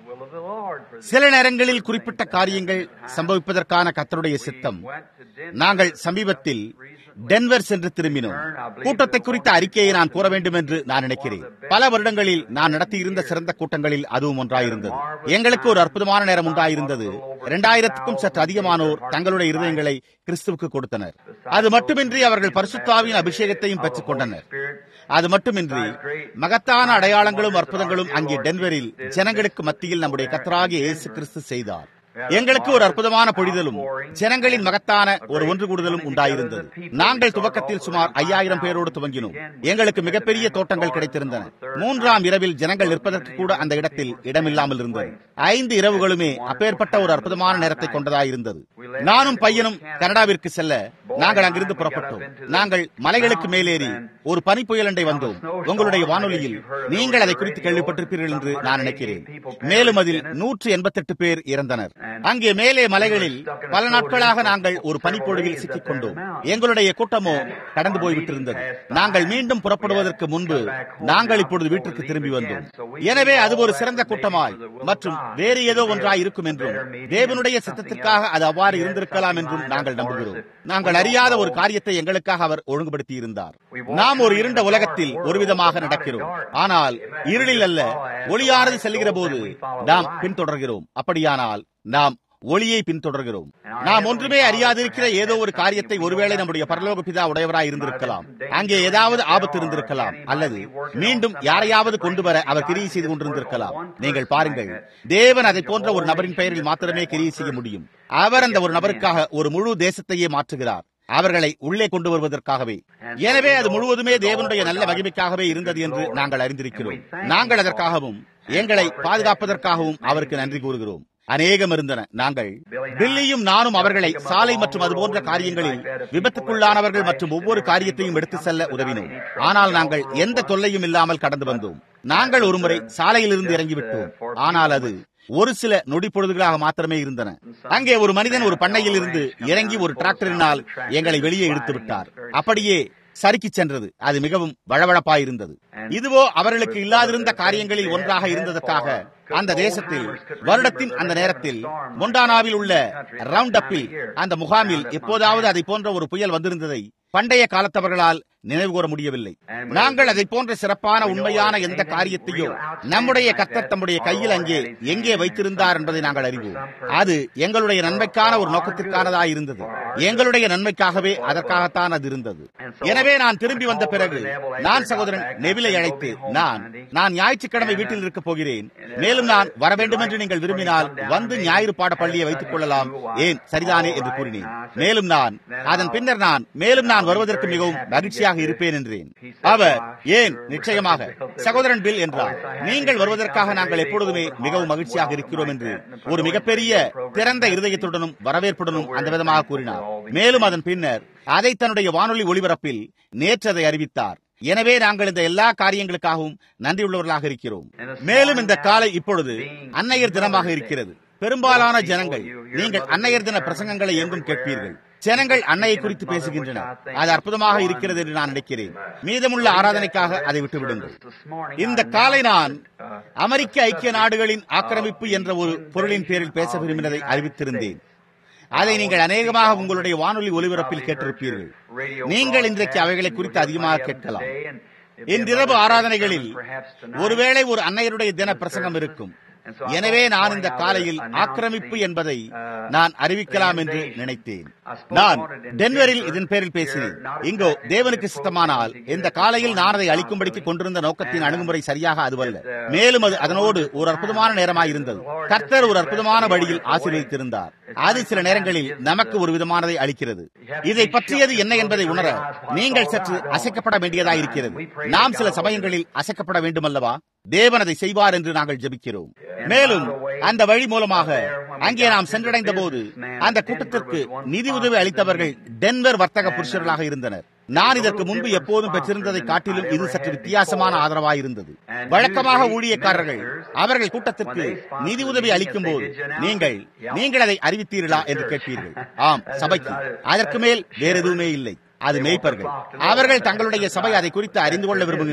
சில நேரங்களில் குறிப்பிட்ட காரியங்கள் சம்பவிப்பதற்கான கத்தருடைய சித்தம் நாங்கள் சமீபத்தில் டென்வர் சென்று திரும்பினோம் கூட்டத்தை குறித்த அறிக்கையை நான் கூற வேண்டும் என்று நான் நினைக்கிறேன் பல வருடங்களில் நான் நடத்தியிருந்த சிறந்த கூட்டங்களில் அதுவும் ஒன்றாயிருந்தது எங்களுக்கு ஒரு அற்புதமான நேரம் உண்டாயிருந்தது இரண்டாயிரத்துக்கும் சற்று அதிகமானோர் தங்களுடைய இருதயங்களை கிறிஸ்துவுக்கு கொடுத்தனர் அது மட்டுமின்றி அவர்கள் பரிசுத்தாவின் அபிஷேகத்தையும் பெற்றுக் கொண்டனர் அது மட்டுமின்றி மகத்தான அடையாளங்களும் அற்புதங்களும் அங்கே டென்வரில் ஜனங்களுக்கு மத்தியில் நம்முடைய கத்தராகிய இயேசு கிறிஸ்து செய்தார் எங்களுக்கு ஒரு அற்புதமான பொழிதலும் ஜனங்களின் மகத்தான ஒரு ஒன்று கூடுதலும் உண்டாயிருந்தது நாங்கள் துவக்கத்தில் சுமார் ஐயாயிரம் பேரோடு துவங்கினோம் எங்களுக்கு மிகப்பெரிய தோட்டங்கள் கிடைத்திருந்தன மூன்றாம் இரவில் ஜனங்கள் நிற்பதற்கு கூட அந்த இடத்தில் இடமில்லாமல் இருந்தது ஐந்து இரவுகளுமே அப்பேற்பட்ட ஒரு அற்புதமான நேரத்தை கொண்டதாயிருந்தது நானும் பையனும் கனடாவிற்கு செல்ல நாங்கள் அங்கிருந்து புறப்பட்டோம் நாங்கள் மலைகளுக்கு மேலேறி ஒரு பனி புயலண்டை வந்தோம் உங்களுடைய வானொலியில் நீங்கள் அதை குறித்து கேள்விப்பட்டிருப்பீர்கள் என்று நான் நினைக்கிறேன் மேலும் அதில் நூற்று எண்பத்தெட்டு பேர் இறந்தனர் அங்கே மேலே மலைகளில் பல நாட்களாக நாங்கள் ஒரு பனிப்பொழிவில் சிக்கிக் கொண்டோம் எங்களுடைய கூட்டமோ கடந்து போய்விட்டிருந்தது நாங்கள் மீண்டும் புறப்படுவதற்கு முன்பு நாங்கள் இப்பொழுது வீட்டிற்கு திரும்பி வந்தோம் எனவே அது ஒரு சிறந்த கூட்டமாய் மற்றும் வேறு ஏதோ ஒன்றாய் இருக்கும் என்றும் தேவனுடைய சித்தத்திற்காக அது அவ்வாறு இருந்திருக்கலாம் என்றும் நாங்கள் நம்புகிறோம் நாங்கள் அறியாத ஒரு காரியத்தை எங்களுக்காக அவர் ஒழுங்குபடுத்தி இருந்தார் நாம் ஒரு இருண்ட உலகத்தில் ஒரு விதமாக நடக்கிறோம் ஆனால் இருளில் அல்ல ஒளியானது செல்லுகிற போது நாம் பின்தொடர்கிறோம் அப்படியானால் நாம் ஒளியை பின்தொடர்கிறோம் நாம் ஒன்றுமே அறியாதிருக்கிற ஏதோ ஒரு காரியத்தை ஒருவேளை நம்முடைய பரலோக பிதா உடையவராய் இருந்திருக்கலாம் அங்கே ஏதாவது ஆபத்து இருந்திருக்கலாம் அல்லது மீண்டும் யாரையாவது கொண்டு வர அவர் கிரியை செய்து கொண்டிருந்திருக்கலாம் நீங்கள் பாருங்கள் தேவன் அதை போன்ற ஒரு நபரின் பெயரில் மாத்திரமே கிரியை செய்ய முடியும் அவர் அந்த ஒரு நபருக்காக ஒரு முழு தேசத்தையே மாற்றுகிறார் அவர்களை உள்ளே கொண்டு வருவதற்காகவே எனவே அது முழுவதுமே தேவனுடைய நல்ல மகிமைக்காகவே இருந்தது என்று நாங்கள் அறிந்திருக்கிறோம் நாங்கள் அதற்காகவும் எங்களை பாதுகாப்பதற்காகவும் அவருக்கு நன்றி கூறுகிறோம் அநேகம் இருந்தன நாங்கள் பில்லியும் நானும் அவர்களை சாலை மற்றும் அதுபோன்ற காரியங்களில் விபத்துக்குள்ளானவர்கள் மற்றும் ஒவ்வொரு காரியத்தையும் எடுத்து செல்ல உதவினோம் ஆனால் நாங்கள் எந்த தொல்லையும் இல்லாமல் கடந்து வந்தோம் நாங்கள் ஒருமுறை சாலையிலிருந்து இறங்கிவிட்டோம் ஆனால் அது ஒரு சில நொடி பொழுதுகளாக மாத்திரமே இருந்தன அங்கே ஒரு மனிதன் ஒரு பண்ணையில் இருந்து இறங்கி ஒரு டிராக்டரினால் எங்களை வெளியே இழுத்து விட்டார் அப்படியே சறுக்கி சென்றது அது மிகவும் வழவழப்பாயிருந்தது இதுவோ அவர்களுக்கு இல்லாதிருந்த காரியங்களில் ஒன்றாக இருந்ததற்காக அந்த தேசத்தில் வருடத்தின் அந்த நேரத்தில் மொண்டானாவில் உள்ள ரவுண்ட் அப்பில் அந்த முகாமில் எப்போதாவது அதை போன்ற ஒரு புயல் வந்திருந்ததை பண்டைய காலத்தவர்களால் நினைவு கூற முடியவில்லை நாங்கள் அதை போன்ற சிறப்பான உண்மையான எந்த காரியத்தையோ நம்முடைய கத்தர் தம்முடைய கையில் அங்கே எங்கே வைத்திருந்தார் என்பதை நாங்கள் அறிவோம் அது எங்களுடைய நன்மைக்கான ஒரு நோக்கத்திற்கானதாக இருந்தது எங்களுடைய நன்மைக்காகவே அதற்காகத்தான் அது இருந்தது எனவே நான் திரும்பி வந்த பிறகு நான் சகோதரன் நெவிலை அழைத்து நான் நான் ஞாயிற்றுக்கிழமை வீட்டில் இருக்க போகிறேன் மேலும் நான் வர வேண்டும் என்று நீங்கள் விரும்பினால் வந்து ஞாயிறு பாட பள்ளியை வைத்துக் கொள்ளலாம் ஏன் சரிதானே என்று கூறினேன் மேலும் நான் அதன் பின்னர் நான் மேலும் நான் வருவதற்கு மிகவும் மகிழ்ச்சியாக இருப்பேன் என்றேன் அவர் ஏன் நிச்சயமாக சகோதரன் பில் என்றார் நீங்கள் வருவதற்காக நாங்கள் எப்பொழுதுமே மிகவும் மகிழ்ச்சியாக இருக்கிறோம் என்று ஒரு மிகப்பெரிய திறந்த இருதயத்துடனும் வரவேற்புடனும் அந்த விதமாக கூறினார் மேலும் அதன் பின்னர் அதை தன்னுடைய வானொலி ஒளிபரப்பில் நேற்று அதை அறிவித்தார் எனவே நாங்கள் இந்த எல்லா காரியங்களுக்காகவும் நன்றியுள்ளவர்களாக இருக்கிறோம் மேலும் இந்த காலை இப்பொழுது அன்னையர் தினமாக இருக்கிறது பெரும்பாலான ஜனங்கள் நீங்கள் அன்னையர் தின பிரசங்கங்களை எங்கும் கேட்பீர்கள் ஜனங்கள் அன்னையை குறித்து பேசுகின்றனர் அது அற்புதமாக இருக்கிறது என்று நான் நினைக்கிறேன் மீதமுள்ள ஆராதனைக்காக அதை விட்டுவிடுங்கள் இந்த காலை நான் அமெரிக்க ஐக்கிய நாடுகளின் ஆக்கிரமிப்பு என்ற ஒரு பொருளின் பேரில் பேச விரும்பினதை அறிவித்திருந்தேன் அதை நீங்கள் அநேகமாக உங்களுடைய வானொலி ஒலிபரப்பில் கேட்டிருப்பீர்கள் நீங்கள் இன்றைக்கு அவைகளை குறித்து அதிகமாக கேட்கலாம் இன்றிரவு ஆராதனைகளில் ஒருவேளை ஒரு அன்னையருடைய தின பிரசங்கம் இருக்கும் எனவே நான் இந்த காலையில் ஆக்கிரமிப்பு என்பதை நான் அறிவிக்கலாம் என்று நினைத்தேன் நான் டென்வரில் இதன் பேரில் பேசினேன் இங்கோ தேவனுக்கு சித்தமானால் இந்த காலையில் நான் அதை அளிக்கும்படிக்கு கொண்டிருந்த நோக்கத்தின் அணுகுமுறை சரியாக அதுவல்ல மேலும் அது அதனோடு ஒரு அற்புதமான நேரமாய் இருந்தது கர்த்தர் ஒரு அற்புதமான வழியில் ஆசீர்வதித்திருந்தார் அது சில நேரங்களில் நமக்கு ஒரு விதமானதை அளிக்கிறது இதை பற்றியது என்ன என்பதை உணர நீங்கள் சற்று அசைக்கப்பட வேண்டியதாக இருக்கிறது நாம் சில சமயங்களில் அசைக்கப்பட வேண்டும் அல்லவா தேவன் அதை செய்வார் என்று நாங்கள் ஜெபிக்கிறோம் மேலும் அந்த வழி மூலமாக அங்கே நாம் சென்றடைந்த போது அந்த கூட்டத்திற்கு நிதி உதவி அளித்தவர்கள் டென்வர் வர்த்தக புருஷர்களாக இருந்தனர் நான் இதற்கு முன்பு எப்போதும் பெற்றிருந்ததை காட்டிலும் இது சற்று வித்தியாசமான ஆதரவாக இருந்தது வழக்கமாக ஊழியக்காரர்கள் அவர்கள் கூட்டத்திற்கு நிதி உதவி அளிக்கும் போது நீங்கள் நீங்கள் அதை அறிவித்தீர்களா என்று கேட்பீர்கள் ஆம் சபைக்கு அதற்கு மேல் வேற எதுவுமே இல்லை அது மேய்ப்பர்கள் அவர்கள் தங்களுடைய சபை அதை குறித்து அறிந்து கொள்ள விரும்புகின்றனர்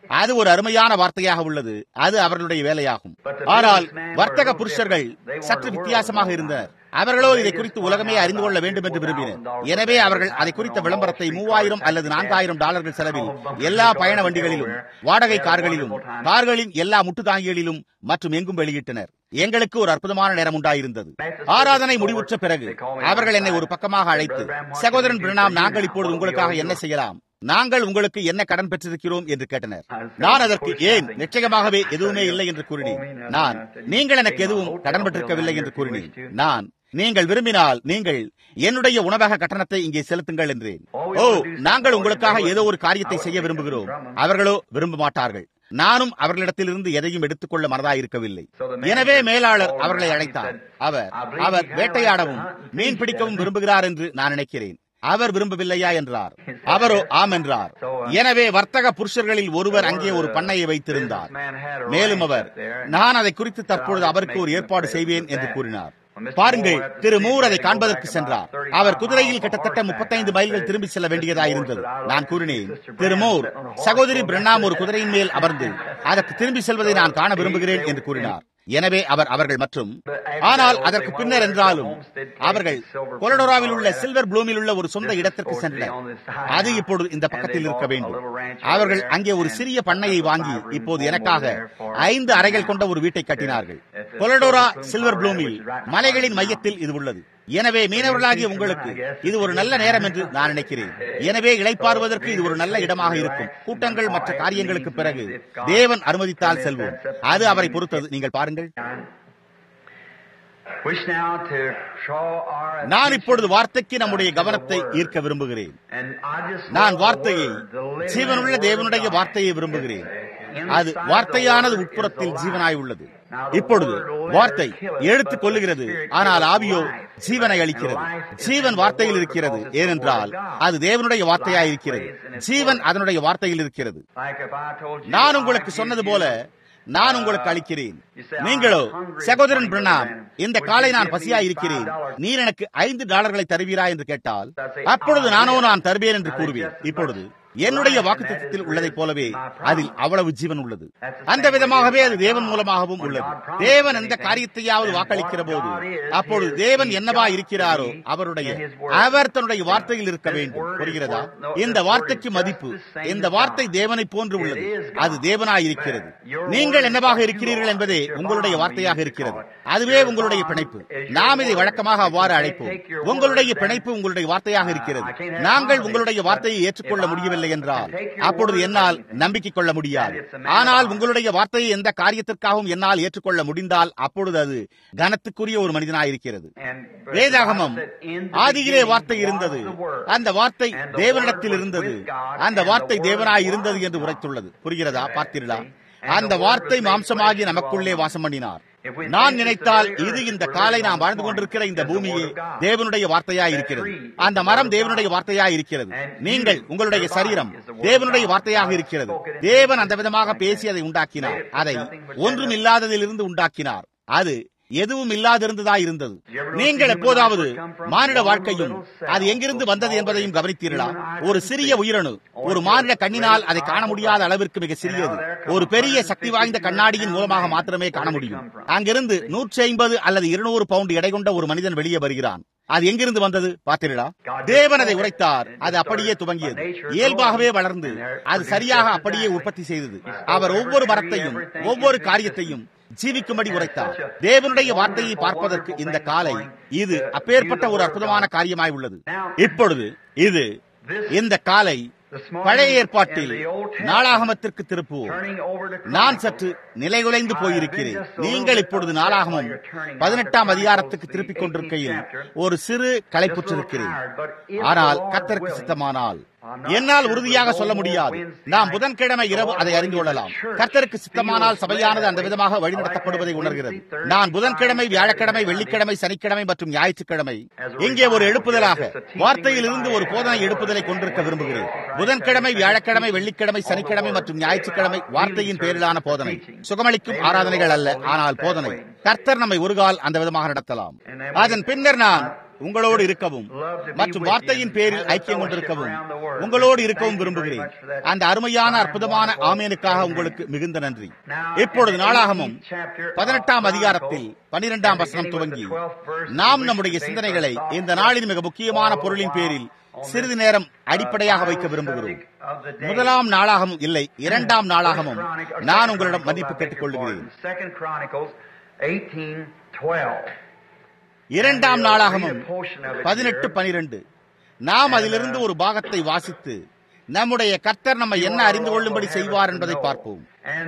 அது ஒரு அருமையான வார்த்தையாக உள்ளது அது அவர்களுடைய வேலையாகும் ஆனால் வர்த்தக புருஷர்கள் சற்று வித்தியாசமாக இருந்தனர் அவர்களோ இதை குறித்து உலகமே அறிந்து கொள்ள வேண்டும் என்று விரும்பினர் எனவே அவர்கள் அதை குறித்த விளம்பரத்தை மூவாயிரம் அல்லது நான்காயிரம் டாலர்கள் செலவில் எல்லா பயண வண்டிகளிலும் வாடகை கார்களிலும் கார்களின் எல்லா முட்டுதாங்கிகளிலும் மற்றும் எங்கும் வெளியிட்டனர் எங்களுக்கு ஒரு அற்புதமான நேரம் உண்டாயிருந்தது ஆராதனை முடிவுற்ற பிறகு அவர்கள் என்னை ஒரு பக்கமாக அழைத்து சகோதரன் பிரணாம் நாங்கள் இப்பொழுது உங்களுக்காக என்ன செய்யலாம் நாங்கள் உங்களுக்கு என்ன கடன் பெற்றிருக்கிறோம் என்று கேட்டனர் நான் அதற்கு ஏன் நிச்சயமாகவே எதுவுமே இல்லை என்று கூறினேன் நான் நீங்கள் எனக்கு எதுவும் கடன் பெற்றிருக்கவில்லை என்று கூறினேன் நான் நீங்கள் விரும்பினால் நீங்கள் என்னுடைய உணவக கட்டணத்தை இங்கே செலுத்துங்கள் என்றேன் ஓ நாங்கள் உங்களுக்காக ஏதோ ஒரு காரியத்தை செய்ய விரும்புகிறோம் அவர்களோ விரும்ப மாட்டார்கள் நானும் அவர்களிடத்திலிருந்து எதையும் எடுத்துக்கொள்ள மனதாயிருக்கவில்லை எனவே மேலாளர் அவர்களை அழைத்தார் அவர் அவர் வேட்டையாடவும் மீன் பிடிக்கவும் விரும்புகிறார் என்று நான் நினைக்கிறேன் அவர் விரும்பவில்லையா என்றார் அவரோ ஆம் என்றார் எனவே வர்த்தக புருஷர்களில் ஒருவர் அங்கே ஒரு பண்ணையை வைத்திருந்தார் மேலும் அவர் நான் அதை குறித்து தற்பொழுது அவருக்கு ஒரு ஏற்பாடு செய்வேன் என்று கூறினார் பாருங்கள் திரு மூர் அதை காண்பதற்கு சென்றார் அவர் குதிரையில் கிட்டத்தட்ட முப்பத்தைந்து மைல்கள் திரும்பி செல்ல வேண்டியதாயிருந்தது நான் கூறினேன் திரு மூர் சகோதரி பிரண்ணாம் ஒரு குதிரையின் மேல் அமர்ந்து அதற்கு திரும்பி செல்வதை நான் காண விரும்புகிறேன் என்று கூறினார் எனவே அவர் அவர்கள் மற்றும் ஆனால் அதற்கு பின்னர் என்றாலும் அவர்கள் கொலடோராவில் உள்ள சில்வர் ப்ளூமில் உள்ள ஒரு சொந்த இடத்திற்கு சென்றனர் அது இப்பொழுது இந்த பக்கத்தில் இருக்க வேண்டும் அவர்கள் அங்கே ஒரு சிறிய பண்ணையை வாங்கி இப்போது எனக்காக ஐந்து அறைகள் கொண்ட ஒரு வீட்டை கட்டினார்கள் கொலடோரா சில்வர் ப்ளூமில் மலைகளின் மையத்தில் இது உள்ளது எனவே மீனவர்களாகிய உங்களுக்கு இது ஒரு நல்ல நேரம் என்று நான் நினைக்கிறேன் எனவே இழைப்பாறுவதற்கு இது ஒரு நல்ல இடமாக இருக்கும் கூட்டங்கள் மற்ற காரியங்களுக்கு பிறகு தேவன் அனுமதித்தால் செல்வோம் அது அவரை பொறுத்தது நீங்கள் பாருங்கள் நான் இப்பொழுது வார்த்தைக்கு நம்முடைய கவனத்தை ஈர்க்க விரும்புகிறேன் நான் வார்த்தையை ஜீவனுள்ள தேவனுடைய வார்த்தையை விரும்புகிறேன் அது வார்த்தையானது உட்புறத்தில் ஜீவனாய் உள்ளது இப்பொழுது வார்த்தை எழுத்து கொள்ளுகிறது ஆனால் ஆவியோ ஜீவனை அளிக்கிறது ஜீவன் வார்த்தையில் இருக்கிறது ஏனென்றால் அது தேவனுடைய வார்த்தையாய் இருக்கிறது ஜீவன் அதனுடைய வார்த்தையில் இருக்கிறது நான் உங்களுக்கு சொன்னது போல நான் உங்களுக்கு அளிக்கிறேன் நீங்களோ சகோதரன் பிரணாம் இந்த காலை நான் பசியா இருக்கிறேன் நீர் எனக்கு ஐந்து டாலர்களை தருவீரா என்று கேட்டால் அப்பொழுது நானோ நான் தருவேன் என்று கூறுவேன் இப்பொழுது என்னுடைய வாக்குத்தத்தில் உள்ளதைப் போலவே அதில் அவ்வளவு ஜீவன் உள்ளது அந்த விதமாகவே அது தேவன் மூலமாகவும் உள்ளது தேவன் எந்த காரியத்தையாவது வாக்களிக்கிற போது அப்பொழுது தேவன் என்னவா இருக்கிறாரோ அவருடைய அவர் தன்னுடைய வார்த்தையில் இருக்க வேண்டும் புரிகிறதா இந்த வார்த்தைக்கு மதிப்பு இந்த வார்த்தை தேவனை போன்று உள்ளது அது தேவனாய் இருக்கிறது நீங்கள் என்னவாக இருக்கிறீர்கள் என்பதே உங்களுடைய வார்த்தையாக இருக்கிறது அதுவே உங்களுடைய பிணைப்பு நாம் இதை வழக்கமாக அவ்வாறு அழைப்போம் உங்களுடைய பிணைப்பு உங்களுடைய வார்த்தையாக இருக்கிறது நாங்கள் உங்களுடைய வார்த்தையை ஏற்றுக்கொள்ள முடியவில்லை இல்லை என்றால் அப்பொழுது என்னால் நம்பிக்கை கொள்ள முடியாது ஆனால் உங்களுடைய வார்த்தையை எந்த காரியத்திற்காகவும் என்னால் ஏற்றுக்கொள்ள முடிந்தால் அப்பொழுது அது கனத்துக்குரிய ஒரு மனிதனாயிருக்கிறது வேதாகமம் ஆதியிலே வார்த்தை இருந்தது அந்த வார்த்தை தேவனிடத்தில் இருந்தது அந்த வார்த்தை தேவனாய் இருந்தது என்று உரைத்துள்ளது புரிகிறதா பார்த்தீர்களா அந்த வார்த்தை மாம்சமாகி நமக்குள்ளே வாசம் பண்ணினார் நான் நினைத்தால் இது இந்த காலை நாம் வாழ்ந்து கொண்டிருக்கிற இந்த பூமியே தேவனுடைய வார்த்தையாய் இருக்கிறது அந்த மரம் தேவனுடைய வார்த்தையாய் இருக்கிறது நீங்கள் உங்களுடைய சரீரம் தேவனுடைய வார்த்தையாக இருக்கிறது தேவன் அந்த விதமாக பேசி அதை உண்டாக்கினார் அதை ஒன்றும் இல்லாததிலிருந்து உண்டாக்கினார் அது எதுவும் இல்லாதிருந்ததா இருந்தது நீங்கள் எப்போதாவது மானிட வாழ்க்கையும் அது எங்கிருந்து வந்தது என்பதையும் கவனித்தீர்களா ஒரு சிறிய உயிரணு ஒரு மானிட கண்ணினால் அதை காண முடியாத அளவிற்கு மிக சிறியது ஒரு பெரிய சக்தி வாய்ந்த கண்ணாடியின் மூலமாக மாத்திரமே காண முடியும் அங்கிருந்து நூற்றி ஐம்பது அல்லது இருநூறு பவுண்ட் எடை கொண்ட ஒரு மனிதன் வெளியே வருகிறான் அது எங்கிருந்து வந்தது பார்த்தீர்களா தேவன் அதை உரைத்தார் அது அப்படியே துவங்கியது இயல்பாகவே வளர்ந்து அது சரியாக அப்படியே உற்பத்தி செய்தது அவர் ஒவ்வொரு மரத்தையும் ஒவ்வொரு காரியத்தையும் ஜீவிக்கும்படி உரைத்தார் தேவனுடைய வார்த்தையை பார்ப்பதற்கு இந்த காலை இது அப்பேற்பட்ட ஒரு அற்புதமான காரியமாய் உள்ளது இப்பொழுது இது இந்த காலை பழைய ஏற்பாட்டில் நாளாகமத்திற்கு திருப்புவோம் நான் சற்று நிலைகுலைந்து போயிருக்கிறேன் நீங்கள் இப்பொழுது நாளாகமம் பதினெட்டாம் அதிகாரத்துக்கு திருப்பிக் கொண்டிருக்கையில் ஒரு சிறு களைப்புற்றிருக்கிறேன் ஆனால் கத்தருக்கு சித்தமானால் என்னால் உறுதியாக சொல்ல முடியாது நாம் புதன்கிழமை இரவு அதை அறிந்து கொள்ளலாம் கர்த்தருக்கு சித்தமானால் சபையானது அந்த விதமாக வழிநடத்தப்படுவதை உணர்கிறது நான் புதன்கிழமை வியாழக்கிழமை வெள்ளிக்கிழமை சனிக்கிழமை மற்றும் ஞாயிற்றுக்கிழமை இங்கே ஒரு எழுப்புதலாக வார்த்தையில் இருந்து ஒரு போதனை எழுப்புதலை கொண்டிருக்க விரும்புகிறேன் புதன்கிழமை வியாழக்கிழமை வெள்ளிக்கிழமை சனிக்கிழமை மற்றும் ஞாயிற்றுக்கிழமை வார்த்தையின் பேரிலான போதனை சுகமளிக்கும் ஆராதனைகள் அல்ல ஆனால் போதனை கர்த்தர் நம்மை ஒரு கால் அந்த விதமாக நடத்தலாம் அதன் பின்னர் நான் உங்களோடு இருக்கவும் மற்றும் வார்த்தையின் பேரில் ஐக்கியம் கொண்டிருக்கவும் உங்களோடு இருக்கவும் விரும்புகிறேன் அந்த அருமையான அற்புதமான ஆமேனுக்காக உங்களுக்கு மிகுந்த நன்றி இப்பொழுது நாளாகமும் பதினெட்டாம் அதிகாரத்தில் பனிரெண்டாம் வசனம் துவங்கி நாம் நம்முடைய சிந்தனைகளை இந்த நாளின் மிக முக்கியமான பொருளின் பேரில் சிறிது நேரம் அடிப்படையாக வைக்க விரும்புகிறோம் முதலாம் நாளாகமும் இல்லை இரண்டாம் நாளாகமும் நான் உங்களிடம் மன்னிப்பு கேட்டுக் கொள்கிறேன் இரண்டாம் நாளாகமும் பதினெட்டு பனிரெண்டு நாம் அதிலிருந்து ஒரு பாகத்தை வாசித்து நம்முடைய கர்த்தர் நம்ம என்ன அறிந்து கொள்ளும்படி செய்வார் என்பதை பார்ப்போம்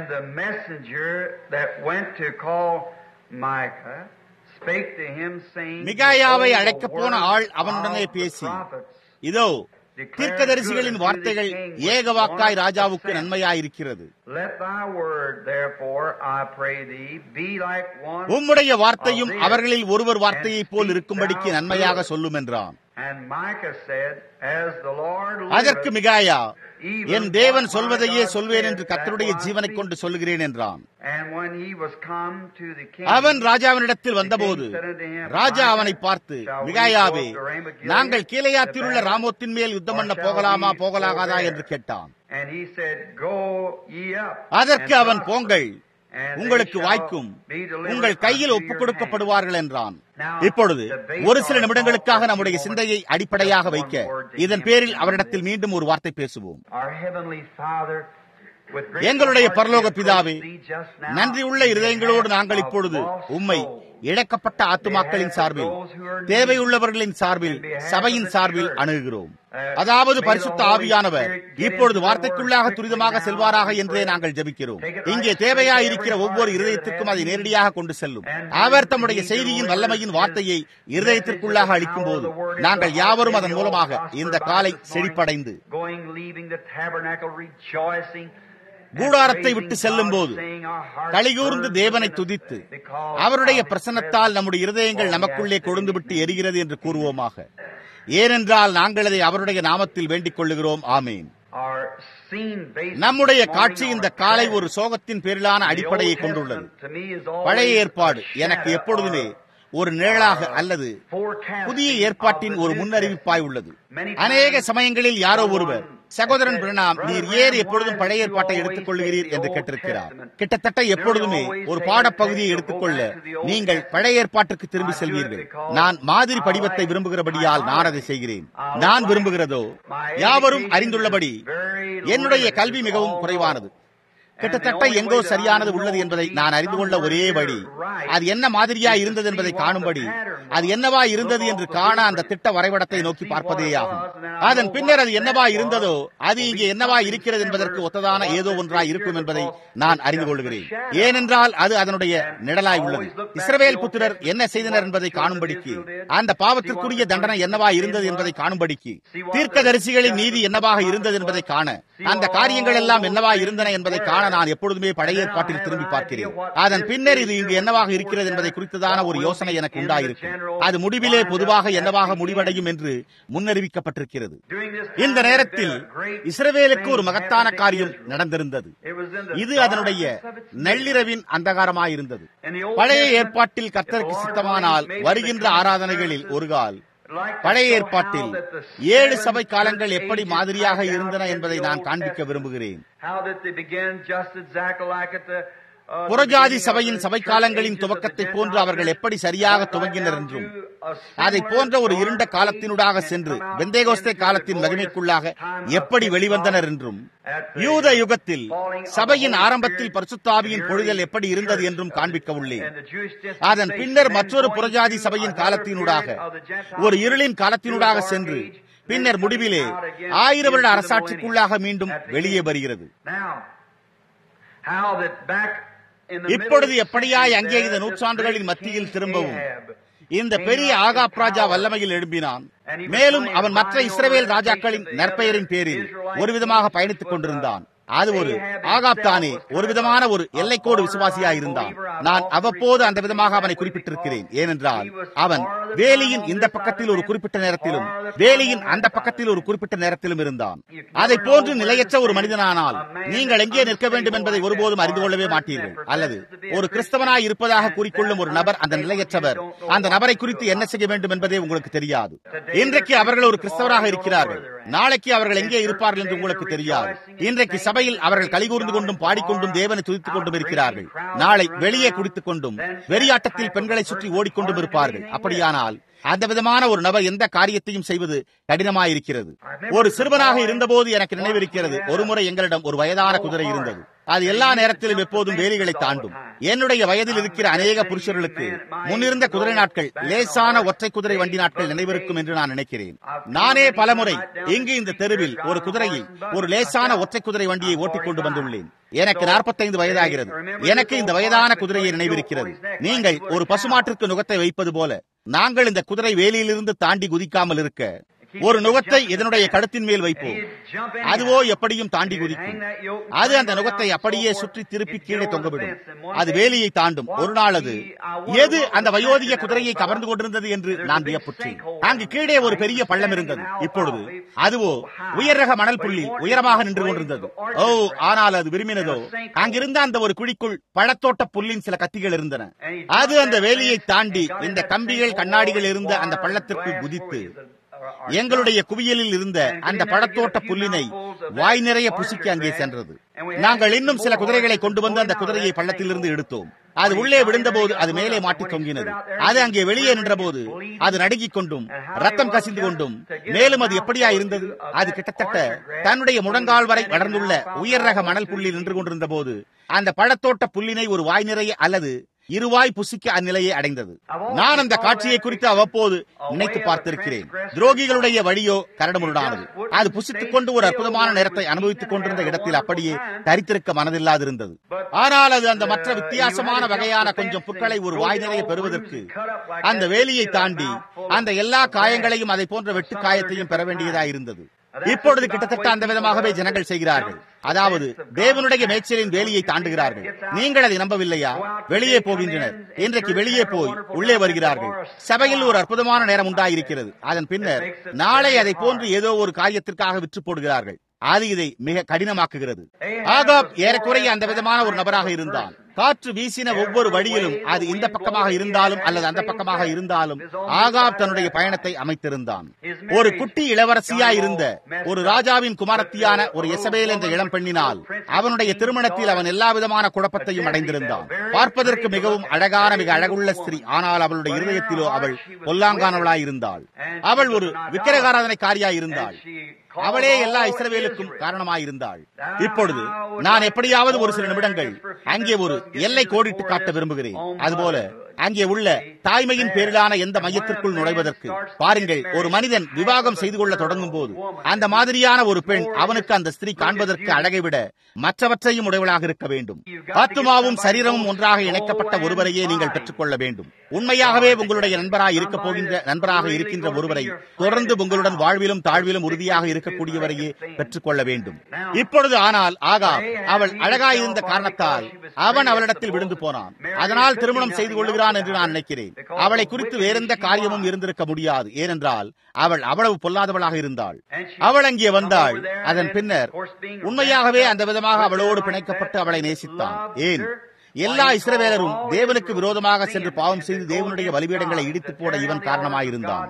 மிகாயாவை அழைக்க போன ஆள் அவனுடனே பேசி இதோ தீர்க்கதரிசிகளின் வார்த்தைகள் ஏக வாக்காய் ராஜாவுக்கு நன்மையாயிருக்கிறது உம்முடைய வார்த்தையும் அவர்களில் ஒருவர் வார்த்தையைப் போல் இருக்கும்படிக்கு நன்மையாக சொல்லும் என்றான் அதற்கு மிகாயா என் தேவன் சொல்வதையே சொல்வேன் என்று கத்தருடைய ஜீவனை கொண்டு சொல்லுகிறேன் என்றான் அவன் ராஜாவினிடத்தில் வந்தபோது ராஜா அவனை பார்த்து மிகாயாவே நாங்கள் கீழையாத்தில் உள்ள ராமோத்தின் மேல் யுத்தம் பண்ண போகலாமா போகலாகாதா என்று கேட்டான் அதற்கு அவன் போங்கள் உங்களுக்கு வாய்க்கும் உங்கள் கையில் ஒப்புக் கொடுக்கப்படுவார்கள் என்றான் இப்பொழுது ஒரு சில நிமிடங்களுக்காக நம்முடைய சிந்தையை அடிப்படையாக வைக்க இதன் பேரில் அவரிடத்தில் மீண்டும் ஒரு வார்த்தை பேசுவோம் எங்களுடைய பரலோக பிதாவே நன்றியுள்ள இருதயங்களோடு நாங்கள் இப்பொழுது உம்மை இழக்கப்பட்ட ஆத்துமாக்களின் சார்பில் தேவையுள்ளவர்களின் சார்பில் சபையின் சார்பில் அணுகுகிறோம் அதாவது பரிசுத்த ஆவியானவர் இப்பொழுது வார்த்தைக்குள்ளாக துரிதமாக செல்வாராக என்றே நாங்கள் ஜபிக்கிறோம் இங்கே தேவையாயிருக்கிற ஒவ்வொரு இருதயத்திற்கும் அதை நேரடியாக கொண்டு செல்லும் அவர் தம்முடைய செய்தியின் வல்லமையின் வார்த்தையை இருதயத்திற்குள்ளாக அளிக்கும் போது நாங்கள் யாவரும் அதன் மூலமாக இந்த காலை செழிப்படைந்து கூடாரத்தை விட்டு செல்லும் போது கலிகூர்ந்து தேவனை துதித்து அவருடைய பிரசன்னத்தால் நம்முடைய இருதயங்கள் நமக்குள்ளே கொழுந்து விட்டு எரிகிறது என்று கூறுவோமாக ஏனென்றால் நாங்கள் அதை அவருடைய நாமத்தில் வேண்டிக் கொள்ளுகிறோம் ஆமேன் நம்முடைய காட்சி இந்த காலை ஒரு சோகத்தின் பேரிலான அடிப்படையை கொண்டுள்ளது பழைய ஏற்பாடு எனக்கு எப்பொழுதுமே ஒரு நிழலாக அல்லது புதிய ஏற்பாட்டின் ஒரு முன்னறிவிப்பாய் உள்ளது அநேக சமயங்களில் யாரோ ஒருவர் சகோதரன் பிரணாம் நீர் ஏன் எப்பொழுதும் பழைய ஏற்பாட்டை எடுத்துக் கொள்கிறீர் என்று கேட்டிருக்கிறார் கிட்டத்தட்ட எப்பொழுதுமே ஒரு பாடப்பகுதியை எடுத்துக்கொள்ள நீங்கள் பழைய ஏற்பாட்டுக்கு திரும்பி செல்வீர்கள் நான் மாதிரி படிவத்தை விரும்புகிறபடியால் நான் அதை செய்கிறேன் நான் விரும்புகிறதோ யாவரும் அறிந்துள்ளபடி என்னுடைய கல்வி மிகவும் குறைவானது கிட்டத்தட்ட எங்கோ சரியானது உள்ளது என்பதை நான் அறிந்து கொள்ள ஒரே வழி அது என்ன மாதிரியா இருந்தது என்பதை காணும்படி அது என்னவா இருந்தது என்று காண அந்த திட்ட வரைபடத்தை நோக்கி பார்ப்பதே ஆகும் அதன் பின்னர் அது என்னவா இருந்ததோ அது இங்கே என்னவா இருக்கிறது என்பதற்கு ஒத்ததான ஏதோ ஒன்றாய் இருக்கும் என்பதை நான் அறிந்து கொள்கிறேன் ஏனென்றால் அது அதனுடைய நிழலாய் உள்ளது இஸ்ரவேல் புத்திரர் என்ன செய்தனர் என்பதை காணும்படிக்கு அந்த பாவத்திற்குரிய தண்டனை என்னவா இருந்தது என்பதை காணும்படிக்கு தீர்க்க தரிசிகளின் நீதி என்னவாக இருந்தது என்பதை காண அந்த காரியங்கள் எல்லாம் என்னவா இருந்தன என்பதை காண நான் எப்பொழுதுமே பழைய ஏற்பாட்டில் திரும்பி பார்க்கிறேன் அதன் பின்னர் இது இங்கு என்னவாக இருக்கிறது என்பதை குறித்ததான ஒரு யோசனை எனக்கு உண்டாயிருக்கும் அது முடிவிலே பொதுவாக என்னவாக முடிவடையும் என்று முன்னறிவிக்கப்பட்டிருக்கிறது இந்த நேரத்தில் இஸ்ரவேலுக்கு ஒரு மகத்தான காரியம் நடந்திருந்தது இது அதனுடைய நள்ளிரவின் அந்தகாரமாயிருந்தது பழைய ஏற்பாட்டில் கத்தருக்கு சித்தமானால் வருகின்ற ஆராதனைகளில் ஒரு கால் பழைய ஏற்பாட்டில் ஏழு சபை காலங்கள் எப்படி மாதிரியாக இருந்தன என்பதை நான் காண்பிக்க விரும்புகிறேன் புறஜாதி சபையின் சபை காலங்களின் துவக்கத்தை போன்று அவர்கள் எப்படி சரியாக துவங்கினர் என்றும் அதை போன்ற ஒரு இருண்ட காலத்தினூடாக சென்று வெந்தேகோஸ்தே காலத்தின் மகிமைக்குள்ளாக எப்படி வெளிவந்தனர் என்றும் யூத யுகத்தில் சபையின் ஆரம்பத்தில் பரிசுத்தாவியின் பொழுதல் எப்படி இருந்தது என்றும் காண்பிக்க உள்ளேன் அதன் பின்னர் மற்றொரு புறஜாதி சபையின் காலத்தினூடாக ஒரு இருளின் காலத்தினூடாக சென்று பின்னர் முடிவிலே ஆயிரம் வருட அரசாட்சிக்குள்ளாக மீண்டும் வெளியே வருகிறது இப்பொழுது எப்படியாய் அங்கே இந்த நூற்றாண்டுகளின் மத்தியில் திரும்பவும் இந்த பெரிய ஆகாப் ராஜா வல்லமையில் எழும்பினான் மேலும் அவன் மற்ற இஸ்ரவேல் ராஜாக்களின் நற்பெயரின் பேரில் ஒரு விதமாக பயணித்துக் கொண்டிருந்தான் அது ஒரு ஆகாப் தானே ஒரு விதமான ஒரு எல்லைக்கோடு விசுவாசியா இருந்தான் நான் அவ்வப்போது அந்த விதமாக அவனை குறிப்பிட்டிருக்கிறேன் ஏனென்றால் அவன் வேலியின் இந்த பக்கத்தில் ஒரு குறிப்பிட்ட நேரத்திலும் வேலியின் அந்த பக்கத்தில் ஒரு குறிப்பிட்ட நேரத்திலும் இருந்தான் அதை போன்று நிலையற்ற ஒரு மனிதனானால் நீங்கள் எங்கே நிற்க வேண்டும் என்பதை ஒருபோதும் அறிந்து கொள்ளவே மாட்டீர்கள் அல்லது ஒரு கிறிஸ்தவனாய் இருப்பதாக கூறிக்கொள்ளும் ஒரு நபர் அந்த நிலையற்றவர் அந்த நபரை குறித்து என்ன செய்ய வேண்டும் என்பதே உங்களுக்கு தெரியாது இன்றைக்கு அவர்கள் ஒரு கிறிஸ்தவராக இருக்கிறார்கள் நாளைக்கு அவர்கள் எங்கே இருப்பார்கள் என்று உங்களுக்கு தெரியாது இன்றைக்கு சபையில் அவர்கள் கலிகூர்ந்து கொண்டும் பாடிக்கொண்டும் தேவனை துதித்துக் கொண்டும் இருக்கிறார்கள் நாளை வெளியே குடித்துக் கொண்டும் வெறியாட்டத்தில் பெண்களை சுற்றி ஓடிக்கொண்டும் இருப்பார்கள் அப்படியானால் அந்த விதமான ஒரு நபர் எந்த காரியத்தையும் செய்வது கடினமாயிருக்கிறது ஒரு சிறுவனாக இருந்தபோது எனக்கு நினைவிருக்கிறது ஒருமுறை எங்களிடம் ஒரு வயதான குதிரை இருந்தது அது எல்லா நேரத்திலும் எப்போதும் வேலிகளை தாண்டும் என்னுடைய வயதில் இருக்கிற அநேக புருஷர்களுக்கு முன்னிருந்த குதிரை நாட்கள் லேசான ஒற்றை குதிரை வண்டி நாட்கள் நினைவிருக்கும் என்று நான் நினைக்கிறேன் நானே பலமுறை இங்கு இந்த தெருவில் ஒரு குதிரையை ஒரு லேசான ஒற்றை குதிரை வண்டியை ஓட்டிக் கொண்டு வந்துள்ளேன் எனக்கு நாற்பத்தைந்து வயதாகிறது எனக்கு இந்த வயதான குதிரையை நினைவிருக்கிறது நீங்கள் ஒரு பசுமாட்டிற்கு நுகத்தை வைப்பது போல நாங்கள் இந்த குதிரை வேலியிலிருந்து தாண்டி குதிக்காமல் இருக்க ஒரு நுகத்தை இதனுடைய கழுத்தின் மேல் வைப்போம் அதுவோ எப்படியும் தாண்டி குதிக்கும் அது அந்த நுகத்தை அப்படியே சுற்றி திருப்பி கீழே தொங்கவிடும் அது வேலியை தாண்டும் ஒரு நாள் அது எது அந்த வயோதிக குதிரையை கவர்ந்து கொண்டிருந்தது என்று நான் வியப்புற்றேன் அங்கு கீழே ஒரு பெரிய பள்ளம் இருந்தது இப்பொழுது அதுவோ உயர் ரக மணல் புள்ளி உயரமாக நின்று கொண்டிருந்தது ஓ ஆனால் அது விரும்பினதோ அங்கிருந்த அந்த ஒரு குழிக்குள் பழத்தோட்ட புல்லின் சில கத்திகள் இருந்தன அது அந்த வேலியை தாண்டி இந்த கம்பிகள் கண்ணாடிகள் இருந்த அந்த பள்ளத்திற்குள் குதித்து எங்களுடைய குவியலில் இருந்த அந்த பழத்தோட்ட புல்லினை வாய் நிறைய புசிக்க அங்கே சென்றது நாங்கள் இன்னும் சில குதிரைகளை கொண்டு வந்து அந்த குதிரையை பள்ளத்திலிருந்து எடுத்தோம் அது உள்ளே விழுந்தபோது அது மேலே மாட்டி தொங்கினது அது அங்கே வெளியே நின்றபோது அது நடுங்கிக் கொண்டும் ரத்தம் கசிந்து கொண்டும் மேலும் அது எப்படியா இருந்தது அது கிட்டத்தட்ட தன்னுடைய முழங்கால் வரை வளர்ந்துள்ள உயர் ரக மணல் புள்ளில் நின்று கொண்டிருந்த போது அந்த பழத்தோட்ட புல்லினை ஒரு வாய் நிறைய அல்லது இருவாய் புசிக்க அந்நிலையை அடைந்தது நான் அந்த காட்சியை குறித்து அவ்வப்போது நினைத்து பார்த்திருக்கிறேன் துரோகிகளுடைய வழியோ கரடுமுரடானது அது புசித்துக் கொண்டு ஒரு அற்புதமான நேரத்தை அனுபவித்துக் கொண்டிருந்த இடத்தில் அப்படியே தரித்திருக்க மனதில்லாதிருந்தது ஆனால் அது அந்த மற்ற வித்தியாசமான வகையான கொஞ்சம் புற்களை ஒரு வாய் நிறைய பெறுவதற்கு அந்த வேலியை தாண்டி அந்த எல்லா காயங்களையும் அதை போன்ற வெட்டு காயத்தையும் பெற வேண்டியதாயிருந்தது இப்பொழுது கிட்டத்தட்ட அந்த விதமாகவே ஜனங்கள் செய்கிறார்கள் அதாவது தேவனுடைய மேய்ச்சலின் வேலியை தாண்டுகிறார்கள் நீங்கள் அதை நம்பவில்லையா வெளியே போகின்றனர் இன்றைக்கு வெளியே போய் உள்ளே வருகிறார்கள் சபையில் ஒரு அற்புதமான நேரம் உண்டாயிருக்கிறது அதன் பின்னர் நாளை அதை போன்று ஏதோ ஒரு காரியத்திற்காக விற்று போடுகிறார்கள் அது இதை மிக கடினமாக்குகிறது ஆகாப் ஏறக்குறைய அந்த விதமான ஒரு நபராக இருந்தான் காற்று வீசின ஒவ்வொரு வழியிலும் அது இந்த பக்கமாக இருந்தாலும் அல்லது அந்த பக்கமாக இருந்தாலும் ஆகாப் தன்னுடைய பயணத்தை அமைத்திருந்தான் ஒரு குட்டி இளவரசியா இருந்த ஒரு ராஜாவின் குமாரத்தியான ஒரு எசபேல் என்ற இளம் பெண்ணினால் அவனுடைய திருமணத்தில் அவன் எல்லா விதமான குழப்பத்தையும் அடைந்திருந்தான் பார்ப்பதற்கு மிகவும் அழகான மிக அழகுள்ள ஸ்திரீ ஆனால் அவளுடைய இருதயத்திலோ அவள் பொல்லாங்கானவளாய் இருந்தாள் அவள் ஒரு விக்கிரகாராதனைக்காரியாய் இருந்தாள் அவளே எல்லா இஸ்ரவேலுக்கும் காரணமாயிருந்தாள் இப்பொழுது நான் எப்படியாவது ஒரு சில நிமிடங்கள் அங்கே ஒரு எல்லை கோடிட்டு காட்ட விரும்புகிறேன் அதுபோல அங்கே உள்ள தாய்மையின் பேரிலான எந்த மையத்திற்குள் நுழைவதற்கு பாருங்கள் ஒரு மனிதன் விவாகம் செய்து கொள்ள தொடங்கும் போது அந்த மாதிரியான ஒரு பெண் அவனுக்கு அந்த ஸ்திரீ காண்பதற்கு அழகை விட மற்றவற்றையும் உடையவளாக இருக்க வேண்டும் ஆத்மாவும் சரீரமும் ஒன்றாக இணைக்கப்பட்ட ஒருவரையே நீங்கள் பெற்றுக்கொள்ள வேண்டும் உண்மையாகவே உங்களுடைய நண்பராக இருக்க போகின்ற நண்பராக இருக்கின்ற ஒருவரை தொடர்ந்து உங்களுடன் வாழ்விலும் தாழ்விலும் உறுதியாக இருக்கக்கூடியவரையே பெற்றுக்கொள்ள வேண்டும் இப்பொழுது ஆனால் ஆகா அவள் அழகாயிருந்த காரணத்தால் அவன் அவளிடத்தில் விழுந்து போனான் அதனால் திருமணம் செய்து கொள்கிறான் என்று நான் நினைக்கிறேன் அவளை குறித்து வேறெந்த காரியமும் இருந்திருக்க முடியாது ஏனென்றால் அவள் அவ்வளவு பொல்லாதவளாக இருந்தாள் அவள் அங்கே வந்தாள் அதன் பின்னர் உண்மையாகவே அந்த விதமாக அவளோடு பிணைக்கப்பட்டு அவளை நேசித்தான் ஏன் எல்லா இஸ்ரவேலரும் தேவனுக்கு விரோதமாக சென்று பாவம் செய்து தேவனுடைய பலிபீடங்களை இடித்து போட இவன் காரணமாயிருந்தான்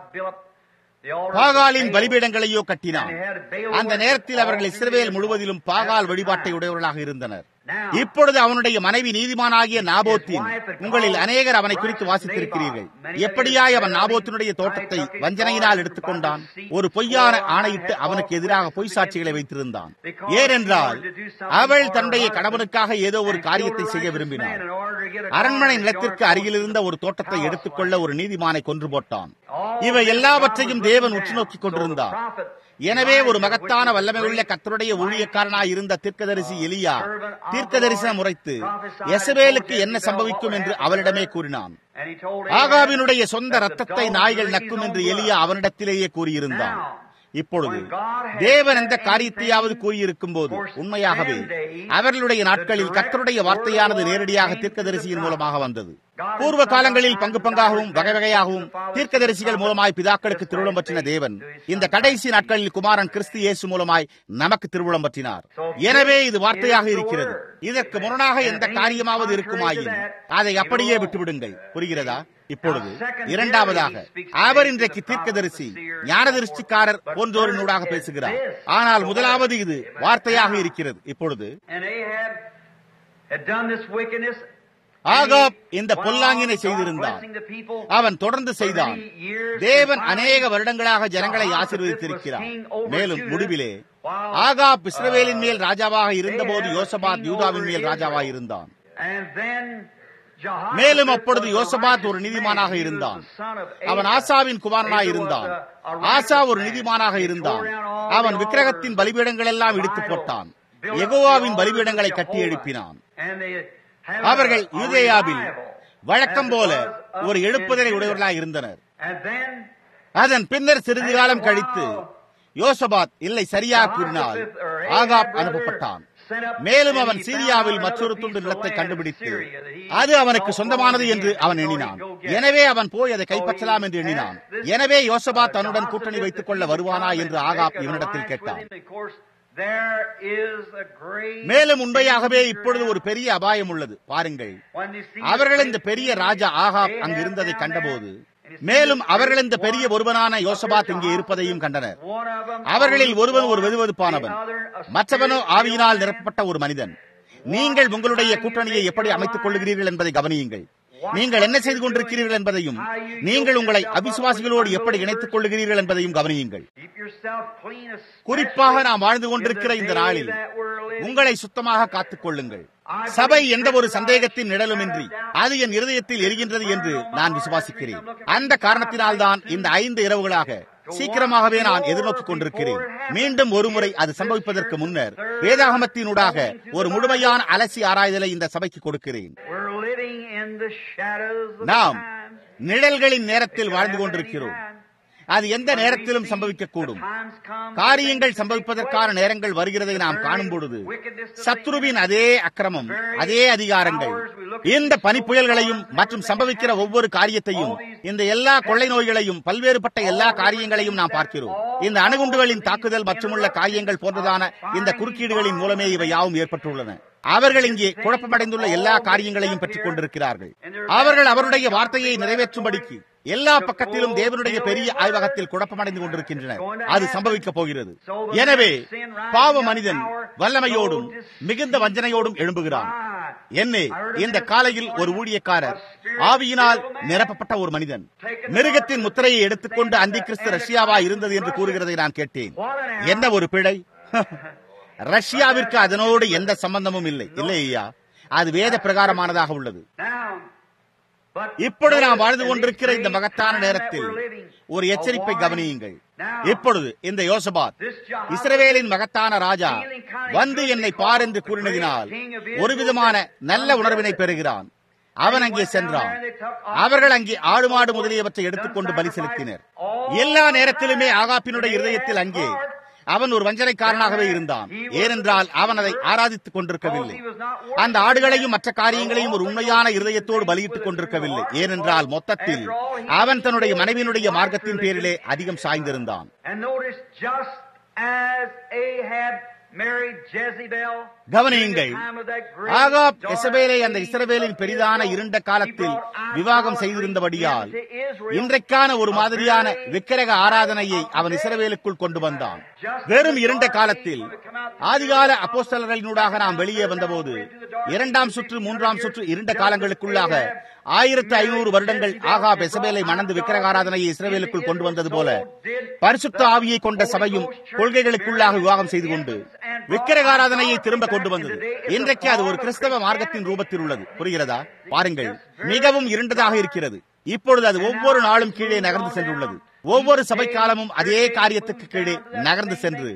பாகாலின் பலிபீடங்களையோ கட்டினான் அந்த நேரத்தில் அவர்கள் இஸ்ரவேல் முழுவதிலும் பாகால் வழிபாட்டை உடையவர்களாக இருந்தனர் இப்பொழுது அவனுடைய மனைவி நீதிமானாகிய நாபோத்தின் உங்களில் அநேகர் அவனை குறித்து வாசித்திருக்கிறீர்கள் எப்படியாய் அவன் நாபோத்தினுடைய தோட்டத்தை வஞ்சனையினால் எடுத்துக்கொண்டான் ஒரு பொய்யான ஆணையிட்டு அவனுக்கு எதிராக பொய் சாட்சிகளை வைத்திருந்தான் ஏனென்றால் அவள் தன்னுடைய கணவனுக்காக ஏதோ ஒரு காரியத்தை செய்ய விரும்பினாள் அரண்மனை நிலத்திற்கு அருகில் இருந்த ஒரு தோட்டத்தை எடுத்துக்கொள்ள ஒரு நீதிமானை கொன்று போட்டான் இவை எல்லாவற்றையும் தேவன் உற்று நோக்கிக் கொண்டிருந்தார் எனவே ஒரு மகத்தான வல்லமையுள்ள கத்தருடைய ஊழியக்காரனாய் இருந்த தீர்க்கதரிசி எலியா தீர்க்க தரிசனம் உரைத்து எசபேலுக்கு என்ன சம்பவிக்கும் என்று அவளிடமே கூறினான் ஆகாவினுடைய சொந்த ரத்தத்தை நாய்கள் நக்கும் என்று எலியா அவனிடத்திலேயே கூறியிருந்தான் இப்பொழுது தேவன் எந்த காரியத்தையாவது கூறியிருக்கும் போது உண்மையாகவே அவர்களுடைய நாட்களில் கத்தருடைய வார்த்தையானது நேரடியாக தீர்க்கதரிசியின் மூலமாக வந்தது பூர்வ காலங்களில் பங்கு பங்காகவும் வகை வகையாகவும் தீர்க்கதரிசிகள் மூலமாய் பிதாக்களுக்கு திருவிழம் பற்றின தேவன் இந்த கடைசி நாட்களில் குமாரன் கிறிஸ்து இயேசு மூலமாய் நமக்கு திருவிழம் பற்றினார் எனவே இது வார்த்தையாக இருக்கிறது இதற்கு முரணாக எந்த காரியமாவது இருக்குமாயின் அதை அப்படியே விட்டுவிடுங்கள் புரிகிறதா இப்பொழுது இரண்டாவதாக அவர் இன்றைக்கு தீர்க்கதரிசி ஞானதரிசிக்காரர் போன்றோரினூடாக பேசுகிறார் ஆனால் முதலாவது இது வார்த்தையாக இருக்கிறது இப்பொழுது ஆகாப் இந்த பொல்லாங்கினை செய்திருந்தான் அவன் தொடர்ந்து செய்தான் தேவன் அநேக வருடங்களாக ஜனங்களை ஆசீர்வதித்திருக்கிறார் மேலும் முடிவிலே ஆகாப் இஸ்ரவேலின் மேல் ராஜாவாக இருந்தபோது யோசபாத் யூதாவின் மேல் ராஜாவாக இருந்தான் மேலும் அப்பொழுது யோசபாத் ஒரு நீதிமானாக இருந்தான் அவன் ஆசாவின் குமாரனாக இருந்தான் ஆசா ஒரு நீதிமானாக இருந்தான் அவன் விக்கிரகத்தின் பலிபீடங்கள் எல்லாம் இடித்து போட்டான் எகோவாவின் பலிபீடங்களை கட்டி எழுப்பினான் அவர்கள் யூதேயாவில் வழக்கம் போல ஒரு எழுப்புதலை உடையவர்களாக இருந்தனர் அதன் பின்னர் சிறிது காலம் கழித்து யோசபாத் இல்லை சரியாக கூறினால் ஆகாப் அனுப்பப்பட்டான் மேலும் அவன் சீரியாவில் மற்றொரு துண்டு நிலத்தை கண்டுபிடித்து அது அவனுக்கு சொந்தமானது என்று அவன் எண்ணினான் எனவே அவன் போய் அதை கைப்பற்றலாம் என்று எண்ணினான் எனவே யோசபா தன்னுடன் கூட்டணி வைத்துக் கொள்ள வருவானா என்று ஆகாப் இவனிடத்தில் கேட்டான் மேலும் உண்மையாகவே இப்பொழுது ஒரு பெரிய அபாயம் உள்ளது பாருங்கள் அவர்கள் இந்த பெரிய ராஜா ஆகாப் அங்கு இருந்ததை கண்டபோது மேலும் அவர்கள் இந்த பெரிய ஒருவனான யோசபாத் இங்கே இருப்பதையும் கண்டனர் அவர்களில் ஒருவன் ஒரு வெதுவெதுப்பானவன் மற்றவனோ ஆவியினால் நிரப்பப்பட்ட ஒரு மனிதன் நீங்கள் உங்களுடைய கூட்டணியை எப்படி அமைத்துக் கொள்ளுகிறீர்கள் என்பதை கவனியுங்கள் நீங்கள் என்ன செய்து கொண்டிருக்கிறீர்கள் என்பதையும் நீங்கள் உங்களை அவிசுவாசிகளோடு எப்படி இணைத்துக் கொள்ளுகிறீர்கள் என்பதையும் கவனியுங்கள் குறிப்பாக நாம் வாழ்ந்து கொண்டிருக்கிற இந்த நாளில் உங்களை சுத்தமாக காத்துக் கொள்ளுங்கள் சபை எந்த ஒரு சந்தேகத்தின் நிழலுமின்றி அது என் இருதயத்தில் எரிகின்றது என்று நான் விசுவாசிக்கிறேன் அந்த காரணத்தினால்தான் இந்த ஐந்து இரவுகளாக சீக்கிரமாகவே நான் எதிர்நோக்கிக் கொண்டிருக்கிறேன் மீண்டும் ஒருமுறை அது சம்பவிப்பதற்கு முன்னர் வேதாகமத்தினூடாக ஒரு முழுமையான அலசி ஆராய்தலை இந்த சபைக்கு கொடுக்கிறேன் நாம் நிழல்களின் நேரத்தில் வாழ்ந்து கொண்டிருக்கிறோம் அது எந்த நேரத்திலும் சம்பவிக்கக்கூடும் காரியங்கள் சம்பவிப்பதற்கான நேரங்கள் வருகிறதை நாம் காணும் பொழுது சத்ருவின் அதே அக்கிரமம் அதே அதிகாரங்கள் இந்த பனிப்புயல்களையும் மற்றும் சம்பவிக்கிற ஒவ்வொரு காரியத்தையும் இந்த எல்லா கொள்ளை நோய்களையும் பல்வேறுபட்ட எல்லா காரியங்களையும் நாம் பார்க்கிறோம் இந்த அணுகுண்டுகளின் தாக்குதல் மற்றுமுள்ள காரியங்கள் போன்றதான இந்த குறுக்கீடுகளின் மூலமே இவை யாவும் ஏற்பட்டுள்ளன அவர்கள் இங்கே குழப்பமடைந்துள்ள எல்லா காரியங்களையும் பெற்றுக் கொண்டிருக்கிறார்கள் அவர்கள் அவருடைய வார்த்தையை நிறைவேற்றும்படிக்கு எல்லா பக்கத்திலும் தேவனுடைய பெரிய ஆய்வகத்தில் குழப்பமடைந்து கொண்டிருக்கின்றனர் அது சம்பவிக்கப் போகிறது எனவே பாவ மனிதன் வல்லமையோடும் மிகுந்த வஞ்சனையோடும் எழும்புகிறான் என்னே இந்த காலையில் ஒரு ஊழியக்காரர் ஆவியினால் நிரப்பப்பட்ட ஒரு மனிதன் மிருகத்தின் முத்திரையை எடுத்துக்கொண்டு அந்தி கிறிஸ்து ரஷ்யாவா இருந்தது என்று கூறுகிறதை நான் கேட்டேன் என்ன ஒரு பிழை ரஷ்யாவிற்கு அதனோடு எந்த சம்பந்தமும் இல்லை இல்லை ஐயா அது வேத பிரகாரமானதாக உள்ளது இப்பொழுது நாம் வாழ்ந்து கொண்டிருக்கிற இந்த மகத்தான நேரத்தில் ஒரு எச்சரிப்பை கவனியுங்கள் இப்பொழுது இந்த யோசபாத் இஸ்ரவேலின் மகத்தான ராஜா வந்து என்னை பார் என்று கூறினதினால் ஒரு விதமான நல்ல உணர்வினை பெறுகிறான் அவன் அங்கே சென்றான் அவர்கள் அங்கே ஆடு மாடு முதலியவற்றை எடுத்துக்கொண்டு பலி செலுத்தினர் எல்லா நேரத்திலுமே ஆகாப்பினுடைய இருதயத்தில் அங்கே அவன் ஒரு வஞ்சனைக்காரனாகவே இருந்தான் ஏனென்றால் அவன் அதை ஆராதித்துக் கொண்டிருக்கவில்லை அந்த ஆடுகளையும் மற்ற காரியங்களையும் ஒரு உண்மையான இருதயத்தோடு பலியிட்டுக் கொண்டிருக்கவில்லை ஏனென்றால் மொத்தத்தில் அவன் தன்னுடைய மனைவியினுடைய மார்க்கத்தின் பேரிலே அதிகம் சாய்ந்திருந்தான் கவனியுங்கள் ஆகாப் எசபேலை அந்த இஸ்ரவேலின் பெரிதான இருண்ட காலத்தில் விவாகம் செய்திருந்தபடியால் இன்றைக்கான ஒரு மாதிரியான விக்கிரக ஆராதனையை அவன் இஸ்ரவேலுக்குள் கொண்டு வந்தான் வெறும் இருண்ட காலத்தில் ஆதிகால அப்போஸ்தலர்களினூடாக நாம் வெளியே வந்தபோது இரண்டாம் சுற்று மூன்றாம் சுற்று இருண்ட காலங்களுக்குள்ளாக ஆயிரத்தி ஐநூறு வருடங்கள் ஆகா பெசபேலை மணந்து விக்கிரகாராதனையை இஸ்ரேலுக்குள் கொண்டு வந்தது போல பரிசுத்த ஆவியை கொண்ட சபையும் கொள்கைகளுக்குள்ளாக விவாகம் செய்து கொண்டு விக்கிரகாராதனையை திரும்ப கொண்டு வந்தது இன்றைக்கு அது ஒரு கிறிஸ்தவ மார்க்கத்தின் ரூபத்தில் உள்ளது புரிகிறதா பாருங்கள் மிகவும் இருண்டதாக இருக்கிறது இப்பொழுது அது ஒவ்வொரு நாளும் கீழே நகர்ந்து சென்றுள்ளது ஒவ்வொரு சபை காலமும் அதே காரியத்துக்கு கீழே நகர்ந்து சென்று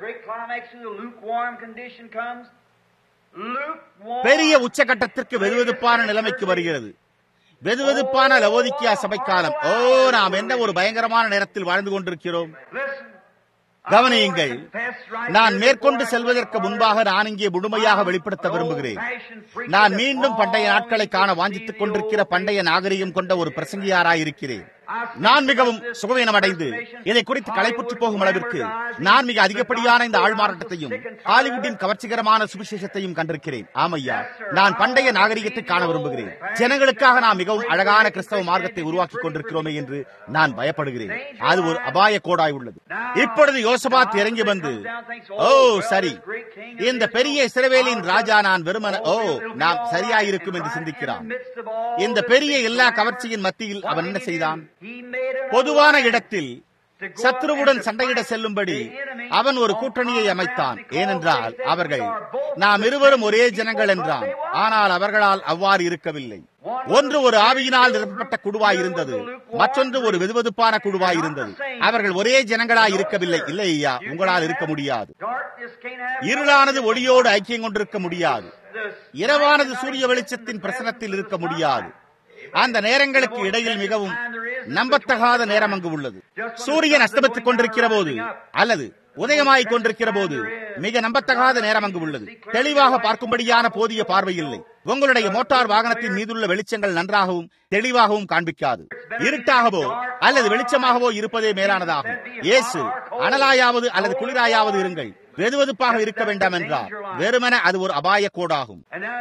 பெரிய உச்சகட்டத்திற்கு வெதுவெதுப்பான நிலைமைக்கு வருகிறது வெதுவெதுப்பான லவோதிக்கியா சபை காலம் ஓ நாம் என்ன ஒரு பயங்கரமான நேரத்தில் வாழ்ந்து கொண்டிருக்கிறோம் கவனியுங்கள் நான் மேற்கொண்டு செல்வதற்கு முன்பாக நான் இங்கே முழுமையாக வெளிப்படுத்த விரும்புகிறேன் நான் மீண்டும் பண்டைய நாட்களை காண வாஞ்சித்துக் கொண்டிருக்கிற பண்டைய நாகரிகம் கொண்ட ஒரு பிரசங்கியாராய் இருக்கிறேன் நான் மிகவும் சுகவீனம் அடைந்து இதை குறித்து களைப்புற்று போகும் அளவிற்கு நான் மிக அதிகப்படியான இந்த ஆள்மாறாட்டத்தையும் ஹாலிவுட்டின் கவர்ச்சிகரமான சுவிசேஷத்தையும் கண்டிருக்கிறேன் ஆமையா நான் பண்டைய நாகரிகத்தை காண விரும்புகிறேன் ஜனங்களுக்காக நாம் மிகவும் அழகான கிறிஸ்தவ மார்க்கத்தை உருவாக்கி கொண்டிருக்கிறோமே என்று நான் பயப்படுகிறேன் அது ஒரு அபாய கோடாய் உள்ளது இப்பொழுது யோசபாத் இறங்கி வந்து ஓ சரி இந்த பெரிய இஸ்ரவேலின் ராஜா நான் வெறுமன ஓ நாம் சரியாயிருக்கும் என்று சிந்திக்கிறான் இந்த பெரிய எல்லா கவர்ச்சியின் மத்தியில் அவன் என்ன செய்தான் பொதுவான இடத்தில் சத்ருவுடன் சண்டையிட செல்லும்படி அவன் ஒரு கூட்டணியை அமைத்தான் ஏனென்றால் அவர்கள் நாம் இருவரும் ஒரே ஜனங்கள் என்றான் ஆனால் அவர்களால் அவ்வாறு இருக்கவில்லை ஒன்று ஒரு ஆவியினால் நிரப்பப்பட்ட குழுவாய் இருந்தது மற்றொன்று ஒரு வெதுவெதுப்பான குழுவாய் இருந்தது அவர்கள் ஒரே ஜனங்களாய் இருக்கவில்லை இல்லை ஐயா உங்களால் இருக்க முடியாது இருளானது ஒளியோடு ஐக்கியம் கொண்டிருக்க முடியாது இரவானது சூரிய வெளிச்சத்தின் பிரசனத்தில் இருக்க முடியாது அந்த நேரங்களுக்கு இடையில் மிகவும் நம்பத்தகாத நேரம் அங்கு உள்ளது சூரியன் அஸ்தமித்துக் கொண்டிருக்கிற போது அல்லது உதயமாய் கொண்டிருக்கிற போது மிக நம்பத்தகாத நேரம் அங்கு உள்ளது தெளிவாக பார்க்கும்படியான போதிய பார்வை இல்லை உங்களுடைய மோட்டார் வாகனத்தின் மீதுள்ள வெளிச்சங்கள் நன்றாகவும் தெளிவாகவும் காண்பிக்காது இருட்டாகவோ அல்லது வெளிச்சமாகவோ இருப்பதே மேலானதாகும் இயேசு அனலாயாவது அல்லது குளிராயாவது இருங்கள் வெதுவெதுப்பாக இருக்க வேண்டாம் என்றார் வெறுமன அது ஒரு அபாய கோடாகும்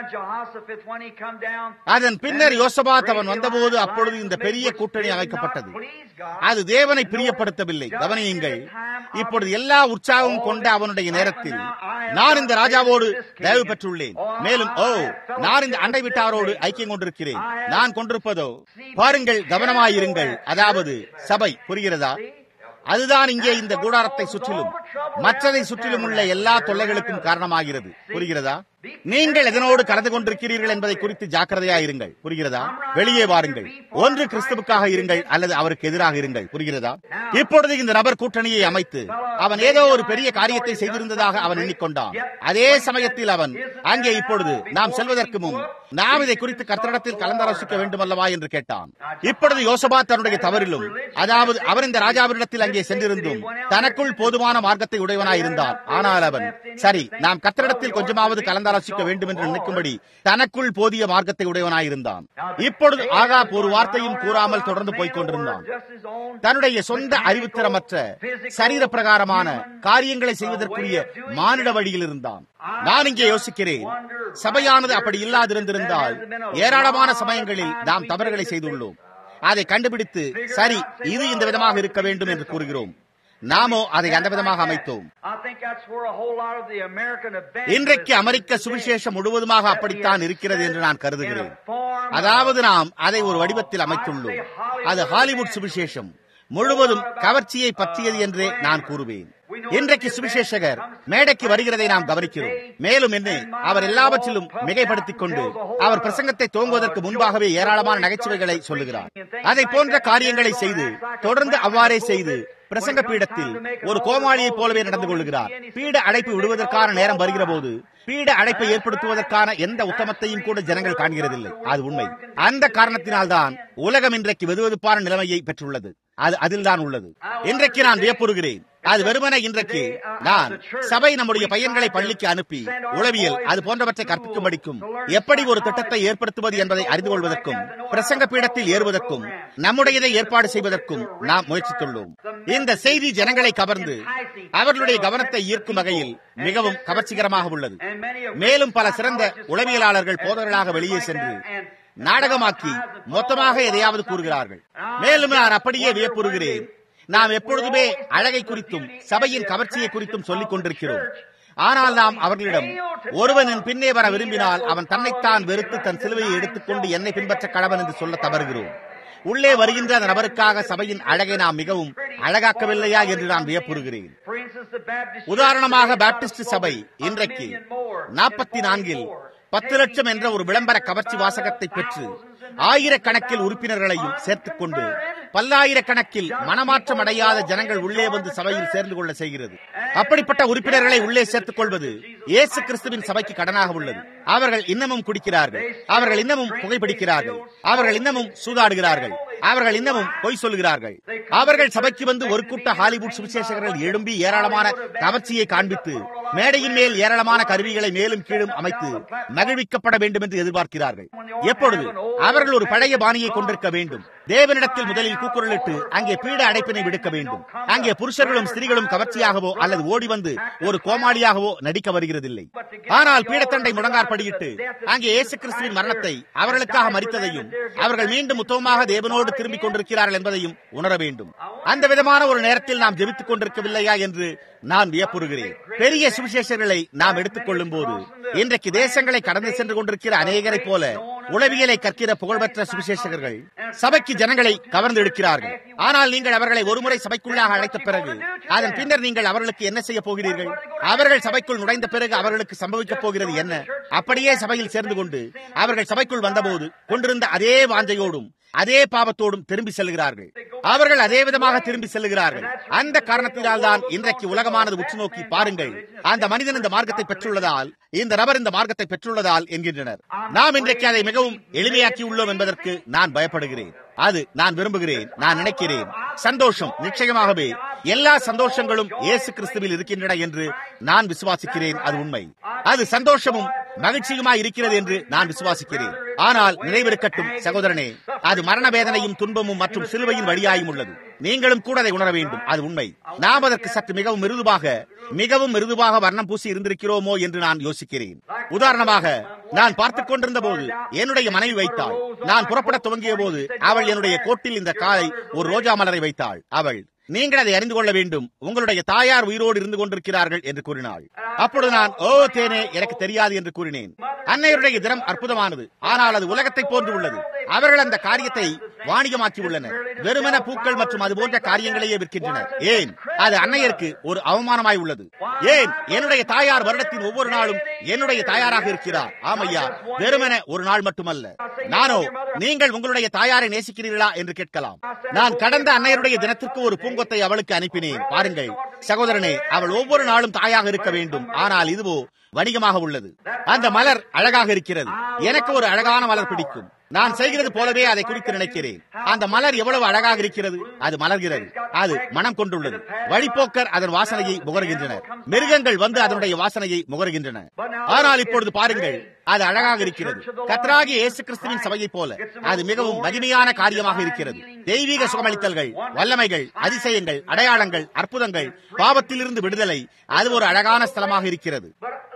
அதன் பின்னர் யோசபாத் அவன் வந்தபோது அப்பொழுது இந்த பெரிய கூட்டணி அமைக்கப்பட்டது அது தேவனை பிரியப்படுத்தவில்லை கவனியுங்கள் இப்பொழுது எல்லா உற்சாகம் கொண்ட அவனுடைய நேரத்தில் நான் இந்த ராஜாவோடு தயவு பெற்றுள்ளேன் மேலும் ஓ நான் இந்த அண்டை விட்டாரோடு ஐக்கியம் கொண்டிருக்கிறேன் நான் கொண்டிருப்பதோ பாருங்கள் கவனமாயிருங்கள் அதாவது சபை புரிகிறதா அதுதான் இங்கே இந்த கூடாரத்தை சுற்றிலும் மற்றதை சுற்றிலும் உள்ள எல்லா தொல்லைகளுக்கும் காரணமாகிறது புரிகிறதா நீங்கள் எதனோடு கலந்து கொண்டிருக்கிறீர்கள் என்பதை குறித்து ஜாக்கிரதையாயிருங்கள் புரிகிறதா வெளியே வாருங்கள் ஒன்று கிறிஸ்துவுக்காக இருங்கள் அல்லது அவருக்கு எதிராக இருங்கள் புரிகிறதா இப்பொழுது இந்த நபர் கூட்டணியை அமைத்து அவன் ஏதோ ஒரு பெரிய காரியத்தை செய்திருந்ததாக அவன் எண்ணிக்கொண்டான் அதே சமயத்தில் அவன் அங்கே இப்பொழுது நாம் செல்வதற்கு முன் நாம் இதை குறித்து கர்த்தரிடத்தில் கலந்தாலோசிக்க வேண்டும் அல்லவா என்று கேட்டான் இப்பொழுது யோசபா தன்னுடைய தவறிலும் அதாவது அவர் இந்த ராஜாவினிடத்தில் அங்கே சென்றிருந்தும் தனக்குள் போதுமான மார்க்கத்தை உடையவனாய் இருந்தான் ஆனால் அவன் சரி நாம் கர்த்தரிடத்தில் கொஞ்சமாவது கலந்தாலோசிக்க வேண்டும் என்று நினைக்கும்படி தனக்குள் போதிய மார்க்கத்தை உடையவனாய் இருந்தான் இப்பொழுது ஆகாப் ஒரு வார்த்தையும் கூறாமல் தொடர்ந்து போய்க் கொண்டிருந்தான் தன்னுடைய சொந்த அறிவுத்திறமற்ற சரீர பிரகாரமான காரியங்களை செய்வதற்குரிய மானிட வழியில் இருந்தான் நான் இங்கே யோசிக்கிறேன் சபையானது அப்படி இல்லாதிருந்திருந்தால் ஏராளமான சமயங்களில் நாம் தவறுகளை செய்துள்ளோம் அதை கண்டுபிடித்து சரி இது இந்த விதமாக இருக்க வேண்டும் என்று கூறுகிறோம் நாமோ அதை அந்த விதமாக அமைத்தோம் இன்றைக்கு அமெரிக்க சுவிசேஷம் முழுவதுமாக அப்படித்தான் இருக்கிறது என்று நான் கருதுகிறேன் அதாவது நாம் அதை ஒரு வடிவத்தில் அமைத்துள்ளோம் அது ஹாலிவுட் சுவிசேஷம் முழுவதும் கவர்ச்சியை பற்றியது என்றே நான் கூறுவேன் இன்றைக்கு சுவிசேஷகர் மேடைக்கு வருகிறதை நாம் கவனிக்கிறோம் மேலும் என்ன அவர் எல்லாவற்றிலும் மிகைப்படுத்திக் கொண்டு அவர் பிரசங்கத்தை துவங்குவதற்கு முன்பாகவே ஏராளமான நகைச்சுவைகளை சொல்லுகிறார் அதை போன்ற காரியங்களை செய்து தொடர்ந்து அவ்வாறே செய்து பிரசங்க பீடத்தில் ஒரு கோமாளியைப் போலவே நடந்து கொள்கிறார் பீட அடைப்பு விடுவதற்கான நேரம் வருகிற போது பீட அடைப்பை ஏற்படுத்துவதற்கான எந்த உத்தமத்தையும் கூட ஜனங்கள் காண்கிறதில்லை அது உண்மை அந்த காரணத்தினால்தான் உலகம் இன்றைக்கு வெதுவெதுப்பான நிலைமையை பெற்றுள்ளது அது அதில்தான் உள்ளது இன்றைக்கு நான் வியப்புறுகிறேன் அது வெறுமன இன்றைக்கு நான் சபை நம்முடைய பையன்களை பள்ளிக்கு அனுப்பி உளவியல் அது போன்றவற்றை கற்பிக்கும்படிக்கும் எப்படி ஒரு திட்டத்தை ஏற்படுத்துவது என்பதை அறிந்து கொள்வதற்கும் பிரசங்க பீடத்தில் ஏறுவதற்கும் நம்முடையதை ஏற்பாடு செய்வதற்கும் நாம் முயற்சித்துள்ளோம் இந்த செய்தி ஜனங்களை கவர்ந்து அவர்களுடைய கவனத்தை ஈர்க்கும் வகையில் மிகவும் கவர்ச்சிகரமாக உள்ளது மேலும் பல சிறந்த உளவியலாளர்கள் போதர்களாக வெளியே சென்று நாடகமாக்கி மொத்தமாக எதையாவது கூறுகிறார்கள் மேலும் நான் அப்படியே வியப்புறுகிறேன் நாம் எப்பொழுதுமே அழகை குறித்தும் சபையின் கவர்ச்சியை குறித்தும் சொல்லிக் கொண்டிருக்கிறோம் ஆனால் நாம் அவர்களிடம் ஒருவனின் பின்னே வர விரும்பினால் அவன் தன்னைத்தான் வெறுத்து தன் சிலுவையை எடுத்துக்கொண்டு என்னை பின்பற்ற கடவன் என்று சொல்ல தவறுகிறோம் உள்ளே வருகின்ற அந்த நபருக்காக சபையின் அழகை நாம் மிகவும் அழகாக்கவில்லையா என்று நான் வியப்புறுகிறேன் உதாரணமாக பாப்டிஸ்ட் சபை இன்றைக்கு நாற்பத்தி நான்கில் பத்து லட்சம் என்ற ஒரு விளம்பர கவர்ச்சி வாசகத்தை பெற்று ஆயிரக்கணக்கில் உறுப்பினர்களையும் சேர்த்துக் கொண்டு பல்லாயிரக்கணக்கில் மனமாற்றம் அடையாத ஜனங்கள் உள்ளே வந்து சபையில் சேர்ந்து கொள்ள செய்கிறது அப்படிப்பட்ட உறுப்பினர்களை உள்ளே சேர்த்துக் கொள்வது இயேசு கிறிஸ்துவின் சபைக்கு கடனாக உள்ளது அவர்கள் இன்னமும் குடிக்கிறார்கள் அவர்கள் இன்னமும் புகைப்பிடிக்கிறார்கள் அவர்கள் இன்னமும் சூதாடுகிறார்கள் அவர்கள் இன்னமும் பொய் சொல்கிறார்கள் அவர்கள் சபைக்கு வந்து ஒரு கூட்ட ஹாலிவுட் சுவிசேஷகர்கள் எழும்பி ஏராளமான கவர்ச்சியை காண்பித்து மேடையின் மேல் ஏராளமான கருவிகளை மேலும் கீழும் அமைத்து மகிழ்விக்கப்பட வேண்டும் என்று எதிர்பார்க்கிறார்கள் எப்பொழுது அவர்கள் ஒரு பழைய பாணியை கொண்டிருக்க வேண்டும் தேவனிடத்தில் முதலில் கூக்குரலிட்டு அங்கே பீட அடைப்பினை விடுக்க வேண்டும் அங்கே புருஷர்களும் ஸ்திரீகளும் கவர்ச்சியாகவோ அல்லது ஓடி வந்து ஒரு கோமாளியாகவோ நடிக்க வருகிறதில்லை ஆனால் பீடத்தண்டை முடங்காற்படியிட்டு அங்கே இயேசு கிறிஸ்துவின் மரணத்தை அவர்களுக்காக மறித்ததையும் அவர்கள் மீண்டும் உத்தமமாக தேவனோடு திரும்பிக் கொண்டிருக்கிறார்கள் என்பதையும் உணர வேண்டும் அந்த விதமான ஒரு நேரத்தில் நாம் ஜெபித்துக் கொண்டிருக்கவில்லையா என்று நான் வியப்புறுகிறேன் பெரிய சுவிசேஷர்களை நாம் எடுத்துக் கொள்ளும் போது இன்றைக்கு தேசங்களை கடந்து சென்று கொண்டிருக்கிற அநேகரை போல உளவியலை கற்கிற புகழ்பெற்ற சுவிசேஷகர்கள் சபைக்கு ஜனங்களை கவர்ந்து எடுக்கிறார்கள் ஆனால் நீங்கள் அவர்களை ஒருமுறை சபைக்குள்ளாக அழைத்த பிறகு அதன் பின்னர் நீங்கள் அவர்களுக்கு என்ன செய்ய போகிறீர்கள் அவர்கள் சபைக்குள் நுழைந்த பிறகு அவர்களுக்கு சம்பவிக்கப் போகிறது என்ன அப்படியே சபையில் சேர்ந்து கொண்டு அவர்கள் சபைக்குள் வந்தபோது கொண்டிருந்த அதே வாஞ்சையோடும் அதே பாவத்தோடும் திரும்பி செல்கிறார்கள் அவர்கள் அதே விதமாக திரும்பி செல்கிறார்கள் அந்த காரணத்தினால் தான் இன்றைக்கு உலகமானது உற்று நோக்கி பாருங்கள் அந்த மனிதன் இந்த மார்க்கத்தை பெற்றுள்ளதால் இந்த நபர் இந்த மார்க்கத்தை பெற்றுள்ளதால் என்கின்றனர் நாம் இன்றைக்கு அதை மிகவும் எளிமையாக்கி உள்ளோம் என்பதற்கு நான் பயப்படுகிறேன் அது நான் விரும்புகிறேன் நான் நினைக்கிறேன் சந்தோஷம் நிச்சயமாகவே எல்லா சந்தோஷங்களும் இயேசு கிறிஸ்துவில் இருக்கின்றன என்று நான் விசுவாசிக்கிறேன் அது உண்மை அது சந்தோஷமும் மகிழ்ச்சியுமாய் இருக்கிறது என்று நான் விசுவாசிக்கிறேன் ஆனால் நினைவிருக்கட்டும் சகோதரனே அது மரண வேதனையும் துன்பமும் மற்றும் சிலுவையின் வழியாயும் உள்ளது நீங்களும் கூட அதை உணர வேண்டும் அது உண்மை நாம் அதற்கு சற்று மிகவும் மிருதுவாக மிகவும் மிருதுவாக வர்ணம் பூசி இருந்திருக்கிறோமோ என்று நான் யோசிக்கிறேன் உதாரணமாக நான் பார்த்துக் கொண்டிருந்த போது என்னுடைய மனைவி வைத்தாள் நான் புறப்பட துவங்கிய போது அவள் என்னுடைய கோட்டில் இந்த காலை ஒரு ரோஜா மலரை வைத்தாள் அவள் நீங்கள் அதை அறிந்து கொள்ள வேண்டும் உங்களுடைய தாயார் உயிரோடு இருந்து கொண்டிருக்கிறார்கள் என்று கூறினாள் அப்பொழுது நான் ஓ தேனே எனக்கு தெரியாது என்று கூறினேன் அன்னையருடைய தினம் அற்புதமானது ஆனால் அது உலகத்தை போன்று உள்ளது அவர்கள் அந்த காரியத்தை வாணிகமாக்கி உள்ளனர் வெறுமன பூக்கள் மற்றும் அது போன்ற காரியங்களையே விற்கின்றனர் ஏன் அது அன்னையருக்கு ஒரு அவமானமாய் உள்ளது ஏன் என்னுடைய தாயார் வருடத்தின் ஒவ்வொரு நாளும் என்னுடைய தாயாராக இருக்கிறார் ஆமையா வெறுமன ஒரு நாள் மட்டுமல்ல நானோ நீங்கள் உங்களுடைய தாயாரை நேசிக்கிறீர்களா என்று கேட்கலாம் நான் கடந்த அன்னையருடைய தினத்திற்கு ஒரு பூங்கொத்தை அவளுக்கு அனுப்பினேன் பாருங்கள் சகோதரனே அவள் ஒவ்வொரு நாளும் தாயாக இருக்க வேண்டும் ஆனால் இதுவோ வணிகமாக உள்ளது அந்த மலர் அழகாக இருக்கிறது எனக்கு ஒரு அழகான மலர் பிடிக்கும் நான் செய்கிறது போலவே அதை குறித்து நினைக்கிறேன் அந்த மலர் எவ்வளவு அழகாக இருக்கிறது அது மலர்கிறது அது மனம் கொண்டுள்ளது வழிப்போக்கர் அதன் வாசனையை முகருகின்றனர் மிருகங்கள் வந்து அதனுடைய வாசனையை முகருகின்றன ஆனால் இப்பொழுது பாருங்கள் அது அழகாக இருக்கிறது கத்ராகி இயேசு கிறிஸ்துவின் சபையை போல அது மிகவும் மகிமையான காரியமாக இருக்கிறது தெய்வீக சுகமளித்தல்கள் வல்லமைகள் அதிசயங்கள் அடையாளங்கள் அற்புதங்கள் பாவத்திலிருந்து விடுதலை அது ஒரு அழகான ஸ்தலமாக இருக்கிறது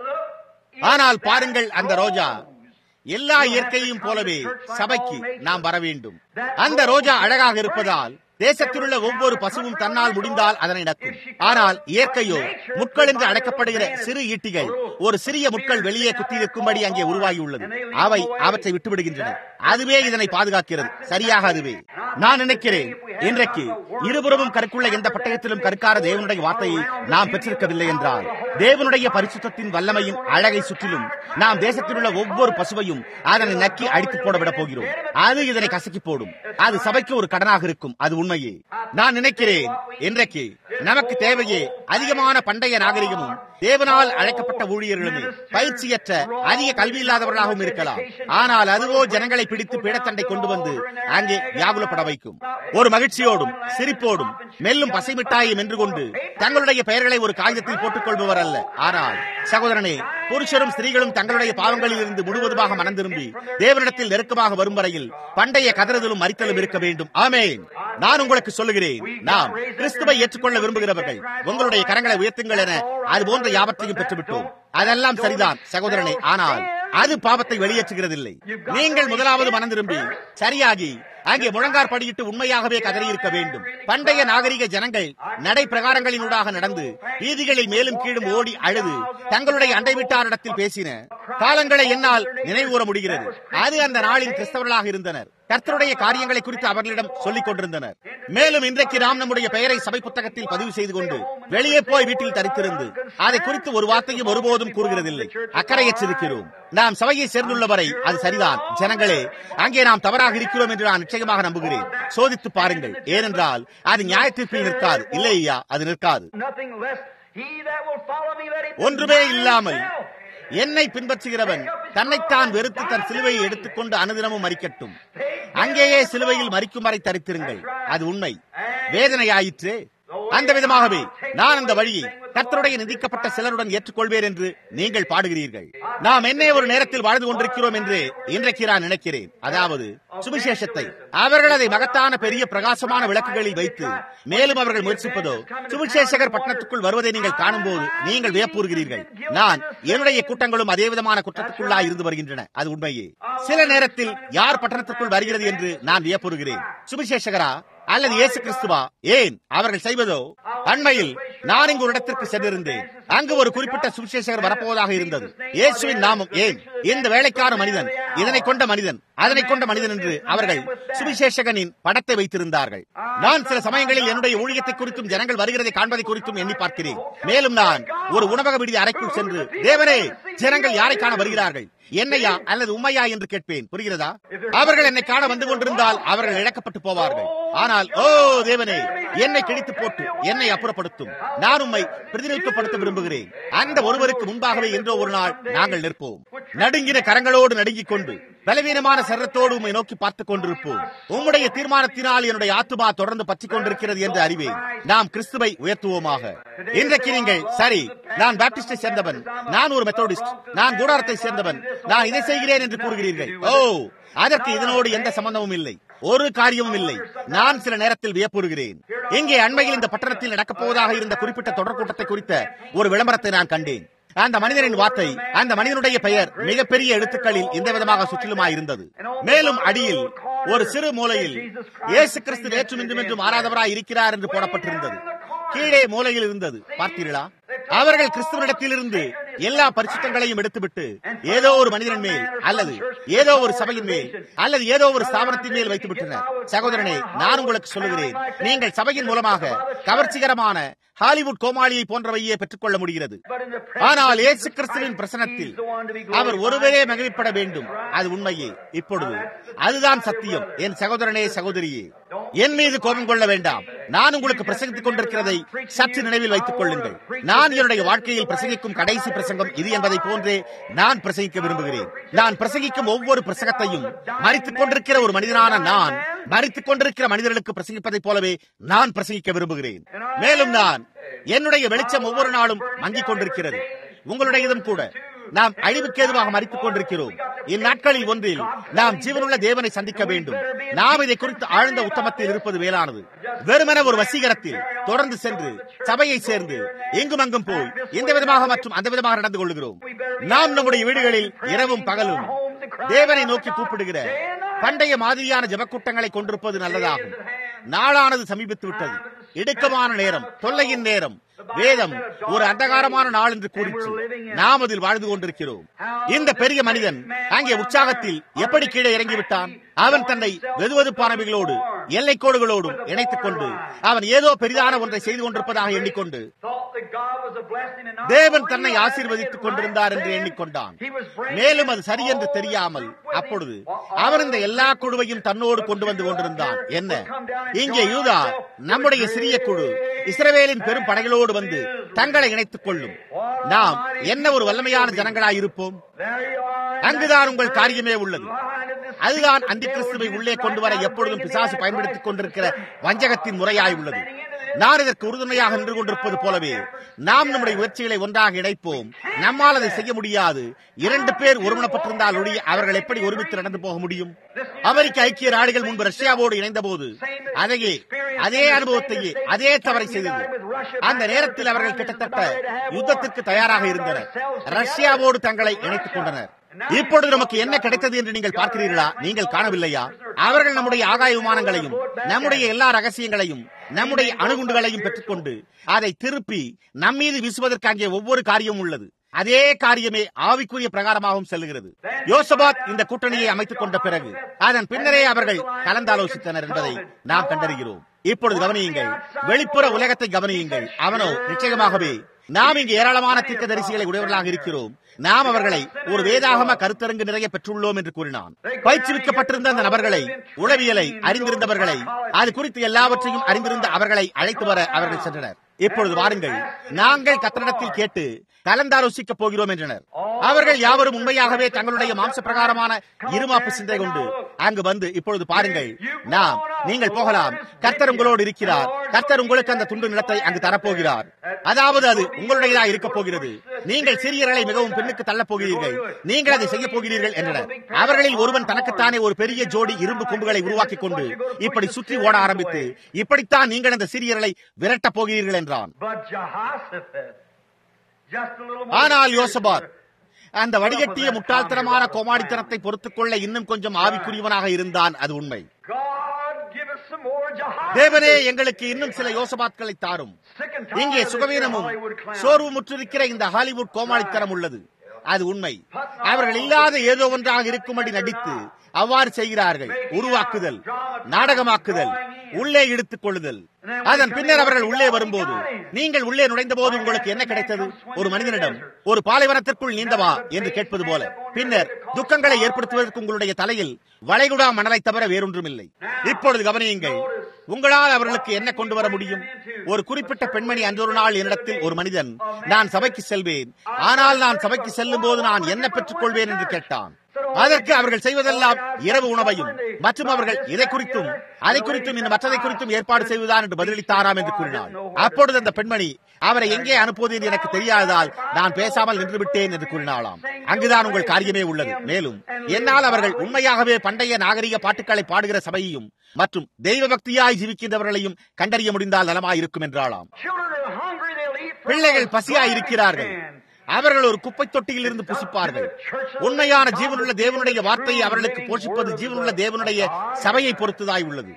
ஆனால் பாருங்கள் அந்த ரோஜா எல்லா இயற்கையும் போலவே சபைக்கு நாம் வர வேண்டும் அந்த ரோஜா அழகாக இருப்பதால் தேசத்தில் உள்ள ஒவ்வொரு பசுவும் தன்னால் முடிந்தால் அதனை நக்கும் ஆனால் இயற்கையோ முட்கள் என்று அழைக்கப்படுகிற சிறு ஈட்டிகள் ஒரு சிறிய முட்கள் வெளியே குத்தி நிற்கும்படி அங்கே உருவாகியுள்ளது அவை அவற்றை விட்டுவிடுகின்றன அதுவே இதனை பாதுகாக்கிறது சரியாக அதுவே நான் நினைக்கிறேன் இன்றைக்கு இருபுறமும் கருக்குள்ள எந்த பட்டயத்திலும் கருக்கார தேவனுடைய வார்த்தையை நாம் பெற்றிருக்கவில்லை என்றால் தேவனுடைய பரிசுத்தத்தின் வல்லமையின் அழகை சுற்றிலும் நாம் தேசத்தில் உள்ள ஒவ்வொரு பசுவையும் அதனை நக்கி அடித்து போட விட போகிறோம் அது இதனை கசக்கி போடும் அது சபைக்கு ஒரு கடனாக இருக்கும் அது உண்மையே நான் நினைக்கிறேன் இன்றைக்கு நமக்கு தேவையே அதிகமான பண்டைய நாகரிகமும் தேவனால் அழைக்கப்பட்ட ஊழியர்களுமே பயிற்சியற்ற அதிக கல்வி இல்லாதவர்களாகவும் இருக்கலாம் ஆனால் அதுவோ ஜனங்களை பிடித்து பீடத்தண்டை கொண்டு வந்து அங்கே வியாகுலப்பட வைக்கும் ஒரு மகிழ்ச்சியோடும் சிரிப்போடும் மெல்லும் பசை மிட்டாயை மென்று கொண்டு தங்களுடைய பெயர்களை ஒரு காகிதத்தில் போட்டுக் கொள்பவர் அல்ல ஆனால் சகோதரனே புருஷரும் ஸ்திரீகளும் தங்களுடைய பாவங்களில் இருந்து முழுவதுமாக மனம் திரும்பி தேவனிடத்தில் நெருக்கமாக வரும் வரையில் பண்டைய கதறுதலும் மறித்தலும் இருக்க வேண்டும் ஆமேன் நான் உங்களுக்கு சொல்லுகிறேன் நாம் கிறிஸ்துவை ஏற்றுக்கொள்ள விரும்புகிறவர்கள் உங்களுடைய கரங்களை உயர்த்துங்கள் என அது போன்ற யாவற்றையும் பெற்றுவிட்டோம் அதெல்லாம் சரிதான் சகோதரனே ஆனால் அது பாவத்தை வெளியேற்றுகிறதில்லை நீங்கள் முதலாவது மனம் திரும்பி சரியாகி அங்கே முழங்கார் படியிட்டு உண்மையாகவே கதறி இருக்க வேண்டும் பண்டைய நாகரிக ஜனங்கள் நடை பிரகாரங்களினூடாக நடந்து வீதிகளில் மேலும் கீழும் ஓடி அழுது தங்களுடைய அண்டை வீட்டாரிடத்தில் பேசின காலங்களை என்னால் நினைவுகூர முடிகிறது அது அந்த நாளின் கிறிஸ்தவர்களாக இருந்தனர் கர்த்தருடைய காரியங்களை குறித்து அவர்களிடம் சொல்லிக் கொண்டிருந்தனர் மேலும் இன்றைக்கு நாம் நம்முடைய பெயரை சபை புத்தகத்தில் பதிவு செய்து கொண்டு வெளியே போய் வீட்டில் தரித்திருந்து அதை குறித்து ஒரு வார்த்தையும் ஒருபோதும் கூறுகிறதில்லை அக்கறையற்றிருக்கிறோம் நாம் சபையை சேர்ந்துள்ளவரை அது சரிதான் ஜனங்களே அங்கே நாம் தவறாக இருக்கிறோம் என்று நான் நிச்சயமாக நம்புகிறேன் சோதித்து பாருங்கள் ஏனென்றால் அது நியாய தீர்ப்பில் நிற்காது இல்லை ஐயா அது நிற்காது ஒன்றுமே இல்லாமல் என்னை பின்பற்றுகிறவன் தன்னைத்தான் வெறுத்து தன் சிலுவையை எடுத்துக்கொண்டு அனுதினமும் மறிக்கட்டும் அங்கேயே சிலுவையில் மறிக்கும் வரை தரித்திருங்கள் அது உண்மை வேதனையாயிற்று அந்த விதமாகவே நான் அந்த வழியை கர்த்தருடைய நிதிக்கப்பட்ட சிலருடன் ஏற்றுக்கொள்வேன் என்று நீங்கள் பாடுகிறீர்கள் நாம் என்ன ஒரு நேரத்தில் வாழ்ந்து கொண்டிருக்கிறோம் என்று இன்றைக்கு நான் நினைக்கிறேன் அதாவது சுவிசேஷத்தை அவர்கள் அதை மகத்தான பெரிய பிரகாசமான விளக்குகளில் வைத்து மேலும் அவர்கள் முயற்சிப்பதோ சுவிசேஷகர் பட்டணத்துக்குள் வருவதை நீங்கள் காணும்போது நீங்கள் வியப்பூறுகிறீர்கள் நான் என்னுடைய கூட்டங்களும் அதே விதமான குற்றத்துக்குள்ளா இருந்து வருகின்றன அது உண்மையே சில நேரத்தில் யார் பட்டணத்துக்குள் வருகிறது என்று நான் வியப்பூறுகிறேன் சுவிசேஷகரா அல்லது இயேசு கிறிஸ்துவா ஏன் அவர்கள் செய்வதோ அண்மையில் நான் இங்கு ஒரு இடத்திற்கு சென்றிருந்தேன் அங்கு ஒரு குறிப்பிட்ட சுவிசேஷகர் வரப்போவதாக இருந்தது இயேசுவின் நாமம் ஏன் இந்த வேலைக்கார மனிதன் இதனை கொண்ட மனிதன் அதனை கொண்ட மனிதன் என்று அவர்கள் சுவிசேஷகனின் படத்தை வைத்திருந்தார்கள் நான் சில சமயங்களில் என்னுடைய ஊழியத்தை குறித்தும் ஜனங்கள் வருகிறதை காண்பதை குறித்தும் எண்ணி பார்க்கிறேன் மேலும் நான் ஒரு உணவக விடுதி அறைக்குள் சென்று தேவனே ஜனங்கள் யாரை காண வருகிறார்கள் என்னையா அல்லது உண்மையா என்று கேட்பேன் புரிகிறதா அவர்கள் என்னை காண வந்து கொண்டிருந்தால் அவர்கள் இழக்கப்பட்டு போவார்கள் ஆனால் ஓ தேவனே என்னை கிழித்து போட்டு என்னை அப்புறப்படுத்தும் நான் உண்மை பிரதிநிதித்துவப்படுத்த விரும்புகிறேன் அந்த ஒருவருக்கு முன்பாகவே என்றோ ஒரு நாள் நாங்கள் நிற்போம் நடுங்கின கரங்களோடு நடுங்கிக் கொண்டு பலவீனமான சரத்தோடு உண்மை நோக்கி பார்த்துக் கொண்டிருப்போம் உம்முடைய தீர்மானத்தினால் என்னுடைய ஆத்துமா தொடர்ந்து பற்றிக் கொண்டிருக்கிறது என்று அறிவேன் நாம் கிறிஸ்துவை உயர்த்துவோமாக இன்றைக்கு நீங்கள் சரி நான் பாப்டிஸ்டை சேர்ந்தவன் நான் ஒரு மெத்தோடிஸ்ட் நான் கூடாரத்தை சேர்ந்தவன் நான் இதை செய்கிறேன் என்று கூறுகிறீர்கள் ஓ அதற்கு இதனோடு எந்த சம்பந்தமும் இல்லை ஒரு காரியமும் இல்லை நான் சில நேரத்தில் வியப்புறுகிறேன் இங்கே அண்மையில் இந்த பட்டணத்தில் நடக்கப் போவதாக இருந்த குறிப்பிட்ட தொடர் கூட்டத்தை குறித்த ஒரு விளம்பரத்தை நான் கண்டேன் அந்த மனிதனின் வார்த்தை அந்த மனிதனுடைய பெயர் மிகப்பெரிய எழுத்துக்களில் இந்த விதமாக சுற்றிலுமாய் இருந்தது மேலும் அடியில் ஒரு சிறு மூலையில் இயேசு கிறிஸ்து நேற்றும் இன்றும் என்றும் மாறாதவராய் இருக்கிறார் என்று போடப்பட்டிருந்தது கீழே மூலையில் இருந்தது பார்த்தீர்களா அவர்கள் கிறிஸ்துவனிடத்தில் இருந்து எல்லா பரிசுத்தங்களையும் எடுத்துவிட்டு ஏதோ ஒரு மனிதன் மேல் அல்லது ஏதோ ஒரு சபையின் மேல் அல்லது ஏதோ ஒரு ஸ்தாபனத்தின் மேல் வைத்து விட்டனர் சகோதரனே நான் உங்களுக்கு சொல்லுகிறேன் நீங்கள் சபையின் மூலமாக கவர்ச்சிகரமான ஹாலிவுட் கோமாளியை போன்றவையே பெற்றுக்கொள்ள முடிகிறது ஆனால் இயேசு கிறிஸ்துவின் பிரசனத்தில் அவர் ஒருவரே மகிழ்ப்பட வேண்டும் அது உண்மையே இப்பொழுது அதுதான் சத்தியம் என் சகோதரனே சகோதரியே என் மீது கோபம் கொள்ள வேண்டாம் நான் உங்களுக்கு பிரசங்கித்துக் கொண்டிருக்கிறதை சற்று நினைவில் வைத்துக் கொள்ளுங்கள் நான் என்னுடைய வாழ்க்கையில் பிரசங்கிக்கும் கடைசி பிரசங்கம் இது என்பதை போன்றே நான் பிரசங்கிக்க விரும்புகிறேன் நான் பிரசங்கிக்கும் ஒவ்வொரு பிரசங்கத்தையும் மறித்துக் கொண்டிருக்கிற ஒரு மனிதனான நான் மறித்துக் கொண்டிருக்கிற மனிதர்களுக்கு பிரசங்கிப்பதைப் போலவே நான் பிரசங்கிக்க விரும்புகிறேன் மேலும் நான் என்னுடைய வெளிச்சம் ஒவ்வொரு நாளும் மங்கிக் கொண்டிருக்கிறது உங்களுடையதும் கூட நாம் அழிவுக்கு ஏதுவாக மறித்துக் கொண்டிருக்கிறோம் இந்நாட்களில் ஒன்றில் நாம் ஜீவனுள்ள தேவனை சந்திக்க வேண்டும் நாம் இதை குறித்து ஆழ்ந்த உத்தமத்தில் இருப்பது மேலானது வெறுமன ஒரு வசீகரத்தில் தொடர்ந்து சென்று சபையை சேர்ந்து எங்கும் அங்கும் போய் இந்த விதமாக மற்றும் அந்த விதமாக நடந்து கொள்கிறோம் நாம் நம்முடைய வீடுகளில் இரவும் பகலும் தேவனை நோக்கி கூப்பிடுகிற பண்டைய மாதிரியான ஜபக்கூட்டங்களை கொண்டிருப்பது நல்லதாகும் நாளானது சமீபித்து விட்டது இடுக்கமான நேரம் தொல்லையின் நேரம் வேதம் ஒரு அந்தகாரமான நாள் என்று கூறிச்சு நாம் அதில் வாழ்ந்து கொண்டிருக்கிறோம் இந்த பெரிய மனிதன் அங்கே உற்சாகத்தில் எப்படி கீழே இறங்கிவிட்டான் அவன் தன்னை வெதுவெதுப்பானவைகளோடு எல்லைக்கோடுகளோடும் இணைத்துக் கொண்டு அவன் ஏதோ பெரிதான ஒன்றை செய்து கொண்டிருப்பதாக எண்ணிக்கொண்டு தேவன் தன்னை ஆசீர்வதித்துக் கொண்டிருந்தார் என்று எண்ணிக்கொண்டான் மேலும் அது சரி என்று தெரியாமல் அப்பொழுது அவன் இந்த எல்லா குழுவையும் தன்னோடு கொண்டு வந்து கொண்டிருந்தான் என்ன இங்கே யூதா நம்முடைய சிறிய குழு இஸ்ரவேலின் பெரும் படைகளோடு வந்து தங்களை இணைத்துக் கொள்ளும் நாம் என்ன ஒரு வல்லமையான ஜனங்களாய் இருப்போம் அங்குதான் உங்கள் காரியமே உள்ளது அதுதான் அந்தி கிறிஸ்துவை உள்ளே கொண்டு வர எப்பொழுதும் பிசாசு பயன்படுத்திக் கொண்டிருக்கிற வஞ்சகத்தின் முறையாய் உள்ளது நான் இதற்கு உறுதுணையாக நின்று கொண்டிருப்பது போலவே நாம் நம்முடைய முயற்சிகளை ஒன்றாக இணைப்போம் நம்மால் அதை செய்ய முடியாது இரண்டு பேர் ஒருமனப்பட்டிருந்தால் ஒழிய அவர்கள் எப்படி ஒருமித்து நடந்து போக முடியும் அமெரிக்க ஐக்கிய நாடுகள் முன்பு ரஷ்யாவோடு இணைந்த போது அதையே அதே அனுபவத்தையே அதே தவறை செய்தது அந்த நேரத்தில் அவர்கள் கிட்டத்தட்ட யுத்தத்திற்கு தயாராக இருந்தனர் ரஷ்யாவோடு தங்களை இணைத்துக் கொண்டனர் இப்பொழுது நமக்கு என்ன கிடைத்தது என்று நீங்கள் பார்க்கிறீர்களா நீங்கள் காணவில்லையா அவர்கள் நம்முடைய ஆகாய விமானங்களையும் நம்முடைய எல்லா ரகசியங்களையும் நம்முடைய அணுகுண்டுகளையும் பெற்றுக்கொண்டு அதை திருப்பி நம்மீது வீசுவதற்கு அங்கே ஒவ்வொரு காரியமும் உள்ளது அதே காரியமே ஆவிக்குரிய பிரகாரமாகவும் செல்லுகிறது யோசபாத் இந்த கூட்டணியை அமைத்துக் கொண்ட பிறகு அதன் பின்னரே அவர்கள் கலந்தாலோசித்தனர் என்பதை நாம் கண்டறிகிறோம் இப்பொழுது கவனியுங்கள் வெளிப்புற உலகத்தை கவனியுங்கள் அவனோ நிச்சயமாகவே நாம் இங்கு ஏராளமான தீர்க்க தரிசிகளை உடையவர்களாக இருக்கிறோம் நாம் அவர்களை ஒரு வேதாகம கருத்தரங்கு நிறைய பெற்றுள்ளோம் என்று கூறினான் பயிற்சிவிக்கப்பட்டிருந்த அந்த நபர்களை உளவியலை அறிந்திருந்தவர்களை அது குறித்து எல்லாவற்றையும் அறிந்திருந்த அவர்களை அழைத்து வர அவர்கள் சென்றனர் இப்பொழுது வாருங்கள் நாங்கள் கத்தரிடத்தில் கேட்டு கலந்தாலோசிக்கப் போகிறோம் என்றனர் அவர்கள் யாவரும் உண்மையாகவே தங்களுடைய மாம்ச பிரகாரமான இருமாப்பு சிந்தை கொண்டு அங்கு வந்து இப்பொழுது பாருங்கள் நாம் நீங்கள் போகலாம் கர்த்தர் உங்களோடு இருக்கிறார் கர்த்தர் உங்களுக்கு அந்த துண்டு நிலத்தை அங்கு தரப்போகிறார் அதாவது அது உங்களுடையதா இருக்க போகிறது நீங்கள் சிறியர்களை மிகவும் பின்னுக்கு தள்ளப் போகிறீர்கள் நீங்கள் அதை செய்ய போகிறீர்கள் என்றனர் அவர்களில் ஒருவன் தனக்குத்தானே ஒரு பெரிய ஜோடி இரும்பு கொம்புகளை உருவாக்கிக் கொண்டு இப்படி சுற்றி ஓட ஆரம்பித்து இப்படித்தான் நீங்கள் அந்த சிறியர்களை விரட்டப் போகிறீர்கள் என்றான் ஆனால் யோசபாத் அந்த வடிகட்டிய முட்டாள்தனமான கோமாடித்தனத்தை பொறுத்துக் கொள்ள இன்னும் கொஞ்சம் ஆவிக்குரியவனாக இருந்தான் அது உண்மை தேவனே எங்களுக்கு இன்னும் சில யோசபாத்களை தாரும் இங்கே சுகவீனமும் சோர்வு முற்றிருக்கிற இந்த ஹாலிவுட் கோமாளித்தனம் உள்ளது அது உண்மை அவர்கள் இல்லாத ஏதோ ஒன்றாக இருக்கும்படி நடித்து அவ்வாறு செய்கிறார்கள் உருவாக்குதல் நாடகமாக்குதல் உள்ளே இழுத்துக் கொள்ளுதல் அதன் பின்னர் அவர்கள் உள்ளே வரும்போது நீங்கள் உள்ளே நுழைந்த போது உங்களுக்கு என்ன கிடைத்தது ஒரு மனிதனிடம் ஒரு பாலைவனத்திற்குள் நீந்தவா என்று கேட்பது போல பின்னர் துக்கங்களை ஏற்படுத்துவதற்கு உங்களுடைய தலையில் வளைகுடா மணலை தவிர வேறொன்றும் இல்லை இப்பொழுது கவனியுங்கள் உங்களால் அவர்களுக்கு என்ன கொண்டு வர முடியும் ஒரு குறிப்பிட்ட பெண்மணி அன்றொரு நாள் என்னிடத்தில் ஒரு மனிதன் நான் சபைக்கு செல்வேன் ஆனால் நான் சபைக்கு செல்லும் போது நான் என்ன பெற்றுக் கொள்வேன் என்று கேட்டான் அதற்கு அவர்கள் செய்வதெல்லாம் இரவு உணவையும் மற்றும் அவர்கள் இதை குறித்தும் அதை குறித்தும் இந்த மற்றதை குறித்தும் ஏற்பாடு செய்வதுதான் என்று பதிலளித்தாராம் என்று கூறினார் அப்பொழுது அந்த பெண்மணி அவரை எங்கே அனுப்புவது என்று எனக்கு தெரியாததால் நான் பேசாமல் நின்று விட்டேன் என்று கூறினாலாம் அங்குதான் உங்கள் காரியமே உள்ளது மேலும் என்னால் அவர்கள் உண்மையாகவே பண்டைய நாகரிக பாட்டுக்களை பாடுகிற சபையையும் மற்றும் தெய்வ பக்தியாய் ஜீவிக்கின்றவர்களையும் கண்டறிய முடிந்தால் நலமாயிருக்கும் என்றாலாம் பிள்ளைகள் பசியாய் இருக்கிறார்கள் அவர்கள் ஒரு குப்பை தொட்டியில் இருந்து புசிப்பார்கள் உண்மையான ஜீவனுள்ள தேவனுடைய வார்த்தையை அவர்களுக்கு போஷிப்பது ஜீவனுள்ள தேவனுடைய சபையை பொறுத்ததாய் உள்ளது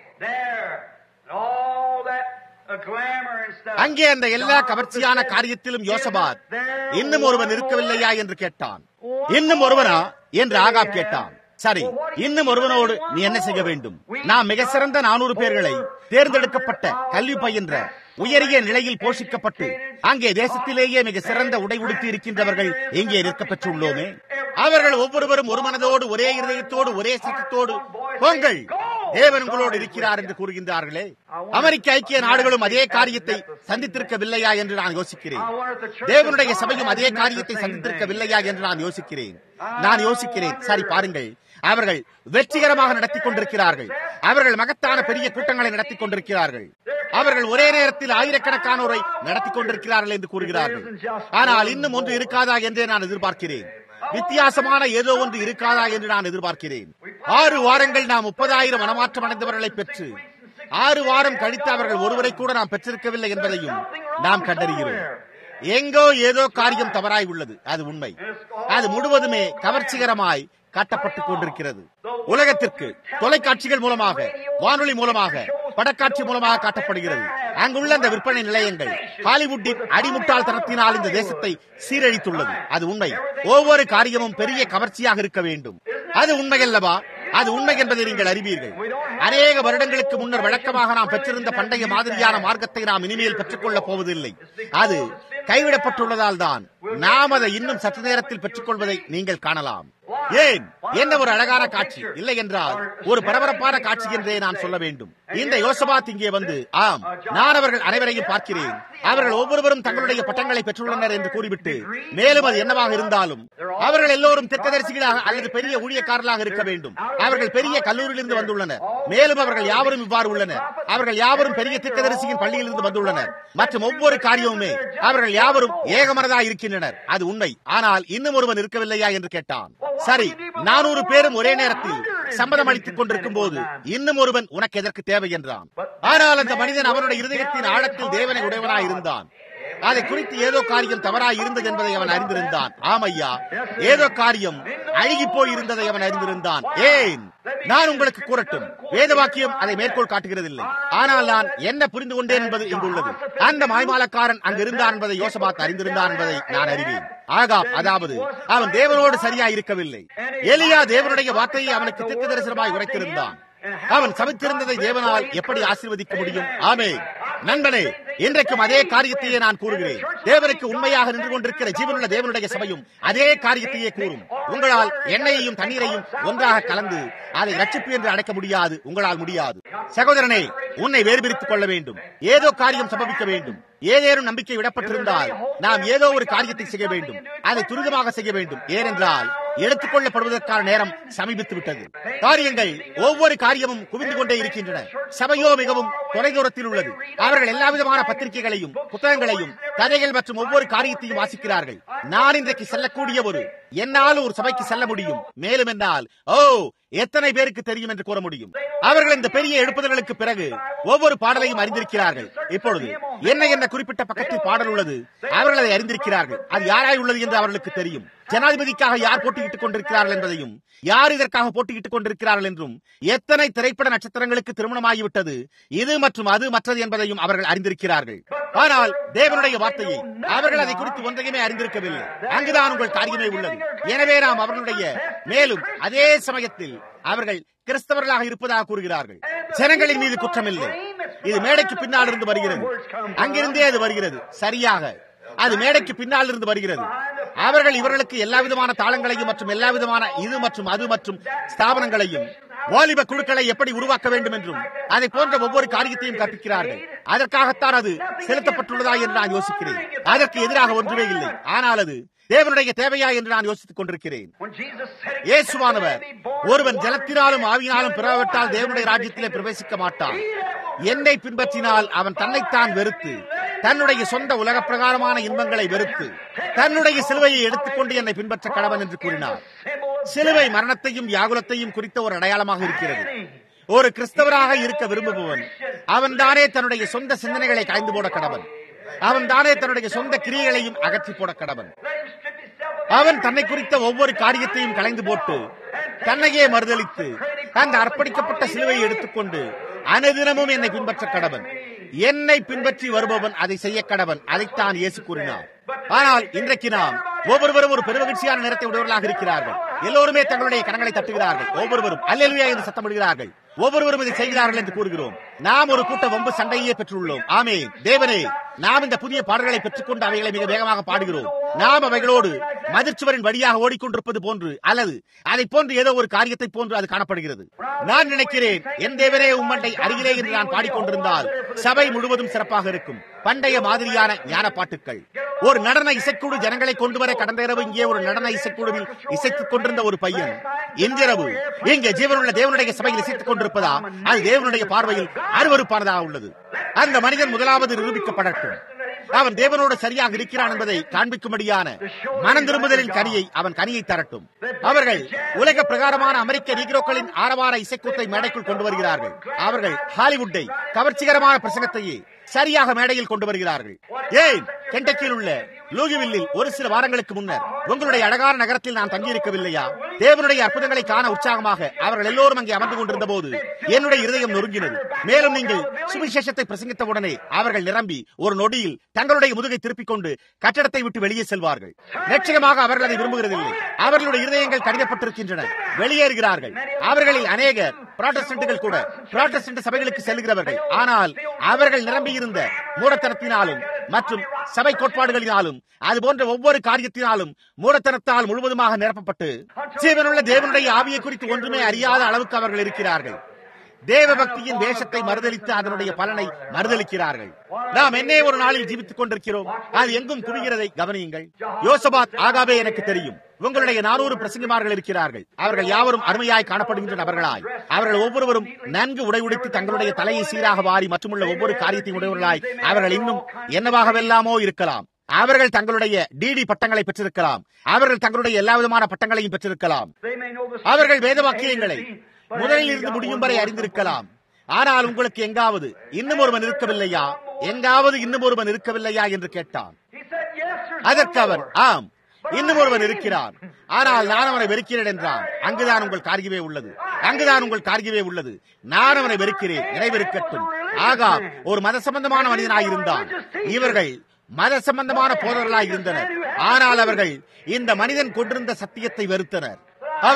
அங்கே அந்த எல்லா கவர்ச்சியான காரியத்திலும் யோசபாத் இன்னும் ஒருவன் இருக்கவில்லையா என்று கேட்டான் இன்னும் ஒருவனா என்று ஆகாப் கேட்டான் சரி இன்னும் ஒருவனோடு நீ என்ன செய்ய வேண்டும் நாம் மிக சிறந்த நானூறு பேர்களை தேர்ந்தெடுக்கப்பட்ட கல்வி பயின்ற உயரிய நிலையில் போஷிக்கப்பட்டு அங்கே தேசத்திலேயே மிக சிறந்த உடை உடுத்தி இருக்கின்றவர்கள் எங்கே நிற்க பெற்றுள்ளோமே அவர்கள் ஒவ்வொருவரும் ஒரு மனதோடு ஒரே இருதயத்தோடு ஒரே சத்தத்தோடு போங்கள் தேவன் உங்களோடு இருக்கிறார் என்று கூறுகின்றார்களே அமெரிக்க ஐக்கிய நாடுகளும் அதே காரியத்தை சந்தித்திருக்கவில்லையா என்று நான் யோசிக்கிறேன் தேவனுடைய சபையும் அதே காரியத்தை சந்தித்திருக்கவில்லையா என்று நான் யோசிக்கிறேன் நான் யோசிக்கிறேன் சரி பாருங்கள் அவர்கள் வெற்றிகரமாக நடத்தி கொண்டிருக்கிறார்கள் அவர்கள் மகத்தான பெரிய கூட்டங்களை நடத்தி கொண்டிருக்கிறார்கள் அவர்கள் ஒரே நேரத்தில் ஆயிரக்கணக்கானோரை நடத்தி கொண்டிருக்கிறார்கள் என்று கூறுகிறார்கள் ஆனால் இன்னும் ஒன்று இருக்காதா என்றே நான் எதிர்பார்க்கிறேன் வித்தியாசமான ஏதோ ஒன்று இருக்காதா என்று நான் எதிர்பார்க்கிறேன் ஆறு வாரங்கள் நாம் முப்பதாயிரம் மனமாற்றம் அடைந்தவர்களை பெற்று ஆறு வாரம் கழித்து அவர்கள் ஒருவரை கூட நாம் பெற்றிருக்கவில்லை என்பதையும் நாம் கண்டறிகிறோம் எங்கோ ஏதோ காரியம் தவறாய் உள்ளது அது உண்மை அது முழுவதுமே கவர்ச்சிகரமாய் காட்டப்பட்டுக் கொண்டிருக்கிறது உலகத்திற்கு தொலைக்காட்சிகள் மூலமாக வானொலி மூலமாக படக்காட்சி மூலமாக காட்டப்படுகிறது அங்குள்ள அந்த விற்பனை நிலையங்கள் ஹாலிவுட்டின் அடிமுட்டாள் தனத்தினால் இந்த தேசத்தை சீரழித்துள்ளது அது உண்மை ஒவ்வொரு காரியமும் பெரிய கவர்ச்சியாக இருக்க வேண்டும் அது உண்மையல்லவா அது உண்மை என்பதை நீங்கள் அறிவீர்கள் அநேக வருடங்களுக்கு முன்னர் வழக்கமாக நாம் பெற்றிருந்த பண்டைய மாதிரியான மார்க்கத்தை நாம் இனிமேல் பெற்றுக்கொள்ளப் போவதில்லை அது கைவிடப்பட்டுள்ளதால் தான் நாம் அதை இன்னும் சற்று நேரத்தில் பெற்றுக்கொள்வதை நீங்கள் காணலாம் ஏன் என்ன ஒரு அழகான காட்சி இல்லை என்றால் ஒரு பரபரப்பான காட்சி என்றே நான் சொல்ல வேண்டும் இந்த யோசபாத் இங்கே வந்து ஆம் நான் அவர்கள் அனைவரையும் பார்க்கிறேன் அவர்கள் ஒவ்வொருவரும் தங்களுடைய பட்டங்களை பெற்றுள்ளனர் என்று கூறிவிட்டு மேலும் அது என்னவாக இருந்தாலும் அவர்கள் எல்லோரும் தெற்கதரிசிகளாக அல்லது பெரிய ஊழியக்காரர்களாக இருக்க வேண்டும் அவர்கள் பெரிய கல்லூரியிலிருந்து வந்துள்ளனர் மேலும் அவர்கள் யாவரும் இவ்வாறு உள்ளனர் அவர்கள் யாவரும் பெரிய திக்கதரிசியின் பள்ளியிலிருந்து வந்துள்ளனர் மற்றும் ஒவ்வொரு காரியமுமே அவர்கள் யாவரும் ஏகமனதாக இருக்கின்றனர் அது உண்மை ஆனால் இன்னும் ஒருவன் இருக்கவில்லையா என்று கேட்டான் சரி நானூறு பேரும் ஒரே நேரத்தில் சம்மதம் அளித்துக் கொண்டிருக்கும் போது இன்னும் ஒருவன் உனக்கு எதற்கு தேவை என்றான் ஆனால் அந்த மனிதன் அவனுடைய இருதயத்தின் ஆழத்தில் தேவனை உடையவனாய் இருந்தான் அதை குறித்து ஏதோ காரியம் தவறாய் இருந்தது என்பதை அவன் அறிந்திருந்தான் ஆமையா ஏதோ காரியம் அழுகி போய் இருந்ததை அவன் அறிந்திருந்தான் ஏன் நான் உங்களுக்கு கூறட்டும் வேத வாக்கியம் அதை மேற்கோள் காட்டுகிறதில்லை ஆனால் நான் என்ன புரிந்து கொண்டேன் என்பது இங்குள்ளது அந்த மாய்மாலக்காரன் அங்கு இருந்தான் என்பதை யோசபாத் அறிந்திருந்தான் என்பதை நான் அறிவேன் ஆகாப் அதாவது அவன் தேவனோடு சரியா இருக்கவில்லை எலியா தேவனுடைய வார்த்தையை அவனுக்கு திட்ட தரிசனமாய் உரைத்திருந்தான் அவன் சமைத்திருந்ததை தேவனால் எப்படி ஆசீர்வதிக்க முடியும் ஆமே நண்பனே இன்றைக்கும் அதே காரியத்தையே நான் கூறுகிறேன் தேவனுக்கு உண்மையாக நின்று கொண்டிருக்கிற ஜீவனுள்ள தேவனுடைய சபையும் அதே காரியத்தையே கூறும் உங்களால் எண்ணெயையும் தண்ணீரையும் ஒன்றாக கலந்து அதை ரட்சிப்பு என்று அழைக்க முடியாது உங்களால் முடியாது சகோதரனே உன்னை வேறுபிரித்துக் கொள்ள வேண்டும் ஏதோ காரியம் சம்பவிக்க வேண்டும் ஏதேனும் நம்பிக்கை விடப்பட்டிருந்தால் நாம் ஏதோ ஒரு காரியத்தை செய்ய வேண்டும் அதை துரிதமாக செய்ய வேண்டும் ஏனென்றால் எடுத்துக்கொள்ளப்படுவதற்கான நேரம் சமீபித்து விட்டது காரியங்கள் ஒவ்வொரு காரியமும் குவிந்து கொண்டே இருக்கின்றன சபையோ மிகவும் தொலைதூரத்தில் உள்ளது அவர்கள் எல்லா விதமான பத்திரிகைகளையும் புத்தகங்களையும் கதைகள் மற்றும் ஒவ்வொரு காரியத்தையும் வாசிக்கிறார்கள் நான் இன்றைக்கு செல்லக்கூடிய ஒரு என்னால் ஒரு சபைக்கு செல்ல முடியும் மேலும் என்னால் ஓ எத்தனை பேருக்கு தெரியும் என்று கூற முடியும் அவர்கள் இந்த பெரிய எழுப்புதல்களுக்கு பிறகு ஒவ்வொரு பாடலையும் அறிந்திருக்கிறார்கள் இப்பொழுது என்ன என்ன குறிப்பிட்ட பக்கத்தில் பாடல் உள்ளது அவர்கள் அதை அறிந்திருக்கிறார்கள் அது யாராய் உள்ளது என்று அவர்களுக்கு தெரியும் ஜனாதிபதிக்காக யார் போட்டியிட்டுக் கொண்டிருக்கிறார்கள் என்பதையும் யார் இதற்காக போட்டியிட்டுக் கொண்டிருக்கிறார்கள் என்றும் எத்தனை திரைப்பட நட்சத்திரங்களுக்கு திருமணமாகிவிட்டது இது மற்றும் அது மற்றது என்பதையும் அவர்கள் அறிந்திருக்கிறார்கள் ஆனால் தேவனுடைய வார்த்தையை அவர்கள் அதை குறித்து ஒன்றையுமே அறிந்திருக்கவில்லை அங்குதான் உங்கள் காரியமே உள்ளது எனவே நாம் அவர்களுடைய மேலும் அதே சமயத்தில் அவர்கள் கிறிஸ்தவர்களாக இருப்பதாக கூறுகிறார்கள் ஜனங்களின் மீது குற்றமில்லை இது மேடைக்கு பின்னால் இருந்து வருகிறது அங்கிருந்தே அது வருகிறது சரியாக அது மேடைக்கு பின்னால் இருந்து வருகிறது அவர்கள் இவர்களுக்கு எல்லா விதமான தாளங்களையும் மற்றும் எல்லா விதமான இது மற்றும் அது மற்றும் ஸ்தாபனங்களையும் வாலிப குழுக்களை எப்படி உருவாக்க வேண்டும் என்றும் அதை போன்ற ஒவ்வொரு காரியத்தையும் கற்பிக்கிறார்கள் அதற்காகத்தான் அது செலுத்தப்பட்டுள்ளதா என்று நான் யோசிக்கிறேன் அதற்கு எதிராக ஒன்றுமே இல்லை ஆனால் அது தேவனுடைய தேவையா என்று நான் யோசித்துக் கொண்டிருக்கிறேன் இயேசுவானவர் ஒருவன் ஜலத்தினாலும் ஆவியினாலும் பிறவிட்டால் தேவனுடைய ராஜ்யத்திலே பிரவேசிக்க மாட்டான் என்னை பின்பற்றினால் அவன் தன்னைத்தான் வெறுத்து தன்னுடைய சொந்த உலக பிரகாரமான இன்பங்களை வெறுத்து தன்னுடைய சிலுவையை எடுத்துக்கொண்டு என்னை பின்பற்ற கடவன் என்று கூறினார் சிலுவை மரணத்தையும் யாகுலத்தையும் குறித்த ஒரு அடையாளமாக இருக்கிறது ஒரு கிறிஸ்தவராக இருக்க விரும்புபவன் அவன் தானே தன்னுடைய சொந்த சிந்தனைகளை காய்ந்து போட கடவன் அவன் தானே தன்னுடைய சொந்த கிரியைகளையும் அகற்றி போட கடவன் அவன் தன்னை குறித்த ஒவ்வொரு காரியத்தையும் கலைந்து போட்டு தன்னையே மறுதளித்து அந்த அர்ப்பணிக்கப்பட்ட சிலுவையை எடுத்துக்கொண்டு அனுதினமும் என்னை பின்பற்ற கடவன் என்னை பின்பற்றி வருபவன் அதை செய்ய கடவன் அதைத்தான் இயேசு கூறினார் ஆனால் இன்றைக்கு நாம் ஒவ்வொருவரும் ஒரு பெருமகிழ்ச்சியான நிறத்தை உடையவர்களாக இருக்கிறார்கள் எல்லோருமே தங்களுடைய கரங்களை தட்டுகிறார்கள் ஒவ்வொருவரும் அல்லேலுயா என்று சத்தமிடுகிறார்கள் ஒவ்வொருவரும் இதை செய்கிறார்கள் என்று கூறுகிறோம் நாம் ஒரு கூட்ட வம்பு சண்டையே பெற்றுள்ளோம் ஆமே தேவனே நாம் இந்த புதிய பாடல்களை பெற்றுக்கொண்டு அவைகளை மிக வேகமாக பாடுகிறோம் நாம் அவைகளோடு மதிர்ச்சுவரின் வழியாக ஓடிக்கொண்டிருப்பது போன்று அல்லது அதை போன்று ஏதோ ஒரு காரியத்தை போன்று அது காணப்படுகிறது நான் நினைக்கிறேன் என் தேவனே உம்மண்டை அருகிலே என்று நான் பாடிக்கொண்டிருந்தால் சபை முழுவதும் சிறப்பாக இருக்கும் பண்டைய மாதிரியான ஞான பாட்டுக்கள் ஒரு நடன இசைக்குழு ஜனங்களை கொண்டு வர கடந்த இரவு இங்கே ஒரு நடன இசைக்குழுவில் இசைத்துக் கொண்டிருந்த ஒரு பையன் இன்றிரவு இங்கே ஜீவனுள்ள தேவனுடைய சபையில் இசைத்துக் கொண்டிருப்பதா அது தேவனுடைய பார்வையில் அருவறுப்பானதாக உள்ளது அந்த மனிதன் முதலாவது நிரூபிக்கப்படட்டும் அவன் தேவனோடு சரியாக இருக்கிறான் என்பதை காண்பிக்கும்படியான மனம் திரும்புதலின் கனியை அவன் கனியை தரட்டும் அவர்கள் உலக பிரகாரமான அமெரிக்க நீக்ரோக்களின் ஆரவார இசைக்கூத்தை மேடைக்குள் கொண்டு வருகிறார்கள் அவர்கள் ஹாலிவுட்டை கவர்ச்சிகரமான பிரசங்கத்தையே சரியாக மேடையில் கொண்டு வருகிறார்கள் ஏன் கெண்டக்கியில் உள்ள லூகிவில்லில் ஒரு சில வாரங்களுக்கு முன்னர் உங்களுடைய அழகான நகரத்தில் நான் தங்கியிருக்கவில்லையா தேவனுடைய அற்புதங்களை காண உற்சாகமாக அவர்கள் எல்லோரும் அங்கே அமர்ந்து கொண்டிருந்த போது என்னுடைய இருதயம் நொறுங்கினது மேலும் நீங்கள் சுவிசேஷத்தை பிரசங்கித்த உடனே அவர்கள் நிரம்பி ஒரு நொடியில் தங்களுடைய முதுகை திருப்பிக் கொண்டு கட்டடத்தை விட்டு வெளியே செல்வார்கள் நிச்சயமாக அவர்கள் அதை விரும்புகிறதில்லை அவர்களுடைய இருதயங்கள் கடிதப்பட்டிருக்கின்றன வெளியேறுகிறார்கள் அவர்களில் அநேகர் புராட்டஸ்டன்ட்டுகள் கூட புராட்டஸ்டன்ட் சபைகளுக்கு செல்கிறவர்கள் ஆனால் அவர்கள் நிரம்பியிருந்த மூடத்தனத்தினாலும் மற்றும் சபை கோட்பாடுகளினாலும் அது போன்ற ஒவ்வொரு காரியத்தினாலும் மூடத்தனத்தால் முழுவதுமாக நிரப்பப்பட்டு ஜீவனுள்ள தேவனுடைய ஆவியை குறித்து ஒன்றுமே அறியாத அளவுக்கு அவர்கள் இருக்கிறார்கள் தேவ பக்தியின் வேஷத்தை மறுதளித்து அதனுடைய பலனை மறுதளிக்கிறார்கள் நாம் என்னே ஒரு நாளில் ஜீவித்துக் கொண்டிருக்கிறோம் அது எங்கும் குவிகிறதை கவனியுங்கள் யோசபாத் ஆகாவே எனக்கு தெரியும் உங்களுடைய நானூறு பிரசங்கமார்கள் இருக்கிறார்கள் அவர்கள் யாவரும் அருமையாய் காணப்படுகின்ற நபர்களாய் அவர்கள் ஒவ்வொருவரும் நன்கு உடை உடைத்து தங்களுடைய தலையை சீராக வாரி மற்றுமுள்ள ஒவ்வொரு காரியத்தையும் உடையவர்களாய் அவர்கள் இன்னும் என்னவாகவெல்லாமோ இருக்கலாம் அவர்கள் தங்களுடைய டிடி பட்டங்களை பெற்றிருக்கலாம் அவர்கள் தங்களுடைய எல்லா விதமான பட்டங்களையும் பெற்றிருக்கலாம் அவர்கள் வேத வாக்கியங்களை முதலில் இருந்து முடியும் வரை அறிந்திருக்கலாம் ஆனால் உங்களுக்கு எங்காவது இன்னும் ஒருவன் இருக்கவில்லையா எங்காவது இன்னும் ஒருவன் இருக்கவில்லையா என்று கேட்டான் அதற்கு அவன் ஆம் இன்னும் ஒருவன் இருக்கிறான் ஆனால் நான் அவனை வெறுக்கிறேன் என்றான் அங்குதான் உங்கள் காரியமே உள்ளது அங்குதான் உங்கள் காரியமே உள்ளது நான் அவனை வெறுக்கிறேன் நிறைவேற்கட்டும் ஆகா ஒரு மத சம்பந்தமான மனிதனாயிருந்தான் இவர்கள் மத சம்பந்தமான போதர்களாய் இருந்தனர் ஆனால் அவர்கள் இந்த மனிதன் கொண்டிருந்த சத்தியத்தை வெறுத்தனர் அவன்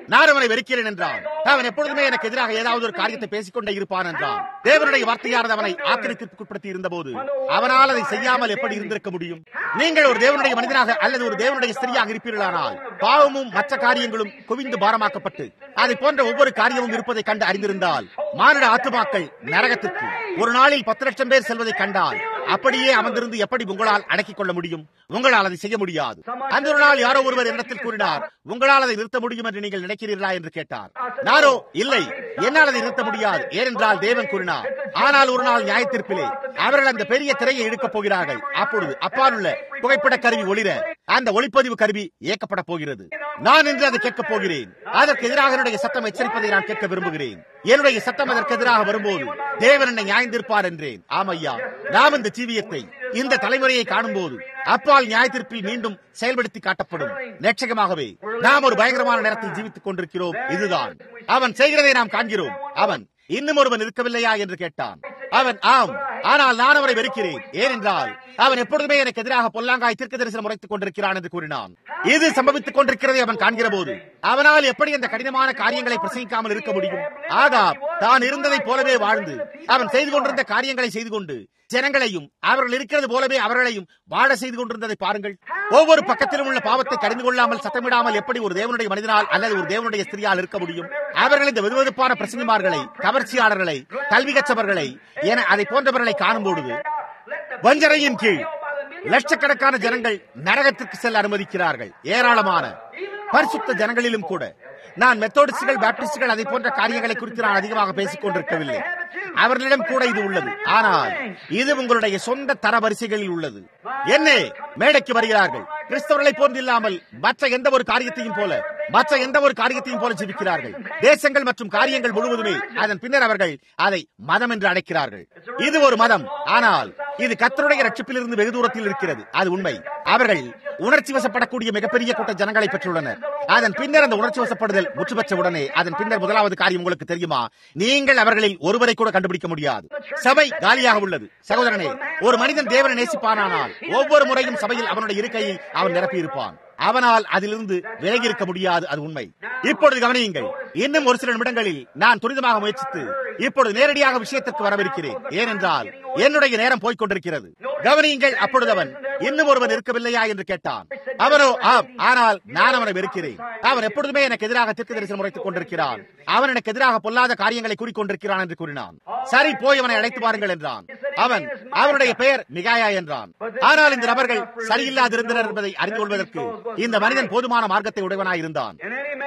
நான் அவனை வெறுக்கிறேன் என்றான் அவன் எப்பொழுதுமே எனக்கு எதிராக ஏதாவது ஒரு காரியத்தை பேசிக்கொண்டே இருப்பான் என்றான் தேவனுடைய வார்த்தையானது அவனை ஆக்கிரமிப்புக்குட்படுத்தி இருந்தபோது அவனால் அதை செய்யாமல் எப்படி இருந்திருக்க முடியும் நீங்கள் ஒரு தேவனுடைய மனிதனாக அல்லது ஒரு தேவனுடைய ஸ்திரியாக இருப்பீர்களானால் பாவமும் மற்ற காரியங்களும் குவிந்து பாரமாக்கப்பட்டு அதை போன்ற ஒவ்வொரு காரியமும் இருப்பதை கண்டு அறிந்திருந்தால் மானிட ஆத்துமாக்கள் நரகத்திற்கு ஒரு நாளில் பத்து லட்சம் பேர் செல்வதை கண்டால் அப்படியே அமர்ந்திருந்து எப்படி உங்களால் அடக்கிக் கொள்ள முடியும் உங்களால் அதை செய்ய முடியாது அந்த ஒரு நாள் யாரோ ஒருவர் என்னிடத்தில் கூறினார் உங்களால் அதை நிறுத்த முடியும் என்று நீங்கள் நினைக்கிறீர்களா என்று கேட்டார் நானோ இல்லை என்னால் அதை நிறுத்த முடியாது ஏனென்றால் தேவன் கூறினார் ஆனால் ஒரு நாள் நியாயத்தீர்ப்பிலே அவர்கள் அந்த பெரிய திரையை இழுக்கப் போகிறார்கள் அப்பொழுது அப்பாலுள்ள புகைப்பட கருவி ஒளிர அந்த ஒளிப்பதிவு கருவி இயக்கப்பட போகிறது நான் இன்று அதை கேட்கப் போகிறேன் அதற்கு எதிராக என்னுடைய சத்தம் எச்சரிப்பதை நான் கேட்க விரும்புகிறேன் என்னுடைய சத்தம் அதற்கு எதிராக வரும்போது தேவன் என்னை நியாயந்திருப்பார் என்றேன் ஆமையா நாம் இந்த ஜீவியத்தை இந்த தலைமுறையை காணும் போது அப்பால் நியாயத்திற்பில் மீண்டும் செயல்படுத்தி காட்டப்படும் நிச்சயமாகவே நாம் ஒரு பயங்கரமான நேரத்தில் ஜீவித்துக் கொண்டிருக்கிறோம் இதுதான் அவன் செய்கிறதை நாம் காண்கிறோம் அவன் இன்னும் ஒருவன் இருக்கவில்லையா என்று கேட்டான் அவன் ஆம் ஆனால் நான் அவரை வெறுக்கிறேன் ஏனென்றால் அவன் எப்பொழுதுமே எனக்கு எதிராக பொல்லாங்காய் தீர்க்க தரிசனம் உரைத்துக் கொண்டிருக்கிறான் என்று கூறினான் இது சம்பவித்துக் கொண்டிருக்கிறதை அவன் காண்கிற போது அவனால் எப்படி அந்த கடினமான காரியங்களை பிரசங்கிக்காமல் இருக்க முடியும் ஆகாப் தான் இருந்ததைப் போலவே வாழ்ந்து அவன் செய்து கொண்டிருந்த காரியங்களை செய்து கொண்டு ஜனங்களையும் அவர்கள் இருக்கிறது போலவே அவர்களையும் வாழ செய்து கொண்டிருந்ததை பாருங்கள் ஒவ்வொரு பக்கத்திலும் உள்ள பாவத்தை கடிந்து கொள்ளாமல் சத்தமிடாமல் எப்படி ஒரு தேவனுடைய மனிதனால் அல்லது ஒரு தேவனுடைய ஸ்திரியால் இருக்க முடியும் அவர்கள் இந்த வெதுவெதுப்பான பிரசங்கிமார்களை கவர்ச்சியாளர்களை கல்வி கற்றவர்களை என அதை போன்றவர்களை காணும் பொழுது வஞ்சரையின் கீழ் லட்சக்கணக்கான ஜனங்கள் நரகத்திற்கு செல்ல அனுமதிக்கிறார்கள் ஏராளமான பரிசுத்த ஜனங்களிலும் கூட நான் மெத்தோடிஸ்டுகள் பாப்டிஸ்டுகள் அதை போன்ற காரியங்களை குறித்து நான் அதிகமாக பேசிக் கொண்டிருக்கவில்லை அவர்களிடம் கூட இது உள்ளது ஆனால் இது உங்களுடைய சொந்த தரவரிசைகளில் உள்ளது என்ன மேடைக்கு வருகிறார்கள் கிறிஸ்தவர்களை போன்று இல்லாமல் மற்ற எந்த ஒரு காரியத்தையும் போல மற்ற எந்த ஒரு காரியத்தையும் போல ஜீவிக்கிறார்கள் தேசங்கள் மற்றும் காரியங்கள் முழுவதுமே அதன் பின்னர் அவர்கள் அதை மதம் என்று அழைக்கிறார்கள் இது ஒரு மதம் ஆனால் இது கத்தருடைய ரட்சிப்பிலிருந்து வெகு தூரத்தில் இருக்கிறது அது உண்மை அவர்கள் உணர்ச்சி வசப்படக்கூடிய மிகப்பெரிய கூட்ட ஜனங்களை பெற்றுள்ளனர் அதன் பின்னர் அந்த உணர்ச்சி வசப்படுதல் முற்று பெற்ற உடனே அதன் பின்னர் முதலாவது காரியம் உங்களுக்கு தெரியுமா நீங்கள் அவர்களில் ஒருவரை கூட கண்டுபிடிக்க முடியாது சபை காலியாக உள்ளது சகோதரனே ஒரு மனிதன் தேவனை நேசிப்பானானால் ஒவ்வொரு முறையும் சபையில் அவனுடைய இருக்கையை அவன் நிரப்பியிருப்பான் அவனால் அதிலிருந்து விலகி இருக்க முடியாது அது உண்மை இப்பொழுது கவனியுங்கள் இன்னும் ஒரு சில நிமிடங்களில் நான் துரிதமாக முயற்சித்து இப்பொழுது நேரடியாக விஷயத்திற்கு வரவிருக்கிறேன் ஏனென்றால் என்னுடைய நேரம் போய்க் கொண்டிருக்கிறது கவனியுங்கள் அப்பொழுது அவன் இன்னும் ஒருவன் இருக்கவில்லையா என்று கேட்டான் அவனோ ஆம் ஆனால் நான் அவனை வெறுக்கிறேன் அவன் எப்பொழுதுமே எனக்கு எதிராக தீர்க்க தரிசனம் உரைத்துக் கொண்டிருக்கிறான் அவன் எனக்கு எதிராக பொல்லாத காரியங்களை கூறிக்கொண்டிருக்கிறான் என்று கூறினான் சரி போய் அவனை அழைத்து பாருங்கள் என்றான் அவன் அவனுடைய பெயர் மிகாயா என்றான் ஆனால் இந்த நபர்கள் சரியில்லாதிருந்தனர் என்பதை அறிந்து கொள்வதற்கு இந்த மனிதன் போதுமான மார்க்கத்தை உடையவனாய் இருந்தான்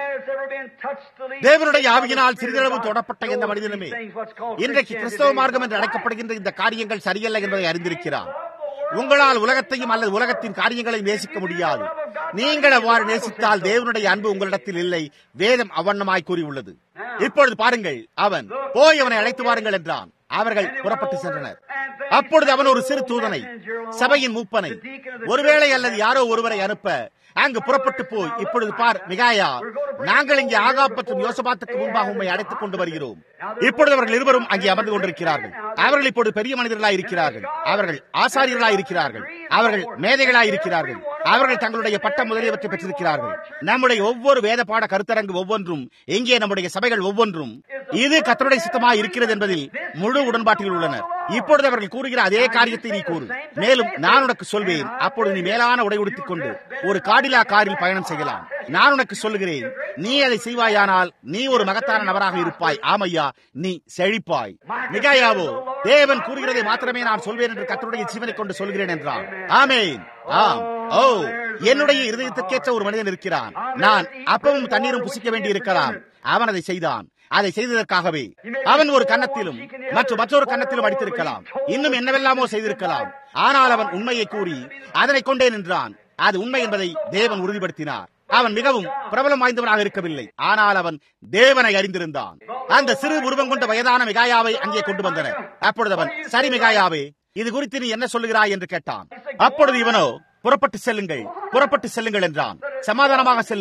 தேவனுடைய ஆவியினால் சிறிதளவு தொடப்பட்ட எந்த மனிதனுமே இன்றைக்கு கிறிஸ்தவ மார்க்கம் என்று அழைக்கப்படுகின்ற இந்த காரியங்கள் சரியல்ல என்பதை அறிந்திருக்கிறான் உங்களால் உலகத்தையும் அல்லது உலகத்தின் காரியங்களை நேசிக்க முடியாது நீங்கள் அவ்வாறு நேசித்தால் தேவனுடைய அன்பு உங்களிடத்தில் இல்லை வேதம் அவண்ணமாய் கூறியுள்ளது இப்பொழுது பாருங்கள் அவன் போய் அவனை அழைத்து வாருங்கள் என்றான் அவர்கள் புறப்பட்டு சென்றனர் அப்பொழுது அவன் ஒரு சிறு தூதனை சபையின் மூப்பனை ஒருவேளை அல்லது யாரோ ஒருவரை அனுப்ப அங்கு புறப்பட்டு போய் இப்பொழுது பார் மிகாயா நாங்கள் இங்கே ஆகா மற்றும் யோசபாத்துக்கு முன்பாக உண்மை அடைத்துக் கொண்டு வருகிறோம் இப்பொழுது அவர்கள் இருவரும் அங்கே அமர்ந்து கொண்டிருக்கிறார்கள் அவர்கள் இப்பொழுது பெரிய மனிதர்களாய் இருக்கிறார்கள் அவர்கள் ஆசாரியர்களாய் இருக்கிறார்கள் அவர்கள் மேதைகளாய் இருக்கிறார்கள் அவர்கள் தங்களுடைய பட்டம் முதலியவற்றை பெற்றிருக்கிறார்கள் நம்முடைய ஒவ்வொரு வேத பாட கருத்தரங்கு ஒவ்வொன்றும் இங்கே நம்முடைய சபைகள் ஒவ்வொன்றும் இது கத்தருடைய சித்தமாக இருக்கிறது என்பதில் முழு உடன்பாட்டில் உள்ளனர் இப்பொழுது அவர்கள் கூறுகிற அதே காரியத்தை நீ கூறு மேலும் நான் உனக்கு சொல்வேன் அப்பொழுது நீ மேலான உடை உடுத்திக் கொண்டு ஒரு காடிலா காரில் பயணம் செய்யலாம் நான் உனக்கு சொல்லுகிறேன் நீ அதை செய்வாயானால் நீ ஒரு மகத்தான நபராக இருப்பாய் ஆமையா நீ செழிப்பாய் மிகாயாவோ தேவன் கூறுகிறதை மாத்திரமே நான் சொல்வேன் என்று கத்தருடைய ஜீவனை கொண்டு சொல்கிறேன் என்றான் ஆமேன் ஆம் ஓ என்னுடைய இருதயத்திற்கேற்ற ஒரு மனிதன் இருக்கிறான் நான் அப்பவும் தண்ணீரும் புசிக்க வேண்டி இருக்கலாம் அவன் அதை செய்தான் அதை செய்ததற்காகவே அவன் ஒரு கன்னத்திலும் மற்றும் மற்றொரு கன்னத்திலும் அடித்திருக்கலாம் இன்னும் என்னவெல்லாமோ செய்திருக்கலாம் ஆனால் அவன் உண்மையை கூறி அதனை கொண்டே நின்றான் அது உண்மை என்பதை தேவன் உறுதிப்படுத்தினார் அவன் மிகவும் பிரபலம் வாய்ந்தவனாக இருக்கவில்லை ஆனால் அவன் தேவனை அறிந்திருந்தான் அந்த சிறு உருவம் கொண்ட வயதான மிகாயாவை அங்கே கொண்டு வந்தனர் அப்பொழுது அவன் சரி மிகாயாவே இது குறித்து நீ என்ன சொல்லுகிறாய் என்று கேட்டான் அப்பொழுது இவனோ புறப்பட்டு செல்லுங்கள் புறப்பட்டு செல்லுங்கள் என்றான் சமாதானமாக செல்லுங்கள்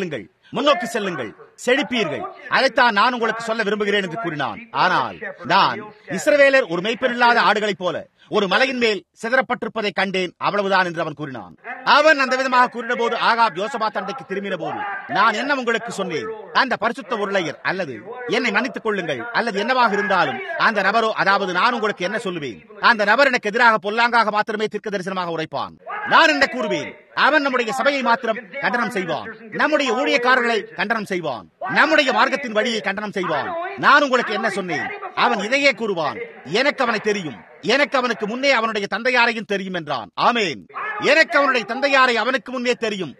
முன்னோக்கி செல்லுங்கள் செழிப்பீர்கள் அதைத்தான் நான் உங்களுக்கு சொல்ல விரும்புகிறேன் என்று கூறினான் ஆனால் நான் இஸ்ரவேலர் ஒரு மெய்ப்பெண் இல்லாத ஆடுகளைப் போல ஒரு மலையின் மேல் சிதறப்பட்டிருப்பதை கண்டேன் அவ்வளவுதான் என்று அவன் கூறினான் அவன் அந்த விதமாக கூறின போது ஆகாப் யோசபா தண்டைக்கு திரும்பின போது நான் என்ன உங்களுக்கு சொன்னேன் அந்த பரிசுத்த உருளையர் அல்லது என்னை மன்னித்துக் கொள்ளுங்கள் அல்லது என்னவாக இருந்தாலும் அந்த நபரோ அதாவது நான் உங்களுக்கு என்ன சொல்லுவேன் அந்த நபர் எனக்கு எதிராக பொல்லாங்காக மாத்திரமே தீர்க்க தரிசனமாக உரைப்பான் நான் என்ன கூறுவேன் அவன் நம்முடைய சபையை மாத்திரம் கண்டனம் செய்வான் நம்முடைய ஊழியக்காரர்களை கண்டனம் செய்வான் நம்முடைய மார்க்கத்தின் வழியை கண்டனம் செய்வான் நான் உங்களுக்கு என்ன சொன்னேன் அவன் இதையே கூறுவான் எனக்கு அவனை தெரியும் எனக்கு அவனுக்கு முன்னே அவனுடைய தந்தையாரையும் தெரியும் என்றான் ஆமேன் எனக்கு அவனுடைய தந்தையாரை அவனுக்கு முன்னே தெரியும்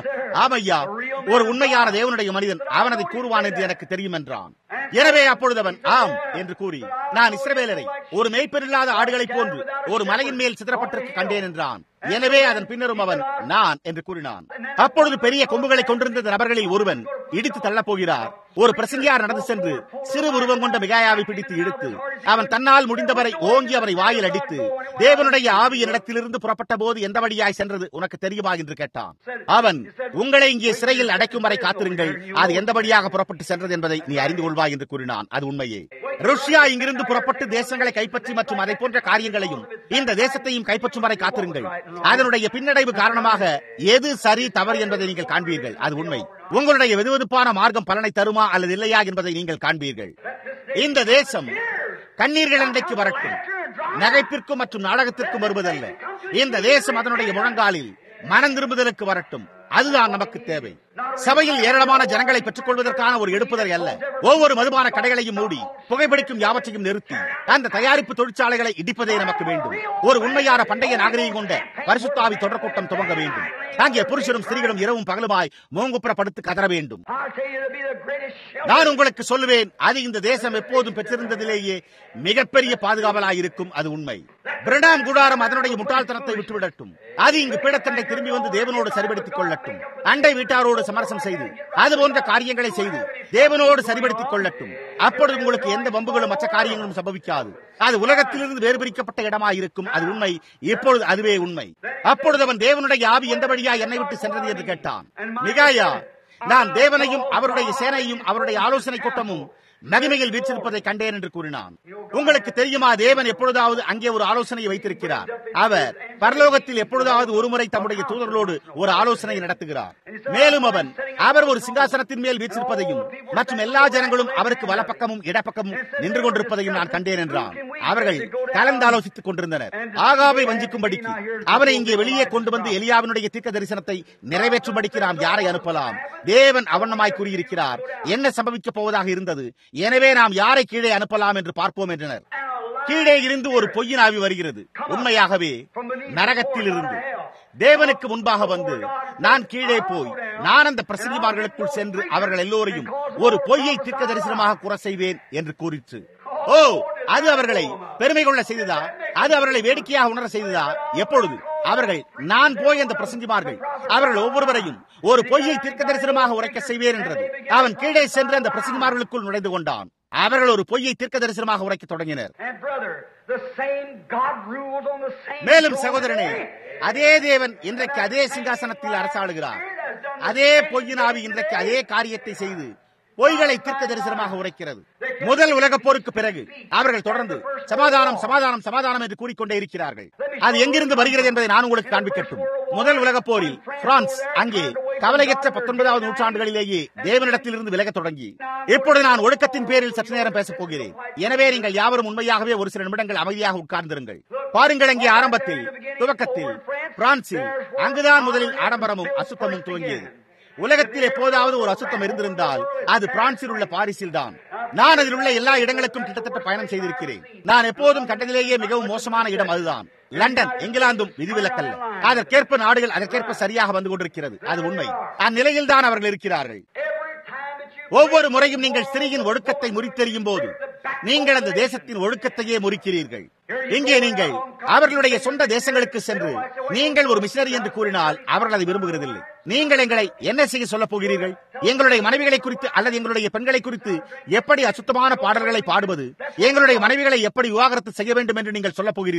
ஆமையா ஒரு உண்மையான தேவனுடைய மனிதன் அவன் அதை கூறுவான் என்று எனக்கு தெரியும் என்றான் எனவே அப்பொழுது அவன் ஆம் என்று கூறி நான் இஸ்ரவேலரை ஒரு மேய்ப்பெரில்லாத ஆடுகளைப் போன்று ஒரு மலையின் மேல் சிதறப்பட்டிருக்க கண்டேன் என்றான் எனவே அதன் பின்னரும் அவன் நான் என்று கூறினான் அப்பொழுது பெரிய கொம்புகளை கொண்டிருந்த நபர்களில் ஒருவன் இடித்து தள்ளப் போகிறார் ஒரு பிரசங்கியார் நடந்து சென்று சிறு உருவம் கொண்ட மிகாயாவை பிடித்து இழுத்து அவன் தன்னால் முடிந்தவரை ஓங்கி அவரை வாயில் அடித்து தேவனுடைய ஆவியின் இடத்திலிருந்து புறப்பட்ட போது எந்த வழியாய் சென்றது உனக்கு தெரியுமா என்று கேட்டான் அவன் உங்களை இங்கே சிறையில் அடைக்கும் வரை காத்திருங்கள் அது எந்த வழியாக புறப்பட்டு சென்றது என்பதை நீ அறிந்து கொள்வாய் என்று கூறினான் அது உண்மையே ருஷ்யா இங்கிருந்து புறப்பட்டு தேசங்களை கைப்பற்றி மற்றும் அதை போன்ற காரியங்களையும் இந்த தேசத்தையும் கைப்பற்றும் வரை காத்திருங்கள் அதனுடைய பின்னடைவு காரணமாக எது சரி தவறு என்பதை நீங்கள் காண்பீர்கள் அது உண்மை உங்களுடைய வெதுவெதுப்பான மார்க்கம் பலனை தருமா அல்லது இல்லையா என்பதை நீங்கள் காண்பீர்கள் இந்த தேசம் கண்ணீர்கள் அன்றைக்கு வரட்டும் நகைப்பிற்கும் மற்றும் நாடகத்திற்கும் வருவதல்ல இந்த தேசம் அதனுடைய முழங்காலில் மனம் திரும்புதலுக்கு வரட்டும் அதுதான் நமக்கு தேவை சபையில் ஏராளமான ஜனங்களை பெற்றுக் கொள்வதற்கான ஒரு எடுப்புதல் அல்ல ஒவ்வொரு மதுபான கடைகளையும் மூடி புகைப்பிடிக்கும் யாவற்றையும் நிறுத்தி அந்த தயாரிப்பு தொழிற்சாலைகளை இடிப்பதே நமக்கு வேண்டும் ஒரு உண்மையான பண்டைய நாகரிகம் கொண்ட பரிசுத்தாவி தொடர் கூட்டம் துவங்க வேண்டும் அங்கே புருஷரும் ஸ்திரீகளும் இரவும் பகலுமாய் மூங்குப்புறப்படுத்து கதற வேண்டும் நான் உங்களுக்கு சொல்லுவேன் அது இந்த தேசம் எப்போதும் பெற்றிருந்ததிலேயே மிகப்பெரிய பாதுகாவலாயிருக்கும் அது உண்மை பிரணாம் கூடாரம் அதனுடைய முட்டாள்தனத்தை விட்டுவிடட்டும் அது இங்கு பீடத்தண்டை திரும்பி வந்து தேவனோடு சரிபடுத்திக் கொள்ளட்டும் அண்டை வீட்டாரோடு சமரசம் செய்து அது போன்ற காரியங்களை செய்து தேவனோடு சரிபடுத்திக் கொள்ளட்டும் அப்பொழுது உங்களுக்கு எந்த வம்புகளும் மற்ற காரியங்களும் சம்பவிக்காது அது உலகத்திலிருந்து வேறு பிரிக்கப்பட்ட இடமா இருக்கும் அது உண்மை இப்பொழுது அதுவே உண்மை அப்பொழுது அவன் தேவனுடைய ஆவி எந்த வழியா என்னை விட்டு சென்றது என்று கேட்டான் மிகாயா நான் தேவனையும் அவருடைய சேனையும் அவருடைய ஆலோசனை கூட்டமும் மகிமையில் வீற்றிருப்பதை கண்டேன் என்று கூறினான் உங்களுக்கு தெரியுமா தேவன் எப்பொழுதாவது அங்கே ஒரு ஆலோசனையை வைத்திருக்கிறார் அவர் பரலோகத்தில் எப்பொழுதாவது ஒருமுறை தம்முடைய தூதர்களோடு ஒரு ஆலோசனை நடத்துகிறார் மேலும் அவன் அவர் ஒரு சிங்காசனத்தின் மேல் வீற்றிருப்பதையும் மற்றும் எல்லா ஜனங்களும் அவருக்கு வலப்பக்கமும் இடப்பக்கமும் நின்று கொண்டிருப்பதையும் நான் கண்டேன் என்றான் அவர்கள் கலந்து ஆலோசித்துக் கொண்டிருந்தனர் ஆகாவை வஞ்சிக்கும்படிக்கு அவனை இங்கே வெளியே கொண்டு வந்து எலியாவினுடைய தீர்க்க தரிசனத்தை நிறைவேற்றும்படிக்கு நாம் யாரை அனுப்பலாம் தேவன் அவனமாய் கூறியிருக்கிறார் என்ன சம்பவிக்கப் போவதாக இருந்தது எனவே நாம் யாரை கீழே அனுப்பலாம் என்று பார்ப்போம் என்றனர் கீழே இருந்து ஒரு பொய்யின் ஆவி வருகிறது உண்மையாகவே நரகத்தில் இருந்து தேவனுக்கு முன்பாக வந்து நான் கீழே போய் நான் அந்த பிரசங்கிமார்களுக்குள் சென்று அவர்கள் எல்லோரையும் ஒரு பொய்யை தீர்க்க தரிசனமாக கூற செய்வேன் என்று கூறிற்று ஓ அது அவர்களை பெருமை கொள்ள செய்ததா அது அவர்களை வேடிக்கையாக உணர செய்ததா எப்பொழுது அவர்கள் நான் போய் அந்த பிரசங்கிமார்கள் அவர்கள் ஒவ்வொருவரையும் ஒரு பொய்யை தீர்க்க தரிசனமாக உரைக்க செய்வேன் என்றது அவன் கீழே சென்று அந்த பிரசங்கிமார்களுக்குள் நுழைந்து கொண்டான் அவர்கள் ஒரு பொய்யை தீர்க்க தரிசனமாக உரைக்க தொடங்கினர் மேலும் சகோதரனே அதே தேவன் இன்றைக்கு அதே சிங்காசனத்தில் அரசாளுகிறார் அதே பொய்யின் ஆவி இன்றைக்கு அதே காரியத்தை செய்து பொய்களை தீர்க்க தரிசனமாக உரைக்கிறது முதல் உலகப் போருக்கு பிறகு அவர்கள் தொடர்ந்து சமாதானம் சமாதானம் சமாதானம் என்று கூறிக்கொண்டே இருக்கிறார்கள் அது எங்கிருந்து வருகிறது என்பதை நான் உங்களுக்கு காண்பிக்கட்டும் முதல் உலகப் போரில் பிரான்ஸ் அங்கே கவலையற்ற பத்தொன்பதாவது நூற்றாண்டுகளிலேயே தேவனிடத்திலிருந்து விலகத் தொடங்கி இப்பொழுது நான் ஒழுக்கத்தின் பேரில் சற்று நேரம் பேசப் போகிறேன் எனவே நீங்கள் யாவரும் உண்மையாகவே ஒரு சில நிமிடங்கள் அமைதியாக உட்கார்ந்திருங்கள் பாருங்கள் அங்கே ஆரம்பத்தில் துவக்கத்தில் பிரான்சில் அங்குதான் முதலில் ஆடம்பரமும் அசுத்தமும் துவங்கியது உலகத்தில் எப்போதாவது ஒரு அசுத்தம் இருந்திருந்தால் அது பிரான்சில் உள்ள பாரிஸில் தான் நான் அதில் உள்ள எல்லா இடங்களுக்கும் கிட்டத்தட்ட பயணம் செய்திருக்கிறேன் நான் எப்போதும் கண்டதிலேயே மிகவும் மோசமான இடம் அதுதான் லண்டன் இங்கிலாந்தும் விதிவிலக்கல்ல அதற்கேற்ப நாடுகள் அதற்கேற்ப சரியாக வந்து கொண்டிருக்கிறது அது உண்மை அந்நிலையில் தான் அவர்கள் இருக்கிறார்கள் ஒவ்வொரு முறையும் நீங்கள் ஸ்திரீயின் ஒழுக்கத்தை முறித்தெறியும் போது நீங்கள் அந்த தேசத்தின் ஒழுக்கத்தையே முறிக்கிறீர்கள் இங்கே நீங்கள் அவர்களுடைய சொந்த தேசங்களுக்கு சென்று நீங்கள் ஒரு மிஷனரி என்று கூறினால் அவர்கள் அதை விரும்புகிறதில்லை நீங்கள் எங்களை என்ன செய்ய சொல்லப் போகிறீர்கள் எங்களுடைய மனைவிகளை குறித்து அல்லது எங்களுடைய பெண்களை குறித்து எப்படி அசுத்தமான பாடல்களை பாடுவது எங்களுடைய மனைவிகளை எப்படி விவாகரத்து செய்ய வேண்டும் என்று நீங்கள் சொல்லப் போகிறீர்களா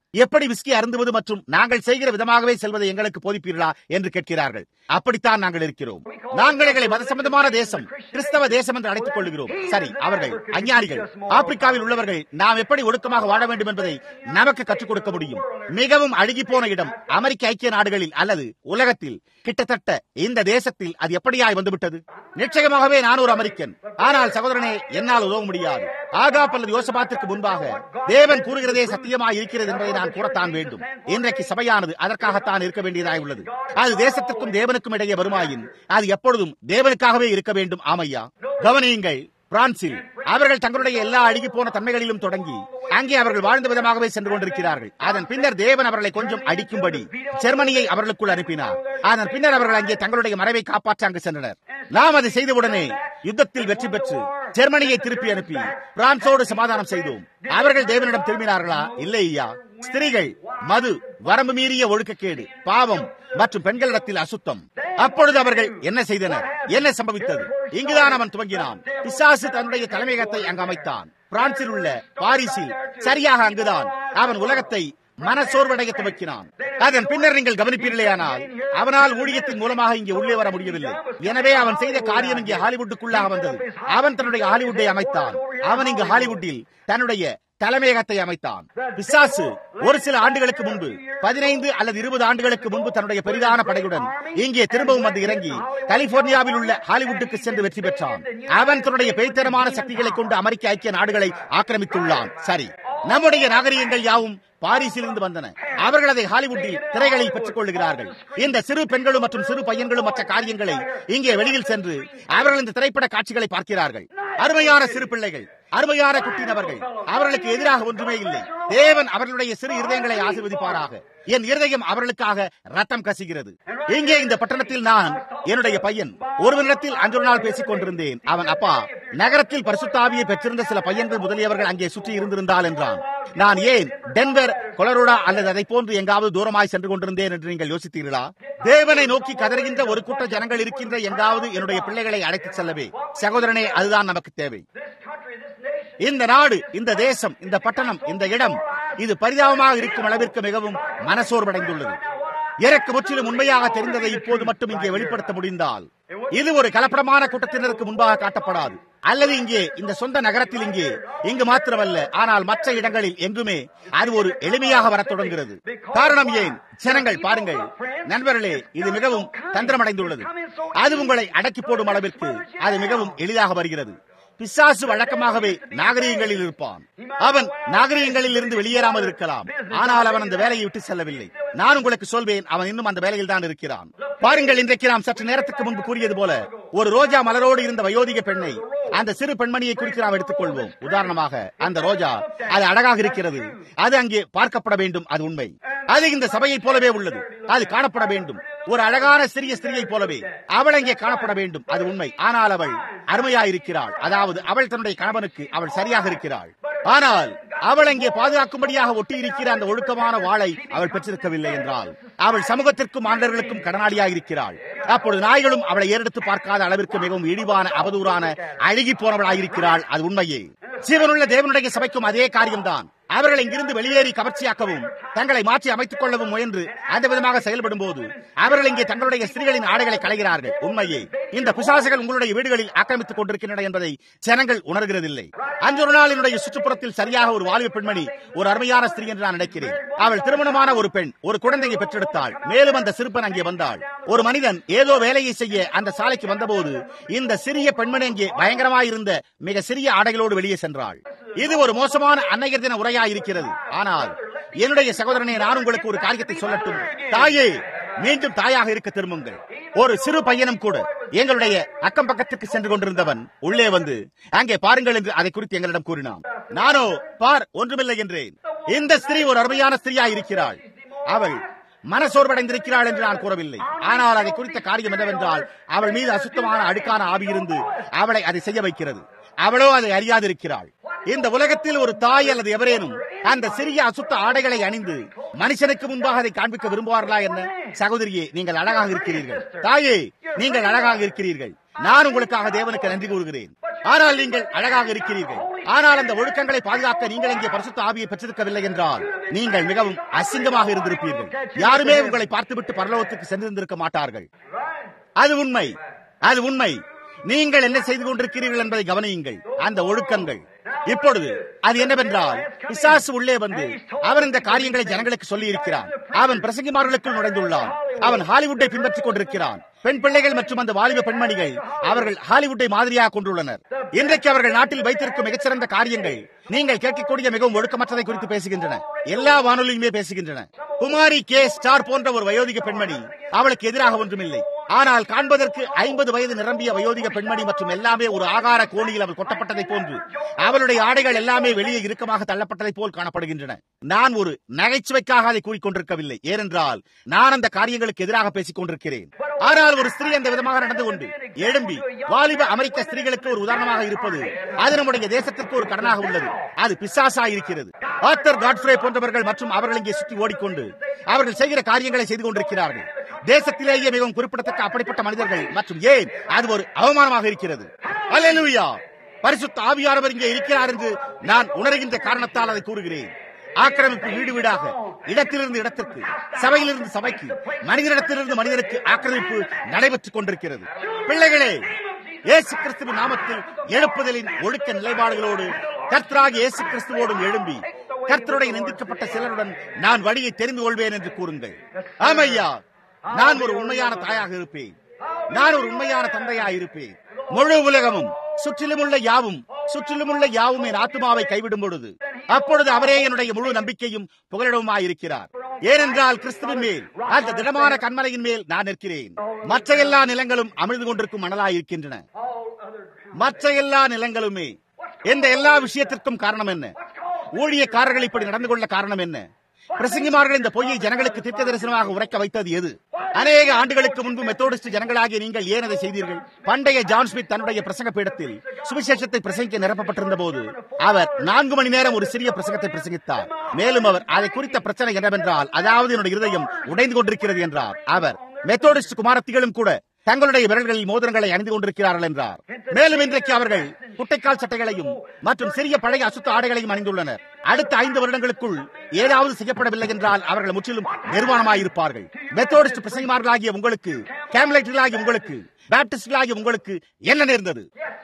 எப்படி விஸ்கி அருந்துவது மற்றும் நாங்கள் செய்கிற விதமாகவே செல்வதை எங்களுக்கு போதிப்பீர்களா என்று கேட்கிறார்கள் அப்படித்தான் நாங்கள் இருக்கிறோம் நாங்கள் எங்களை மத சம்பந்தமான தேசம் கிறிஸ்தவ தேசம் என்று அழைத்துக் கொள்கிறோம் சரி அவர்கள் அஞ்ஞானிகள் ஆப்பிரிக்காவில் உள்ளவர்கள் நாம் எப்படி ஒழுக்கமாக வாழ வேண்டும் என்பதை நமக்கு கற்றுக் கொடுக்க முடியும் மிகவும் அழுகி போன இடம் அமெரிக்க ஐக்கிய நாடுகளில் அல்லது உலகத்தில் கிட்டத்தட்ட இந்த தேசத்தில் அது எப்படியாய் வந்துவிட்டது நிச்சயமாகவே நான் ஒரு அமெரிக்கன் ஆனால் சகோதரனே என்னால் உதவ முடியாது ஆகாப் அல்லது யோசபாத்திற்கு முன்பாக தேவன் கூறுகிறதே சத்தியமாய் இருக்கிறது என்பதை நான் கூறத்தான் வேண்டும் இன்றைக்கு சபையானது அதற்காகத்தான் இருக்க வேண்டியதாய் உள்ளது அது தேசத்திற்கும் தேவனுக்கும் இடையே வருமாயின் அது எப்பொழுதும் தேவனுக்காகவே இருக்க வேண்டும் ஆமையா கவனியுங்கள் பிரான்சில் அவர்கள் தங்களுடைய எல்லா அழுகி போன தன்மைகளிலும் தொடங்கி அங்கே அவர்கள் வாழ்ந்த விதமாகவே சென்று கொண்டிருக்கிறார்கள் அதன் பின்னர் தேவன் அவர்களை கொஞ்சம் அடிக்கும்படி ஜெர்மனியை அவர்களுக்குள் அனுப்பினார் அதன் பின்னர் அவர்கள் அங்கே தங்களுடைய மறைவை காப்பாற்ற அங்கு சென்றனர் நாம் அதை செய்தவுடனே யுத்தத்தில் வெற்றி பெற்று ஜெர்மனியை திருப்பி அனுப்பி பிரான்சோடு சமாதானம் செய்தோம் அவர்கள் தேவனிடம் திரும்பினார்களா இல்லை ஐயா ஸ்திரீகள் மது வரம்பு மீறிய ஒழுக்கக்கேடு பாவம் மற்றும் பெண்களிடத்தில் அசுத்தம் அப்பொழுது அவர்கள் என்ன செய்தனர் என்ன சம்பவித்தது இங்குதான் அவன் துவங்கினான் பிசாசு தன்னுடைய தலைமையகத்தை அங்கு அமைத்தான் பிரான்சில் உள்ள பாரிஸில் சரியாக அங்குதான் அவன் உலகத்தை மனசோர்வடைய துவக்கினான் அதன் பின்னர் நீங்கள் கவனிப்பீர்களேயானால் அவனால் ஊழியத்தின் மூலமாக இங்கே உள்ளே வர முடியவில்லை எனவே அவன் செய்த காரியம் இங்கே ஹாலிவுட்டுக்குள்ளாக வந்தது அவன் தன்னுடைய ஹாலிவுட்டை அமைத்தான் அவன் இங்கு ஹாலிவுட்டில் தன்னுடைய தலைமையகத்தை அமைத்தான் பிசாசு ஒரு சில ஆண்டுகளுக்கு முன்பு பதினைந்து அல்லது இருபது ஆண்டுகளுக்கு முன்பு தன்னுடைய பெரிதான படையுடன் இங்கே திரும்பவும் வந்து இறங்கி கலிபோர்னியாவில் உள்ள ஹாலிவுட்டுக்கு சென்று வெற்றி பெற்றான் அவன் தன்னுடைய பேய்த்தரமான சக்திகளை கொண்டு அமெரிக்க ஐக்கிய நாடுகளை ஆக்கிரமித்துள்ளான் சரி நம்முடைய நாகரிகங்கள் யாவும் பாரிஸில் இருந்து வந்தன அவர்கள் அதை ஹாலிவுட்டில் திரைகளில் பெற்றுக் கொள்ளுகிறார்கள் இந்த சிறு பெண்களும் மற்றும் சிறு பையன்களும் மற்ற காரியங்களை இங்கே வெளியில் சென்று அவர்கள் இந்த திரைப்பட காட்சிகளை பார்க்கிறார்கள் அருமையான சிறு பிள்ளைகள் அருமையான குட்டினவர்கள் அவர்களுக்கு எதிராக ஒன்றுமே இல்லை தேவன் அவர்களுடைய சிறு இருதயங்களை ஆசீர்வதிப்பாராக என் இருதயம் அவர்களுக்காக ரத்தம் கசிகிறது இங்கே இந்த பட்டணத்தில் நான் என்னுடைய பையன் ஒருவனிடத்தில் அன்று நாள் பேசிக் கொண்டிருந்தேன் அவன் அப்பா நகரத்தில் பரிசுத்தாவியை பெற்றிருந்த சில பையன்கள் முதலியவர்கள் அங்கே சுற்றி இருந்திருந்தால் என்றான் நான் ஏன் டென்வர் கொலரோடா அல்லது அதை போன்று எங்காவது தூரமாய் சென்று கொண்டிருந்தேன் என்று நீங்கள் யோசித்தீர்களா தேவனை நோக்கி கதறுகின்ற ஒரு கூட்ட ஜனங்கள் இருக்கின்ற எங்காவது என்னுடைய பிள்ளைகளை அழைத்துச் செல்லவே சகோதரனே அதுதான் நமக்கு தேவை இந்த நாடு இந்த தேசம் இந்த பட்டணம் இந்த இடம் இது பரிதாபமாக இருக்கும் அளவிற்கு மிகவும் மனசோர்வடைந்துள்ளது எனக்கு முற்றிலும் உண்மையாக தெரிந்ததை இப்போது மட்டும் இங்கே வெளிப்படுத்த முடிந்தால் இது ஒரு கலப்படமான கூட்டத்தினருக்கு முன்பாக காட்டப்படாது அல்லது இங்கே இந்த சொந்த நகரத்தில் இங்கே இங்கு மாத்திரமல்ல ஆனால் மற்ற இடங்களில் எங்குமே அது ஒரு எளிமையாக வரத் தொடங்குகிறது காரணம் ஏன் ஜனங்கள் பாருங்கள் நண்பர்களே இது மிகவும் தந்திரமடைந்துள்ளது அது உங்களை அடக்கி போடும் அளவிற்கு அது மிகவும் எளிதாக வருகிறது பிசாசு வழக்கமாகவே நாகரிகங்களில் இருப்பான் அவன் நாகரிகங்களில் இருந்து வெளியேறாமல் இருக்கலாம் ஆனால் அவன் அந்த வேலையை விட்டு செல்லவில்லை நான் உங்களுக்கு சொல்வேன் அவன் இன்னும் அந்த வேலையில் தான் இருக்கிறான் பாருங்கள் இன்றைக்கு நாம் சற்று நேரத்துக்கு முன்பு கூறியது போல ஒரு ரோஜா மலரோடு இருந்த வயோதிக பெண்ணை அந்த சிறு பெண்மணியை குறித்து நாம் எடுத்துக் கொள்வோம் உதாரணமாக அந்த ரோஜா அது அழகாக இருக்கிறது அது அங்கே பார்க்கப்பட வேண்டும் அது உண்மை அது இந்த சபையை போலவே உள்ளது அது காணப்பட வேண்டும் ஒரு அழகான சிறிய ஸ்திரியை போலவே அவள் அங்கே காணப்பட வேண்டும் அது உண்மை ஆனால் அவள் அருமையாயிருக்கிறாள் அதாவது அவள் தன்னுடைய கணவனுக்கு அவள் சரியாக இருக்கிறாள் ஆனால் அவள் அங்கே பாதுகாக்கும்படியாக ஒட்டி இருக்கிற அந்த ஒழுக்கமான வாளை அவள் பெற்றிருக்கவில்லை என்றால் அவள் சமூகத்திற்கும் மாண்டர்களுக்கும் கடனாளியாக இருக்கிறாள் அப்பொழுது நாய்களும் அவளை ஏறெடுத்து பார்க்காத அளவிற்கு மிகவும் இழிவான அவதூறான அழுகி போனவளாயிருக்கிறாள் அது உண்மையே ஜீவனுள்ள தேவனுடைய சபைக்கும் அதே காரியம்தான் அவர்கள் இங்கிருந்து வெளியேறி கவர்ச்சியாக்கவும் தங்களை மாற்றி அமைத்துக் கொள்ளவும் முயன்று அந்த விதமாக செயல்படும் போது அவர்கள் இங்கே தங்களுடைய ஸ்திரீகளின் ஆடைகளை களைகிறார்கள் உண்மையே இந்த பிசாசுகள் உங்களுடைய வீடுகளில் ஆக்கிரமித்துக் கொண்டிருக்கின்றன என்பதை ஜனங்கள் உணர்கிறதில்லை அன்று ஒரு நாள் என்னுடைய சுற்றுப்புறத்தில் சரியாக ஒரு வாலிப பெண்மணி ஒரு அருமையான ஸ்திரீ என்று நான் நினைக்கிறேன் அவள் திருமணமான ஒரு பெண் ஒரு குழந்தையை பெற்றெடுத்தாள் மேலும் அந்த சிறுப்பன் அங்கே வந்தாள் ஒரு மனிதன் ஏதோ வேலையை செய்ய அந்த சாலைக்கு வந்தபோது இந்த சிறிய பெண்மணி அங்கே பயங்கரமாயிருந்த மிக சிறிய ஆடைகளோடு வெளியே சென்றாள் இது ஒரு மோசமான அன்னையர் தின உரையா இருக்கிறது ஆனால் என்னுடைய சகோதரனே நான் உங்களுக்கு ஒரு காரியத்தை சொல்லட்டும் தாயே மீண்டும் தாயாக இருக்க திரும்புங்கள் ஒரு சிறு பையனும் கூட எங்களுடைய அக்கம் பக்கத்துக்கு சென்று கொண்டிருந்தவன் உள்ளே வந்து அங்கே பாருங்கள் என்று அதை குறித்து எங்களிடம் கூறினான் நானோ பார் ஒன்றுமில்லை என்றேன் இந்த ஸ்திரீ ஒரு அருமையான ஸ்திரீயா இருக்கிறாள் அவள் மனசோர்வடைந்திருக்கிறாள் என்று நான் கூறவில்லை ஆனால் அதை குறித்த காரியம் என்னவென்றால் அவள் மீது அசுத்தமான அழுக்கான ஆவி இருந்து அவளை அதை செய்ய வைக்கிறது அவளோ அதை அறியாதிருக்கிறாள் இந்த உலகத்தில் ஒரு தாய் அல்லது எவரேனும் அந்த சிறிய அசுத்த ஆடைகளை அணிந்து மனுஷனுக்கு முன்பாக அதை காண்பிக்க விரும்புவார்களா என்ன சகோதரியே நீங்கள் அழகாக இருக்கிறீர்கள் தாயே நீங்கள் அழகாக இருக்கிறீர்கள் நான் உங்களுக்காக தேவனுக்கு நன்றி கூறுகிறேன் ஆனால் நீங்கள் அழகாக இருக்கிறீர்கள் ஆனால் அந்த ஒழுக்கங்களை பாதுகாக்க நீங்கள் இங்கே பரிசுத்த ஆவியை பெற்றிருக்கவில்லை என்றால் நீங்கள் மிகவும் அசிங்கமாக இருந்திருப்பீர்கள் யாருமே உங்களை பார்த்துவிட்டு பரலோகத்துக்கு சென்றிருந்திருக்க மாட்டார்கள் அது உண்மை அது உண்மை நீங்கள் என்ன செய்து கொண்டிருக்கிறீர்கள் என்பதை கவனியுங்கள் அந்த ஒழுக்கங்கள் இப்பொழுது அது என்னவென்றால் பிசாசு உள்ளே வந்து அவன் இந்த காரியங்களை ஜனங்களுக்கு சொல்லி இருக்கிறான் அவன் பிரசங்கிமார்களுக்குள் நுழைந்துள்ளான் அவன் ஹாலிவுட்டை பின்பற்றிக் கொண்டிருக்கிறான் பெண் பிள்ளைகள் மற்றும் அந்த வாலிப பெண்மணிகள் அவர்கள் ஹாலிவுட்டை மாதிரியாக கொண்டுள்ளனர் இன்றைக்கு அவர்கள் நாட்டில் வைத்திருக்கும் மிகச்சிறந்த காரியங்கள் நீங்கள் கேட்கக்கூடிய மிகவும் ஒழுக்கமற்றதை குறித்து பேசுகின்றன எல்லா வானொலியுமே பேசுகின்றன குமாரி கே ஸ்டார் போன்ற ஒரு வயோதிக பெண்மணி அவளுக்கு எதிராக ஒன்றுமில்லை ஆனால் காண்பதற்கு ஐம்பது வயது நிரம்பிய வயோதிக பெண்மணி மற்றும் எல்லாமே ஒரு ஆகார கோணியில் அவள் கொட்டப்பட்டதை போன்று அவளுடைய ஆடைகள் எல்லாமே வெளியே இறுக்கமாக தள்ளப்பட்டதை போல் காணப்படுகின்றன நான் ஒரு நகைச்சுவைக்காக அதை கூறிக்கொண்டிருக்கவில்லை ஏனென்றால் நான் அந்த காரியங்களுக்கு எதிராக பேசிக் கொண்டிருக்கிறேன் ஆனால் ஒரு ஸ்திரீ அந்த விதமாக நடந்து கொண்டு எழும்பி வாலிப அமெரிக்க ஸ்திரீகளுக்கு ஒரு உதாரணமாக இருப்பது அது நம்முடைய தேசத்திற்கு ஒரு கடனாக உள்ளது அது பிசாசா இருக்கிறது ஆத்தர் காட்ஃப்ரே போன்றவர்கள் மற்றும் அவர்கள் இங்கே சுற்றி ஓடிக்கொண்டு அவர்கள் செய்கிற காரியங்களை செய்து கொண்டிருக்கிறார்கள் தேசத்திலேயே மிகவும் குறிப்பிடத்தக்க அப்படிப்பட்ட மனிதர்கள் மற்றும் ஏன் அது ஒரு அவமானமாக இருக்கிறது அல்லேலூயா பரிசுத்த ஆவியானவர் இங்கே இருக்கிறார் என்று நான் உணர்கின்ற காரணத்தால் அதை கூறுகிறேன் ஆக்கிரமிப்பு வீடு வீடாக இடத்திலிருந்து இடத்திற்கு சபையிலிருந்து சபைக்கு மனிதனிடத்திலிருந்து மனிதனுக்கு ஆக்கிரமிப்பு நடைபெற்றுக் கொண்டிருக்கிறது பிள்ளைகளே இயேசு கிறிஸ்துவின் நாமத்தில் எழுப்புதலின் ஒழுக்க நிலைப்பாடுகளோடு கர்த்தராக இயேசு கிறிஸ்துவோடும் எழும்பி கர்த்தருடைய நிந்திக்கப்பட்ட சிலருடன் நான் வழியை தெரிந்து கொள்வேன் என்று கூறுங்கள் ஆமையா நான் ஒரு உண்மையான தாயாக இருப்பேன் நான் ஒரு உண்மையான தந்தையாக இருப்பேன் முழு உலகமும் சுற்றிலும் உள்ள யாவும் சுற்றிலும் உள்ள யாவும் என் ஆத்மாவை கைவிடும் பொழுது அப்பொழுது அவரே என்னுடைய முழு நம்பிக்கையும் புகலிடவுமாய் இருக்கிறார் ஏனென்றால் கிறிஸ்துவின் மேல் அந்த திடமான கண்மலையின் மேல் நான் நிற்கிறேன் மற்ற எல்லா நிலங்களும் அமிழ்ந்து கொண்டிருக்கும் மணலாய் இருக்கின்றன மற்ற எல்லா நிலங்களுமே இந்த எல்லா விஷயத்திற்கும் காரணம் என்ன ஊழியக்காரர்கள் இப்படி நடந்து கொள்ள காரணம் என்ன பிரசங்கிமார்கள் இந்த பொய்யை ஜனங்களுக்கு தீர்க்க தரிசனமாக உரைக்க வைத்தது எது அநேக ஆண்டுகளுக்கு முன்பு மெத்தோடிஸ்ட் ஜனங்களாகிய நீங்கள் ஏன் அதை செய்தீர்கள் பண்டைய ஜான் ஸ்மித் தன்னுடைய பிரசங்க பீடத்தில் சுவிசேஷத்தை பிரசங்கிக்க நிரப்பப்பட்டிருந்த போது அவர் நான்கு மணி நேரம் ஒரு சிறிய பிரசங்கத்தை பிரசங்கித்தார் மேலும் அவர் அதை குறித்த பிரச்சனை என்னவென்றால் அதாவது என்னுடைய இருதயம் உடைந்து கொண்டிருக்கிறது என்றார் அவர் மெத்தோடிஸ்ட் குமாரத்திகளும் கூட தங்களுடைய விரல்களில் மோதிரங்களை அணிந்து கொண்டிருக்கிறார்கள் என்றார் மேலும் இன்றைக்கு அவர்கள் குட்டைக்கால் சட்டைகளையும் மற்றும் சிறிய பழைய அசுத்த ஆடைகளையும் அணிந்துள்ளனர் அடுத்த ஐந்து வருடங்களுக்குள் ஏதாவது செய்யப்படவில்லை என்றால் அவர்கள் முற்றிலும் நிர்வாணமாயிருப்பார்கள் மெத்தோடிஸ்ட் பிரசங்கிமார்களாகிய உங்களுக்கு கேம்லைட்டர்களாகிய உங்களுக்கு பேப்டிஸ்ட்களாகிய உங்களுக்கு என்ன நேர்ந்தது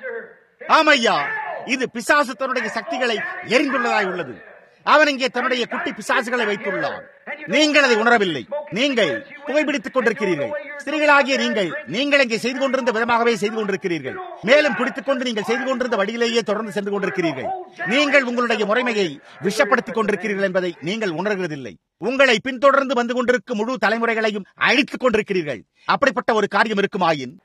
ஆமையா இது பிசாசு தன்னுடைய சக்திகளை எரிந்துள்ளதாய் உள்ளது அவன் இங்கே தன்னுடைய குட்டி பிசாசுகளை வைத்துள்ளான் நீங்கள் அதை உணரவில்லை நீங்கள் புகைப்பிடித்துக் கொண்டிருக்கிறீர்கள் ஸ்திரீகளாகிய நீங்கள் நீங்கள் இங்கே செய்து கொண்டிருந்த விதமாகவே செய்து கொண்டிருக்கிறீர்கள் மேலும் குடித்துக் கொண்டு நீங்கள் செய்து கொண்டிருந்த வழியிலேயே தொடர்ந்து சென்று கொண்டிருக்கிறீர்கள் நீங்கள் உங்களுடைய முறைமையை விஷப்படுத்திக் கொண்டிருக்கிறீர்கள் என்பதை நீங்கள் உணர்கிறதில்லை உங்களை பின்தொடர்ந்து வந்து கொண்டிருக்கும் முழு தலைமுறைகளையும் அழித்துக் கொண்டிருக்கிறீர்கள் அப்படிப்பட்ட ஒரு காரியம் இருக்குமாயின்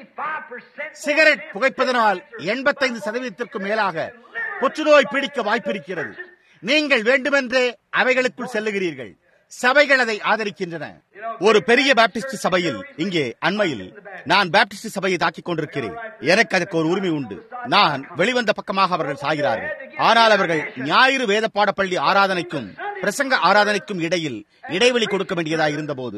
சிகரெட் புகைப்பதனால் எண்பத்தைந்து சதவீதத்திற்கும் மேலாக புற்றுநோய் பிடிக்க வாய்ப்பிருக்கிறது நீங்கள் வேண்டுமென்றே அவைகளுக்குள் செல்லுகிறீர்கள் சபைகள் அதை ஆதரிக்கின்றன ஒரு பெரிய பாப்டிஸ்ட் சபையில் இங்கே அண்மையில் நான் பாப்டிஸ்ட் சபையை தாக்கிக் கொண்டிருக்கிறேன் எனக்கு அதற்கு ஒரு உரிமை உண்டு நான் வெளிவந்த பக்கமாக அவர்கள் சாகிறார்கள் ஆனால் அவர்கள் ஞாயிறு வேத பாடப்பள்ளி ஆராதனைக்கும் பிரசங்க ஆராதனைக்கும் இடையில் இடைவெளி கொடுக்க வேண்டியதாக இருந்தபோது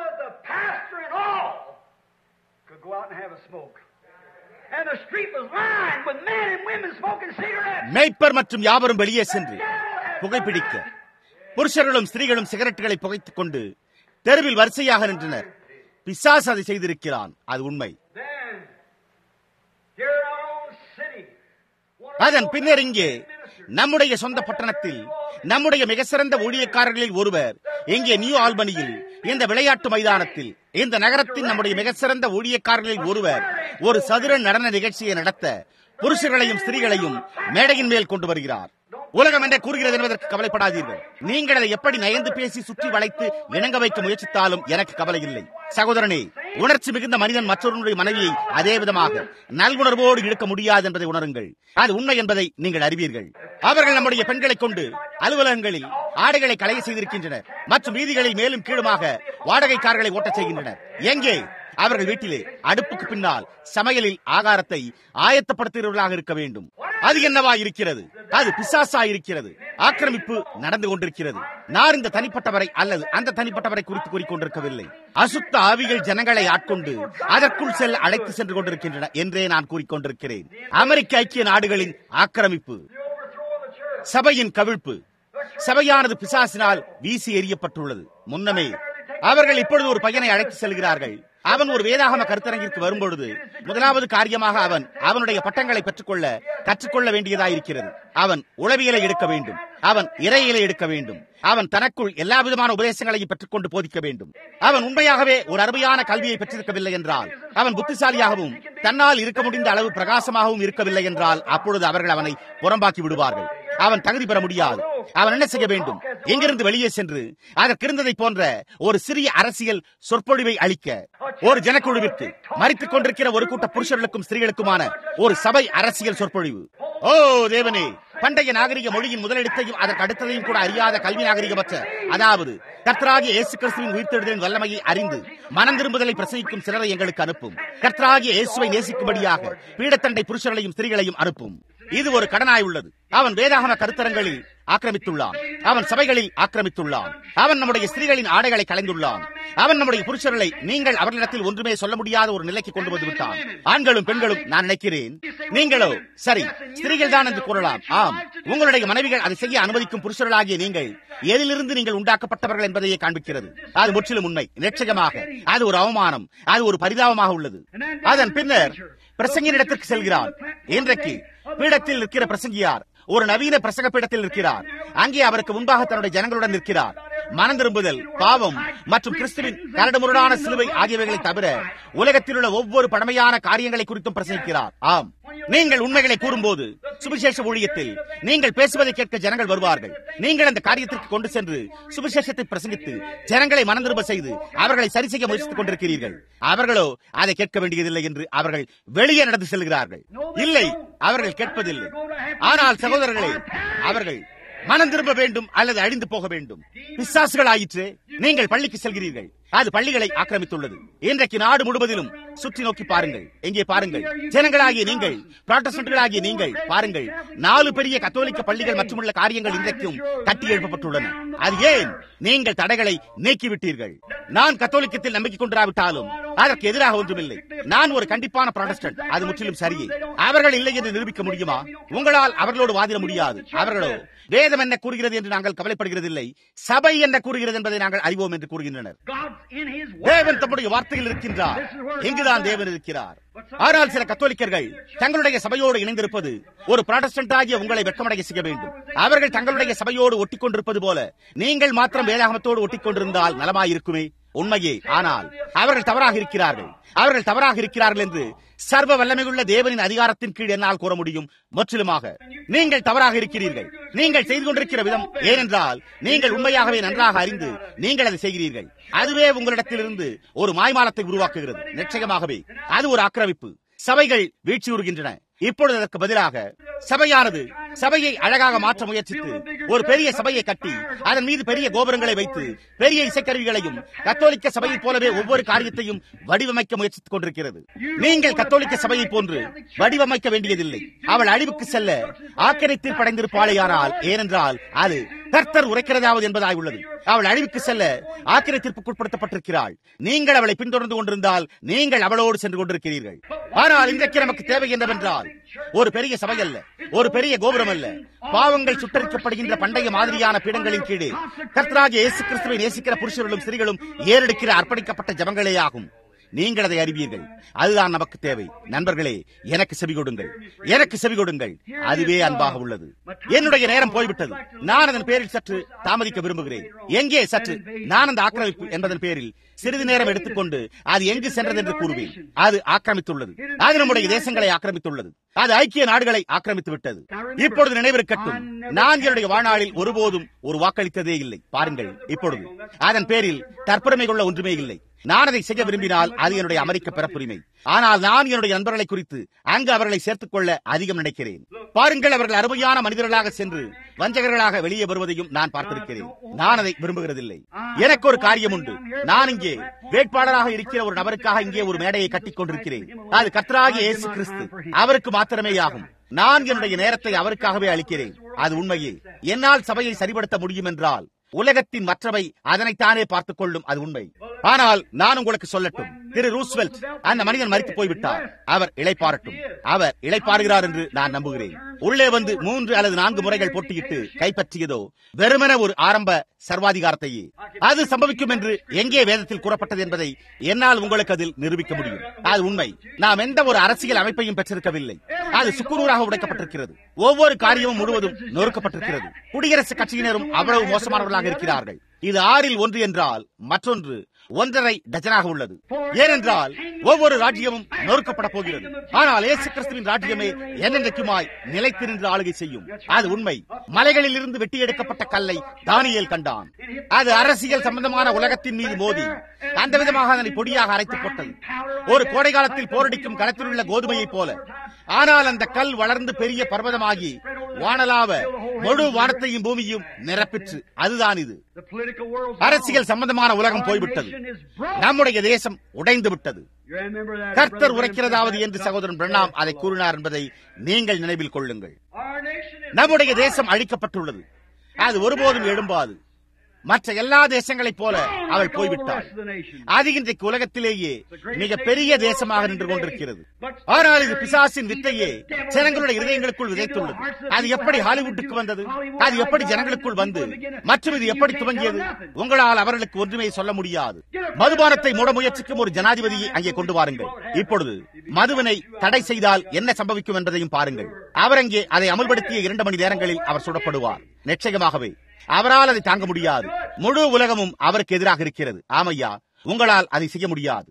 And the street was lined with men and women smoking cigarettes. மேய்ப்பர் மற்றும் யாவரும் வெளியே சென்று புகைப்பிடிக்க புருஷர்களும் ஸ்திரீகளும் சிகரெட்டுகளை புகைத்துக் கொண்டு தெருவில் வரிசையாக நின்றனர் பிசாசு அதை செய்திருக்கிறான் அது உண்மை Then, here in our own city, one of அதன் பின்னர் இங்கே நம்முடைய சொந்த பட்டணத்தில் நம்முடைய மிக சிறந்த ஊழியக்காரர்களில் ஒருவர் இங்கே நியூ ஆல்பனியில் இந்த விளையாட்டு மைதானத்தில் இந்த நகரத்தின் நம்முடைய மிக சிறந்த ஊழியக்காரர்களில் ஒருவர் ஒரு சதுர நடன நிகழ்ச்சியை நடத்த புருஷர்களையும் ஸ்திரீகளையும் மேடையின் மேல் கொண்டு வருகிறார் உலகம் என்ன கூறுகிறது என்பதற்கு கவலைப்படாதீர்கள் நீங்கள் அதை எப்படி நயந்து பேசி சுற்றி வளைத்து இணங்க வைக்க முயற்சித்தாலும் எனக்கு கவலை இல்லை சகோதரனே உணர்ச்சி மிகுந்த மனிதன் மற்றொருடைய மனைவியை அதே விதமாக நல்குணர்வோடு இழுக்க முடியாது என்பதை உணருங்கள் அது உண்மை என்பதை நீங்கள் அறிவீர்கள் அவர்கள் நம்முடைய பெண்களை கொண்டு அலுவலகங்களில் ஆடைகளை களைய செய்திருக்கின்றனர் மற்றும் வீதிகளில் மேலும் கீழுமாக வாடகைக்காரர்களை ஓட்டச் செய்கின்றனர் எங்கே அவர்கள் வீட்டிலே அடுப்புக்கு பின்னால் சமையலில் ஆகாரத்தை ஆயத்தப்படுத்துகிறவர்களாக இருக்க வேண்டும் அது என்னவா இருக்கிறது அது பிசாசா இருக்கிறது ஆக்கிரமிப்பு நடந்து கொண்டிருக்கிறது நான் இந்த தனிப்பட்டவரை அல்லது அந்த தனிப்பட்டவரை குறித்து கூறிக்கொண்டிருக்கவில்லை அசுத்த ஆவிகள் ஜனங்களை ஆட்கொண்டு அதற்குள் செல்ல அழைத்து சென்று கொண்டிருக்கின்றன என்றே நான் கூறிக்கொண்டிருக்கிறேன் அமெரிக்க ஐக்கிய நாடுகளின் ஆக்கிரமிப்பு சபையின் கவிழ்ப்பு சபையானது பிசாசினால் வீசி எறியப்பட்டுள்ளது முன்னமே அவர்கள் இப்பொழுது ஒரு பையனை அழைத்து செல்கிறார்கள் அவன் ஒரு வேதாகம கருத்தரங்கிற்கு வரும்பொழுது முதலாவது காரியமாக அவன் அவனுடைய பட்டங்களை பெற்றுக்கொள்ள கற்றுக்கொள்ள வேண்டியதாயிருக்கிறது அவன் உளவியலை எடுக்க வேண்டும் அவன் இறையிலை எடுக்க வேண்டும் அவன் தனக்குள் எல்லா விதமான உபதேசங்களையும் பெற்றுக்கொண்டு போதிக்க வேண்டும் அவன் உண்மையாகவே ஒரு அருமையான கல்வியை பெற்றிருக்கவில்லை என்றால் அவன் புத்திசாலியாகவும் தன்னால் இருக்க முடிந்த அளவு பிரகாசமாகவும் இருக்கவில்லை என்றால் அப்பொழுது அவர்கள் அவனை புறம்பாக்கி விடுவார்கள் அவன் தகுதி பெற முடியாது அவன் என்ன செய்ய வேண்டும் எங்கிருந்து வெளியே சென்று அதற்கிருந்ததை போன்ற ஒரு சிறிய அரசியல் சொற்பொழிவை அளிக்க ஒரு ஜனக்குழுவிற்கு மறித்துக் கொண்டிருக்கிற ஒரு கூட்ட புருஷர்களுக்கும் ஸ்திரீகளுக்குமான ஒரு சபை அரசியல் சொற்பொழிவு ஓ தேவனே பண்டைய நாகரிக மொழியின் முதலிடத்தையும் அதற்கு அடுத்ததையும் கூட அறியாத கல்வி நாகரிகமற்ற அதாவது கர்த்தராகிய இயேசு கிறிஸ்துவின் உயிர்த்தெழுதலின் வல்லமையை அறிந்து மனம் திரும்புதலை பிரசவிக்கும் சிலரை எங்களுக்கு அனுப்பும் கர்த்தராகிய இயேசுவை நேசிக்கும்படியாக பீடத்தண்டை புருஷர்களையும் ஸ்திரீகளையும் அனுப்பும் இது ஒரு கடனாய் உள்ளது அவன் வேதாகம கருத்தரங்களில் ஆக்கிரமித்துள்ளான் அவன் சபைகளில் ஆக்கிரமித்துள்ளான் அவன் நம்முடைய ஸ்திரீகளின் ஆடைகளை கலைந்துள்ளான் அவன் நம்முடைய புருஷர்களை நீங்கள் அவர்களிடத்தில் ஒன்றுமே சொல்ல முடியாத ஒரு நிலைக்கு கொண்டு வந்து விட்டான் ஆண்களும் பெண்களும் நான் நினைக்கிறேன் நீங்களோ சரி ஸ்திரீகள் தான் என்று கூறலாம் ஆம் உங்களுடைய மனைவிகள் அதை செய்ய அனுமதிக்கும் புருஷர்களாகிய நீங்கள் எதிலிருந்து நீங்கள் உண்டாக்கப்பட்டவர்கள் என்பதையே காண்பிக்கிறது அது முற்றிலும் உண்மை நிச்சயமாக அது ஒரு அவமானம் அது ஒரு பரிதாபமாக உள்ளது அதன் பின்னர் பிரசங்கினிடத்திற்கு செல்கிறான் இன்றைக்கு பீடத்தில் நிற்கிற பிரசங்கியார் ஒரு நவீன பிரசங்க பீடத்தில் நிற்கிறார் அங்கே அவருக்கு முன்பாக தன்னுடைய ஜனங்களுடன் நிற்கிறார் மனம் திரும்புதல் பாவம் மற்றும் கிறிஸ்துவின் கரடுமுரடான சிலுவை ஆகியவைகளை தவிர உலகத்தில் உள்ள ஒவ்வொரு பழமையான காரியங்களை குறித்தும் பிரசங்கிக்கிறார் ஆம் நீங்கள் உண்மைகளை கூறும்போது சுவிசேஷ ஊழியத்தில் நீங்கள் பேசுவதை கேட்க ஜனங்கள் வருவார்கள் நீங்கள் அந்த காரியத்திற்கு கொண்டு சென்று சுவிசேஷத்தை பிரசங்கித்து ஜனங்களை மனம் திரும்ப செய்து அவர்களை சரி செய்ய முயற்சித்துக் கொண்டிருக்கிறீர்கள் அவர்களோ அதை கேட்க வேண்டியதில்லை என்று அவர்கள் வெளியே நடந்து செல்கிறார்கள் இல்லை அவர்கள் கேட்பதில்லை ஆனால் சகோதரர்களே அவர்கள் மனம் திரும்ப வேண்டும் அல்லது அழிந்து போக வேண்டும் பிசாசுகள் ஆயிற்று நீங்கள் பள்ளிக்கு செல்கிறீர்கள் அது பள்ளிகளை ஆக்கிரமித்துள்ளது இன்றைக்கு நாடு முழுவதிலும் சுற்றி நோக்கி பாருங்கள் எங்கே பாருங்கள் ஜனங்களாகிய நீங்கள் புராட்டஸ்டன்ட்களாகிய நீங்கள் பாருங்கள் நாலு பெரிய கத்தோலிக்க பள்ளிகள் மற்றுமுள்ள காரியங்கள் இன்றைக்கும் கட்டி எழுப்பப்பட்டுள்ளன அது ஏன் நீங்கள் தடைகளை நீக்கிவிட்டீர்கள் நான் கத்தோலிக்கத்தில் நம்பிக்கை கொண்டிராவிட்டாலும் அதற்கு எதிராக ஒன்றுமில்லை நான் ஒரு கண்டிப்பான ப்ராடஸ்டன்ட் அது முற்றிலும் சரியே அவர்கள் இல்லை என்று நிரூபிக்க முடியுமா உங்களால் அவர்களோடு வாதிட முடியாது அவர்களோ வேதம் என்ன கூறுகிறது என்று நாங்கள் கவலைப்படுகிறதில்லை சபை என்ன கூறுகிறது என்பதை நாங்கள் அறிவோம் என்று கூறுகின்றனர் தேவன் தம்முடைய வார்த்தையில் இருக்கின்றார் எங்குதான் தேவன் இருக்கிறார் ஆனால் சில கத்தோலிக்கர்கள் தங்களுடைய சபையோடு இணைந்திருப்பது ஒரு புராட்டஸ்டன்ட் ஆகிய உங்களை வெட்கமடைய செய்ய வேண்டும் அவர்கள் தங்களுடைய சபையோடு ஒட்டிக் கொண்டிருப்பது போல நீங்கள் மாத்திரம் வேதாகமத்தோடு ஒட்டிக் கொண்டிருந்தால் நலமாயிருக்குமே உண்மையே ஆனால் அவர்கள் தவறாக இருக்கிறார்கள் அவர்கள் தவறாக இருக்கிறார்கள் என்று சர்வ வல்லமையுள்ள தேவனின் அதிகாரத்தின் கீழ் என்னால் கூற முடியும் முற்றிலுமாக நீங்கள் தவறாக இருக்கிறீர்கள் நீங்கள் செய்து கொண்டிருக்கிற விதம் ஏனென்றால் நீங்கள் உண்மையாகவே நன்றாக அறிந்து நீங்கள் அதை செய்கிறீர்கள் அதுவே உங்களிடத்திலிருந்து ஒரு மாய்மாலத்தை உருவாக்குகிறது நிச்சயமாகவே அது ஒரு ஆக்கிரமிப்பு சபைகள் வீழ்ச்சியுறுகின்றன இப்பொழுது அதற்கு பதிலாக சபையானது சபையை அழகாக மாற்ற முயற்சித்து ஒரு பெரிய சபையை கட்டி அதன் மீது பெரிய கோபுரங்களை வைத்து பெரிய இசைக்கருவிகளையும் கத்தோலிக்க சபையைப் போலவே ஒவ்வொரு காரியத்தையும் வடிவமைக்க முயற்சித்துக் கொண்டிருக்கிறது நீங்கள் கத்தோலிக்க சபையை போன்று வடிவமைக்க வேண்டியதில்லை அவள் அழிவுக்கு செல்ல ஆக்கிரத்தில் படைந்திருப்பாளேயானால் ஏனென்றால் அது கர்த்தர் உரைக்கிறதாவது என்பதாய் உள்ளது அவள் அழிவுக்கு செல்ல ஆக்கிரத்திற்குட்படுத்தப்பட்டிருக்கிறாள் நீங்கள் அவளை பின்தொடர்ந்து கொண்டிருந்தால் நீங்கள் அவளோடு சென்று கொண்டிருக்கிறீர்கள் ஆனால் இன்றைக்கு நமக்கு தேவை என்னவென்றால் ஒரு பெரிய சபை அல்ல ஒரு பெரிய கோபுரம் அல்ல பாவங்கள் சுட்டரிக்கப்படுகின்ற பண்டைய மாதிரியான பீடங்களின் கீழே கர்த்தராகிய இயேசு கிறிஸ்துவை நேசிக்கிற புருஷர்களும் ஸ்திரீகளும் ஏறெடுக்கிற அர்ப்பணிக்கப்பட்ட ஜபங்களே ஆகும் நீங்கள் அதை அறிவீர்கள் அதுதான் நமக்கு தேவை நண்பர்களே எனக்கு செவி கொடுங்கள் எனக்கு செவி கொடுங்கள் அதுவே அன்பாக உள்ளது என்னுடைய நேரம் போய்விட்டது நான் அதன் பேரில் சற்று தாமதிக்க விரும்புகிறேன் எங்கே சற்று நான் அந்த ஆக்கிரமிப்பு என்பதன் பேரில் சிறிது நேரம் எடுத்துக்கொண்டு அது எங்கு சென்றது என்று கூறுவேன் அது ஆக்கிரமித்துள்ளது அது நம்முடைய தேசங்களை ஆக்கிரமித்துள்ளது அது ஐக்கிய நாடுகளை ஆக்கிரமித்து விட்டது இப்பொழுது நினைவிருக்கட்டும் நான் என்னுடைய வாழ்நாளில் ஒருபோதும் ஒரு வாக்களித்ததே இல்லை பாருங்கள் இப்பொழுது அதன் பேரில் தற்புரிமை கொள்ள ஒன்றுமே இல்லை நான் அதை செய்ய விரும்பினால் அது என்னுடைய அமெரிக்க பிறப்புரிமை ஆனால் நான் என்னுடைய நண்பர்களை குறித்து அங்கு அவர்களை சேர்த்துக் கொள்ள அதிகம் நினைக்கிறேன் பாருங்கள் அவர்கள் அருமையான மனிதர்களாக சென்று வஞ்சகர்களாக வெளியே வருவதையும் நான் பார்த்திருக்கிறேன் நான் அதை விரும்புகிறதில்லை எனக்கு ஒரு காரியம் உண்டு நான் இங்கே வேட்பாளராக இருக்கிற ஒரு நபருக்காக இங்கே ஒரு மேடையை கட்டிக் கொண்டிருக்கிறேன் அது கர்த்தராகிய இயேசு கிறிஸ்து அவருக்கு மாத்திரமே ஆகும் நான் என்னுடைய நேரத்தை அவருக்காகவே அளிக்கிறேன் அது உண்மையே என்னால் சபையை சரிபடுத்த முடியும் என்றால் உலகத்தின் மற்றவை அதனைத்தானே பார்த்துக் கொள்ளும் அது உண்மை ஆனால் நான் உங்களுக்கு சொல்லட்டும் திரு ரூஸ்வெல்ட் அந்த மனிதன் மறித்து போய்விட்டார் அவர் இளைப்பாறட்டும் அவர் இளைப்பாறுகிறார் என்று நான் நம்புகிறேன் உள்ளே வந்து மூன்று அல்லது நான்கு முறைகள் போட்டியிட்டு கைப்பற்றியதோ வெறுமன ஒரு ஆரம்ப சர்வாதிகாரத்தையே அது சம்பவிக்கும் என்று எங்கே வேதத்தில் கூறப்பட்டது என்பதை என்னால் உங்களுக்கு அதில் நிரூபிக்க முடியும் அது உண்மை நாம் எந்த ஒரு அரசியல் அமைப்பையும் பெற்றிருக்கவில்லை அது சுக்குநூறாக உடைக்கப்பட்டிருக்கிறது ஒவ்வொரு காரியமும் முழுவதும் நொறுக்கப்பட்டிருக்கிறது குடியரசுக் கட்சியினரும் அவ்வளவு மோசமானவர்களாக இருக்கிறார்கள் இது ஆறில் ஒன்று என்றால் மற்றொன்று ஒன்றரை டஜனாக உள்ளது ஏனென்றால் ஒவ்வொரு ராஜ்யமும் நொறுக்கப்பட போகிறது ஆனால் இயேசு கிறிஸ்துவின் ராஜ்யமே என்னென்றைக்குமாய் நிலைத்து நின்று ஆளுகை செய்யும் அது உண்மை மலைகளில் இருந்து வெட்டி எடுக்கப்பட்ட கல்லை தானியேல் கண்டான் அது அரசியல் சம்பந்தமான உலகத்தின் மீது மோதி அந்த விதமாக அதனை பொடியாக அரைத்து போட்டது ஒரு கோடை காலத்தில் போரடிக்கும் களத்தில் உள்ள கோதுமையைப் போல ஆனால் அந்த கல் வளர்ந்து பெரிய பர்வதமாகி வானலாவ முழு வானத்தையும் பூமியும் நிரப்பிற்று அதுதான் இது அரசியல் சம்பந்தமான உலகம் போய்விட்டது நம்முடைய தேசம் உடைந்து விட்டது கர்த்தர் உரைக்கிறதாவது என்று சகோதரன் பிரணாம் அதை கூறினார் என்பதை நீங்கள் நினைவில் கொள்ளுங்கள் நம்முடைய தேசம் அழிக்கப்பட்டுள்ளது அது ஒருபோதும் எழும்பாது மற்ற எல்லா தேசங்களைப் போல அவள் போய்விட்டாள் அது இன்றைக்கு உலகத்திலேயே மிக பெரிய தேசமாக நின்று கொண்டிருக்கிறது ஆனால் இது பிசாசின் வித்தையே ஜனங்களுடைய இதயங்களுக்குள் விதைத்துள்ளது அது எப்படி ஹாலிவுட்டுக்கு வந்தது அது எப்படி ஜனங்களுக்குள் வந்து மற்றும் இது எப்படி துவங்கியது உங்களால் அவர்களுக்கு ஒன்றுமே சொல்ல முடியாது மதுபானத்தை மூட முயற்சிக்கும் ஒரு ஜனாதிபதியை அங்கே கொண்டு வாருங்கள் இப்பொழுது மதுவினை தடை செய்தால் என்ன சம்பவிக்கும் என்பதையும் பாருங்கள் அவர் அங்கே அதை அமல்படுத்திய இரண்டு மணி நேரங்களில் அவர் சுடப்படுவார் நிச்சயமாகவே அவரால் அதை தாங்க முடியாது முழு உலகமும் அவருக்கு எதிராக இருக்கிறது ஆமையா உங்களால் அதை செய்ய முடியாது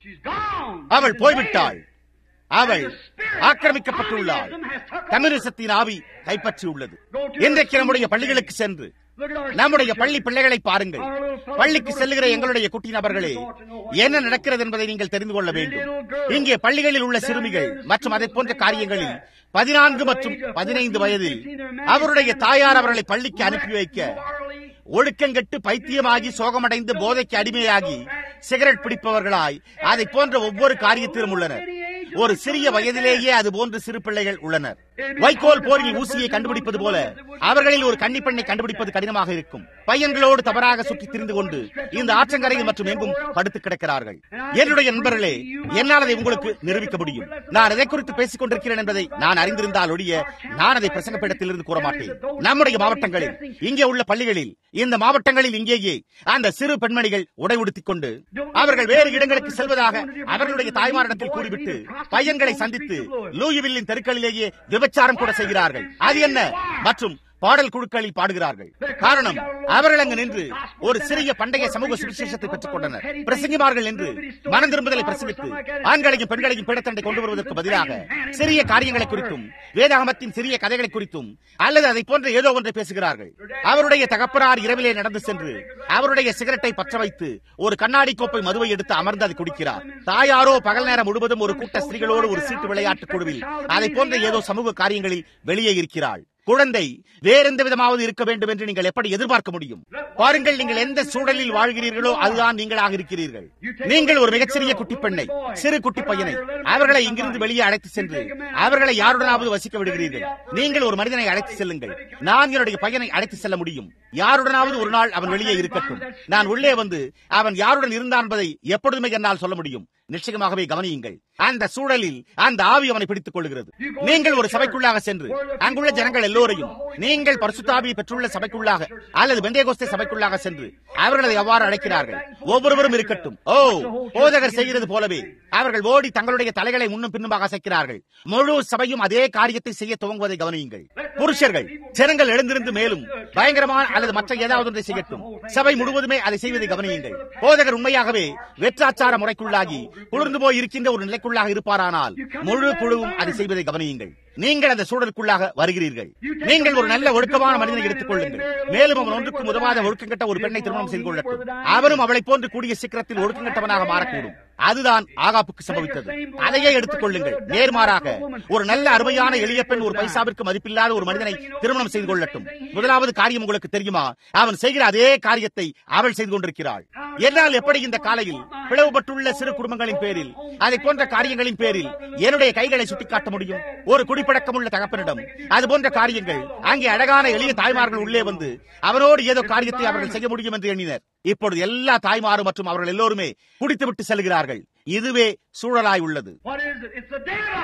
அவள் போய்விட்டாள் அவள் ஆக்கிரமிக்கப்பட்டுள்ளாள் கம்யூனிசத்தின் ஆவி கைப்பற்றியுள்ளது இன்றைக்கு நம்முடைய பள்ளிகளுக்கு சென்று நம்முடைய பள்ளி பிள்ளைகளை பாருங்கள் பள்ளிக்கு செல்லுகிற எங்களுடைய குட்டி நபர்களே என்ன நடக்கிறது என்பதை நீங்கள் தெரிந்து கொள்ள வேண்டும் இங்கே பள்ளிகளில் உள்ள சிறுமிகள் மற்றும் அதை போன்ற காரியங்களில் பதினான்கு மற்றும் பதினைந்து வயதில் அவருடைய தாயார் அவர்களை பள்ளிக்கு அனுப்பி வைக்க ஒழுக்கங்கெட்டு பைத்தியமாகி சோகமடைந்து போதைக்கு அடிமையாகி சிகரெட் பிடிப்பவர்களாய் அதை போன்ற ஒவ்வொரு காரியத்திலும் உள்ளனர் ஒரு சிறிய வயதிலேயே அது போன்று சிறு பிள்ளைகள் உள்ளனர் வைக்கோல் போரில் ஊசியை கண்டுபிடிப்பது போல அவர்களில் ஒரு கன்னிப்பெண்ணை கண்டுபிடிப்பது கடினமாக இருக்கும் பையன்களோடு தவறாக சுற்றி திரிந்து கொண்டு இந்த ஆற்றங்கரையில் மற்றும் எங்கும் படுத்து கிடக்கிறார்கள் என்னுடைய நண்பர்களே என்னால் அதை உங்களுக்கு நிரூபிக்க முடியும் நான் எதை குறித்து பேசிக் கொண்டிருக்கிறேன் என்பதை நான் அறிந்திருந்தால் ஒழிய நான் அதை பிரசங்கப்பீடத்திலிருந்து கூற மாட்டேன் நம்முடைய மாவட்டங்களில் இங்கே உள்ள பள்ளிகளில் இந்த மாவட்டங்களில் இங்கேயே அந்த சிறு பெண்மணிகள் உடை உடுத்திக் கொண்டு அவர்கள் வேறு இடங்களுக்கு செல்வதாக அவர்களுடைய தாய்மாரிடத்தில் கூறிவிட்டு பையன்களை சந்தித்து லூயிவில்லின் தெருக்களிலேயே விபச்சாரம் கூட செய்கிறார்கள் அது என்ன மற்றும் பாடல் குழுக்களில் பாடுகிறார்கள் காரணம் அவர்கள் அங்கு நின்று ஒரு சிறிய பண்டைய சமூக சுவிசேஷத்தை பெற்றுக் கொண்டனர் பிரசங்கிமார்கள் என்று மனம் திரும்புதலை பிரசங்கித்து ஆண்களையும் பெண்களையும் பீடத்தண்டை கொண்டு வருவதற்கு பதிலாக சிறிய காரியங்களை குறித்தும் வேதாகமத்தின் சிறிய கதைகளை குறித்தும் அல்லது அதை போன்ற ஏதோ ஒன்றை பேசுகிறார்கள் அவருடைய தகப்பனார் இரவிலே நடந்து சென்று அவருடைய சிகரெட்டை பற்ற வைத்து ஒரு கண்ணாடி கோப்பை மதுவை எடுத்து அமர்ந்து அதை குடிக்கிறார் தாயாரோ பகல் நேரம் முழுவதும் ஒரு கூட்ட ஸ்திரீகளோடு ஒரு சீட்டு விளையாட்டு குழுவில் அதை போன்ற ஏதோ சமூக காரியங்களில் வெளியே இருக்கிறாள் குழந்தை வேறெந்த விதமாவது இருக்க வேண்டும் என்று நீங்கள் எப்படி எதிர்பார்க்க முடியும் பாருங்கள் நீங்கள் எந்த சூழலில் வாழ்கிறீர்களோ அதுதான் நீங்களாக இருக்கிறீர்கள் நீங்கள் ஒரு மிகச்சிறிய குட்டி பெண்ணை சிறு குட்டி பையனை அவர்களை இங்கிருந்து வெளியே அழைத்து சென்று அவர்களை யாருடனாவது வசிக்க விடுகிறீர்கள் நீங்கள் ஒரு மனிதனை அழைத்து செல்லுங்கள் நான் என்னுடைய பையனை அழைத்து செல்ல முடியும் யாருடனாவது ஒரு நாள் அவன் வெளியே இருக்கட்டும் நான் உள்ளே வந்து அவன் யாருடன் இருந்தான் என்பதை எப்பொழுதுமே என்னால் சொல்ல முடியும் நிச்சயமாகவே கவனியுங்கள் அந்த சூழலில் அந்த ஆவி அவனை பிடித்துக் கொள்கிறது நீங்கள் ஒரு சபைக்குள்ளாக சென்று அங்குள்ள ஜனங்கள் எல்லோரையும் நீங்கள் பரிசுத்தாவியை பெற்றுள்ள சபைக்குள்ளாக அல்லது பெந்தேகோஸ்தே சபைக்குள்ளாக சென்று அவர்கள் அதை அவ்வாறு அழைக்கிறார்கள் ஒவ்வொருவரும் இருக்கட்டும் ஓ போதகர் செய்கிறது போலவே அவர்கள் ஓடி தங்களுடைய தலைகளை முன்னும் பின்னுமாக அசைக்கிறார்கள் முழு சபையும் அதே காரியத்தை செய்ய துவங்குவதை கவனியுங்கள் புருஷர்கள் ஜனங்கள் எழுந்திருந்து மேலும் பயங்கரமான அல்லது மற்ற ஏதாவது ஒன்றை செய்யட்டும் சபை முழுவதுமே அதை செய்வதை கவனியுங்கள் போதகர் உண்மையாகவே வெற்றாச்சார முறைக்குள்ளாகி குளிர்ந்து போய் இருக்கின்ற ஒரு நிலைக்குள்ளாக இருப்பாரானால் முழு குழுவும் அதை செய்வதை கவனியுங்கள் நீங்கள் அந்த சூழலுக்குள்ளாக வருகிறீர்கள் நீங்கள் ஒரு நல்ல ஒழுக்கமான மனிதனை எடுத்துக் கொள்ளுங்கள் மேலும் அவன் ஒன்றுக்கும் உதவாத ஒழுக்கம் கட்ட ஒரு பெண்ணை திருமணம் செய்து கொள்ளட்டும் அவனும் அவளை போன்று கூடிய சீக்கிரத்தில் ஒழுக்கம் கட்டவனாக மாறக்கூடும் அதுதான் ஆகாப்புக்கு சம்பவித்தது அதையே எடுத்துக் கொள்ளுங்கள் நேர்மாறாக ஒரு நல்ல அருமையான எளிய பெண் ஒரு பைசாவிற்கு மதிப்பில்லாத ஒரு மனிதனை திருமணம் செய்து கொள்ளட்டும் முதலாவது காரியம் உங்களுக்கு தெரியுமா அவன் செய்கிற அதே காரியத்தை அவள் செய்து கொண்டிருக்கிறாள் என்னால் எப்படி இந்த காலையில் பிளவுபட்டுள்ள சிறு குடும்பங்களின் பேரில் அதை போன்ற காரியங்களின் பேரில் என்னுடைய கைகளை சுட்டிக்காட்ட முடியும் ஒரு குடிப்பழக்கம் உள்ள தகப்பனிடம் அது போன்ற காரியங்கள் அங்கே அழகான எளிய தாய்மார்கள் உள்ளே வந்து அவரோடு ஏதோ காரியத்தை அவர்கள் செய்ய முடியும் என்று எண்ணினர் இப்பொழுது எல்லா தாய்மாரும் மற்றும் அவர்கள் எல்லோருமே குடித்துவிட்டு செல்கிறார்கள் இதுவே சூழலாய் உள்ளது What is it? It's the devil.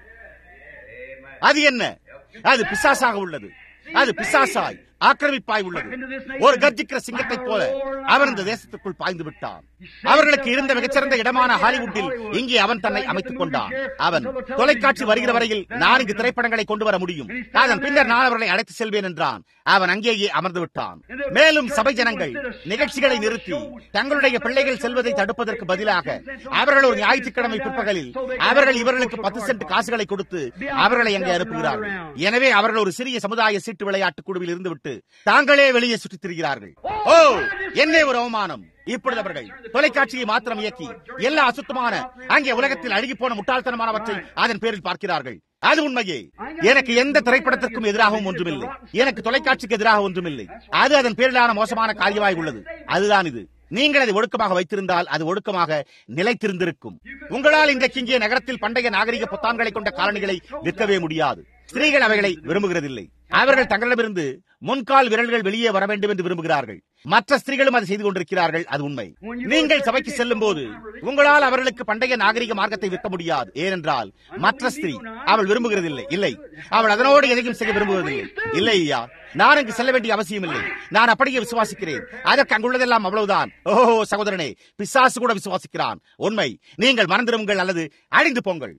அது என்ன அது பிசாசாக உள்ளது அது பிசாசாய் ஆக்கிரமிப்பாய் உள்ளது ஒரு கர்ஜிக்கிற சிங்கத்தைப் போல அவன் இந்த தேசத்துக்குள் பாய்ந்து விட்டான் அவர்களுக்கு இருந்த மிகச்சிறந்த இடமான ஹாலிவுட்டில் இங்கே அவன் தன்னை அமைத்துக் கொண்டான் அவன் தொலைக்காட்சி வருகிற வரையில் நான் இங்கு திரைப்படங்களை கொண்டு வர முடியும் அதன் பின்னர் நான் அவர்களை அழைத்து செல்வேன் என்றான் அவன் அங்கேயே அமர்ந்து விட்டான் மேலும் சபை ஜனங்கள் நிகழ்ச்சிகளை நிறுத்தி தங்களுடைய பிள்ளைகள் செல்வதை தடுப்பதற்கு பதிலாக அவர்கள் ஒரு ஞாயிற்றுக்கிழமை பிற்பகலில் அவர்கள் இவர்களுக்கு பத்து சென்ட் காசுகளை கொடுத்து அவர்களை அங்கே அனுப்புகிறார்கள் எனவே அவர்கள் ஒரு சிறிய சமுதாய சீட்டு விளையாட்டு குழுவில் இருந்துவிட்டு தாங்களே வெளியே சுற்றித் திரிகிறார்கள் ஓ என்னே ஒரு அவமானம் இப்பொழுது அவர்கள் தொலைக்காட்சியை மாத்திரம் இயக்கி எல்லா அசுத்தமான அங்கே உலகத்தில் அழுகி போன முட்டாள்தனமானவற்றை அதன் பேரில் பார்க்கிறார்கள் அது உண்மையே எனக்கு எந்த திரைப்படத்திற்கும் எதிராகவும் ஒன்றுமில்லை எனக்கு தொலைக்காட்சிக்கு எதிராக ஒன்றுமில்லை அது அதன் பேரிலான மோசமான காரியமாய் உள்ளது அதுதான் இது நீங்கள் அதை ஒழுக்கமாக வைத்திருந்தால் அது ஒழுக்கமாக நிலைத்திருந்திருக்கும் உங்களால் இன்றைக்கு இங்கே நகரத்தில் பண்டைய நாகரிக புத்தான்களை கொண்ட காலணிகளை விற்கவே முடியாது ஸ்திரீகள் அவைகளை விரும்புகிறதில்லை அவர்கள் தங்களிடமிருந்து முன்கால் விரல்கள் வெளியே வர வேண்டும் என்று விரும்புகிறார்கள் மற்ற ஸ்திரீகளும் அதை செய்து கொண்டிருக்கிறார்கள் அது உண்மை நீங்கள் சபைக்கு செல்லும் போது உங்களால் அவர்களுக்கு பண்டைய நாகரிக மார்க்கத்தை விற்க முடியாது ஏனென்றால் மற்ற ஸ்திரீ அவள் விரும்புகிறதில்லை இல்லை அவள் அதனோடு எதையும் செய்ய விரும்புவதில்லை இல்லை ஐயா நான் அங்கு செல்ல வேண்டிய அவசியம் இல்லை நான் அப்படியே விசுவாசிக்கிறேன் அதற்கு அங்குள்ளதெல்லாம் அவ்வளவுதான் ஓஹோ சகோதரனே பிசாசு கூட விசுவாசிக்கிறான் உண்மை நீங்கள் மறந்திருங்கள் அல்லது அழிந்து போங்கள்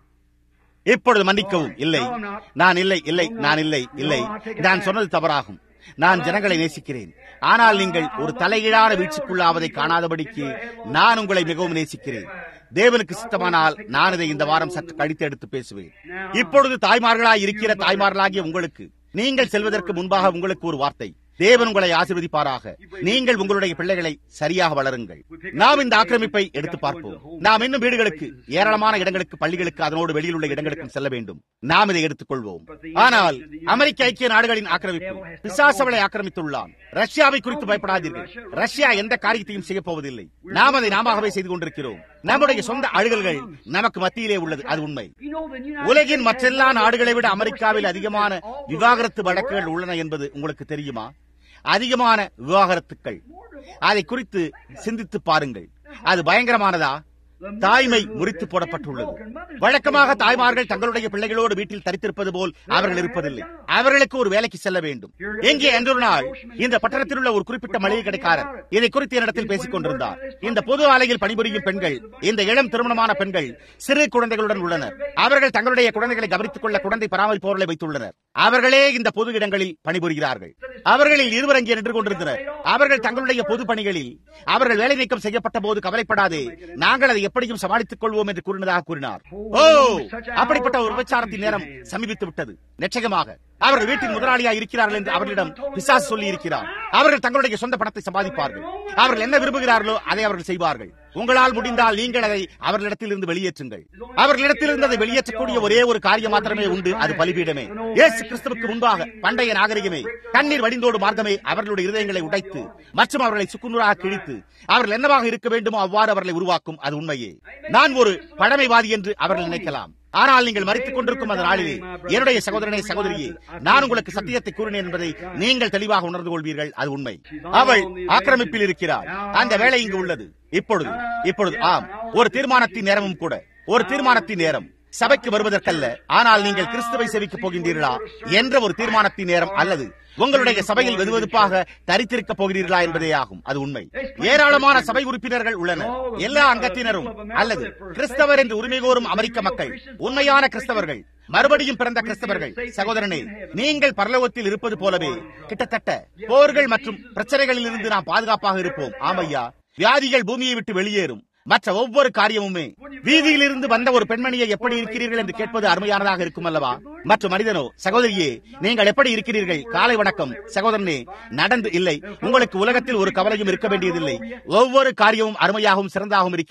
இப்பொழுது மன்னிக்கவும் இல்லை நான் இல்லை இல்லை நான் இல்லை இல்லை நான் சொன்னது தவறாகும் நான் ஜனங்களை நேசிக்கிறேன் ஆனால் நீங்கள் ஒரு தலைகீழான வீழ்ச்சிக்குள்ளாவதை காணாதபடிக்கு நான் உங்களை மிகவும் நேசிக்கிறேன் தேவனுக்கு சித்தமானால் நான் இதை இந்த வாரம் சற்று கழித்து எடுத்து பேசுவேன் இப்பொழுது தாய்மார்களாய் இருக்கிற தாய்மார்களாகிய உங்களுக்கு நீங்கள் செல்வதற்கு முன்பாக உங்களுக்கு ஒரு வார்த்தை தேவன் உங்களை ஆசீர்வதிப்பாராக நீங்கள் உங்களுடைய பிள்ளைகளை சரியாக வளருங்கள் நாம் இந்த ஆக்கிரமிப்பை எடுத்து பார்ப்போம் நாம் இன்னும் வீடுகளுக்கு ஏராளமான இடங்களுக்கு பள்ளிகளுக்கு அதனோடு வெளியில் உள்ள இடங்களுக்கும் செல்ல வேண்டும் நாம் இதை எடுத்துக் கொள்வோம் ஆனால் அமெரிக்க ஐக்கிய நாடுகளின் ஆக்கிரமிப்பு பிசாசவளை ஆக்கிரமித்துள்ளான் ரஷ்யாவை குறித்து பயப்படாதீர்கள் ரஷ்யா எந்த காரியத்தையும் செய்ய போவதில்லை நாம் அதை நாமவே செய்து கொண்டிருக்கிறோம் நம்முடைய சொந்த அழுகல்கள் நமக்கு மத்தியிலே உள்ளது அது உண்மை உலகின் மற்றெல்லா நாடுகளை விட அமெரிக்காவில் அதிகமான விவாகரத்து வழக்குகள் உள்ளன என்பது உங்களுக்கு தெரியுமா அதிகமான விவாகரத்துக்கள் அதை குறித்து சிந்தித்து பாருங்கள் அது பயங்கரமானதா தாய்மை முறித்து போடப்பட்டுள்ளது வழக்கமாக தாய்மார்கள் தங்களுடைய பிள்ளைகளோடு வீட்டில் தரித்திருப்பது போல் அவர்கள் இருப்பதில்லை அவர்களுக்கு ஒரு வேலைக்கு செல்ல வேண்டும் எங்கே என்றொரு நாள் இந்த பட்டணத்தில் உள்ள ஒரு குறிப்பிட்ட மளிகை கடைக்காரர் இதை குறித்து என்னிடத்தில் பேசிக் கொண்டிருந்தார் இந்த பொது ஆலையில் பணிபுரியும் பெண்கள் இந்த இளம் திருமணமான பெண்கள் சிறு குழந்தைகளுடன் உள்ளனர் அவர்கள் தங்களுடைய குழந்தைகளை கவனித்துக் கொள்ள குழந்தை பராமரிப்பவர்களை வைத்துள்ளனர் அவர்களே இந்த பொது இடங்களில் பணிபுரிகிறார்கள் அவர்களில் இருவர் அங்கே நின்று கொண்டிருந்தனர் அவர்கள் தங்களுடைய பொது பணிகளில் அவர்கள் வேலை நீக்கம் செய்யப்பட்ட போது கவலைப்படாதே நாங்கள் அதை எப்படியும் சமாளித்துக் கொள்வோம் என்று கூறினதாக கூறினார் ஓ அப்படிப்பட்ட ஒரு விபச்சாரத்தின் நேரம் சமீபித்து விட்டது நிச்சயமாக அவர்கள் வீட்டின் முதலாளியா இருக்கிறார்கள் என்று அவர்களிடம் பிசாசு சொல்லி இருக்கிறார் அவர்கள் தங்களுடைய சொந்த பணத்தை சம்பாதிப்பார்கள் அவர்கள் என்ன விரும்புகிறார்களோ அதை அவர்கள் செய்வார்கள் உங்களால் முடிந்தால் நீங்கள் அதை அவர்களிடத்தில் இருந்து வெளியேற்றுங்கள் அவர்களிடத்தில் இருந்து அதை வெளியேற்றக்கூடிய ஒரே ஒரு காரியம் மாத்திரமே உண்டு அது பலிபீடமே இயேசு கிறிஸ்துவுக்கு முன்பாக பண்டைய நாகரிகமே கண்ணீர் வடிந்தோடு மார்க்கமே அவர்களுடைய இருதயங்களை உடைத்து மற்றும் அவர்களை சுக்குநூறாக கிழித்து அவர்கள் என்னவாக இருக்க வேண்டுமோ அவ்வாறு அவர்களை உருவாக்கும் அது உண்மையே நான் ஒரு பழமைவாதி என்று அவர்கள் நினைக்கலாம் ஆனால் நீங்கள் மறித்துக் கொண்டிருக்கும் அந்த நாளிலே என்னுடைய சகோதரனே சகோதரியே நான் உங்களுக்கு சத்தியத்தை கூறினேன் என்பதை நீங்கள் தெளிவாக உணர்ந்து கொள்வீர்கள் அது உண்மை அவள் ஆக்கிரமிப்பில் இருக்கிறார் அந்த வேலை இங்கு உள்ளது இப்பொழுது இப்பொழுது ஆம் ஒரு தீர்மானத்தின் நேரமும் கூட ஒரு தீர்மானத்தின் நேரம் சபைக்கு வருவதற்கல்ல ஆனால் நீங்கள் கிறிஸ்துவை செவிக்கு போகின்றீர்களா என்ற ஒரு தீர்மானத்தின் நேரம் அல்லது உங்களுடைய சபையில் வெதுவெதுப்பாக தரித்திருக்க போகிறீர்களா என்பதே ஆகும் அது உண்மை ஏராளமான சபை உறுப்பினர்கள் உள்ளனர் எல்லா அங்கத்தினரும் அல்லது கிறிஸ்தவர் என்று உரிமை கோரும் அமெரிக்க மக்கள் உண்மையான கிறிஸ்தவர்கள் மறுபடியும் பிறந்த கிறிஸ்தவர்கள் சகோதரனே நீங்கள் பரலோகத்தில் இருப்பது போலவே கிட்டத்தட்ட போர்கள் மற்றும் பிரச்சனைகளில் இருந்து நாம் பாதுகாப்பாக இருப்போம் ஆமையா வியாதிகள் பூமியை விட்டு வெளியேறும் மற்ற ஒவ்வொரு காரியமுமே வீதியிலிருந்து வந்த ஒரு பெண்மணியை எப்படி இருக்கிறீர்கள் என்று கேட்பது அருமையானதாக இருக்கும் அல்லவா மற்ற மனிதனோ சகோதரியே நீங்கள் எப்படி இருக்கிறீர்கள் காலை வணக்கம் சகோதரனே நடந்து இல்லை உங்களுக்கு உலகத்தில் ஒரு கவலையும் இருக்க வேண்டியதில்லை ஒவ்வொரு காரியமும் அருமையாகவும் சிறந்தாகவும் இருக்கிறது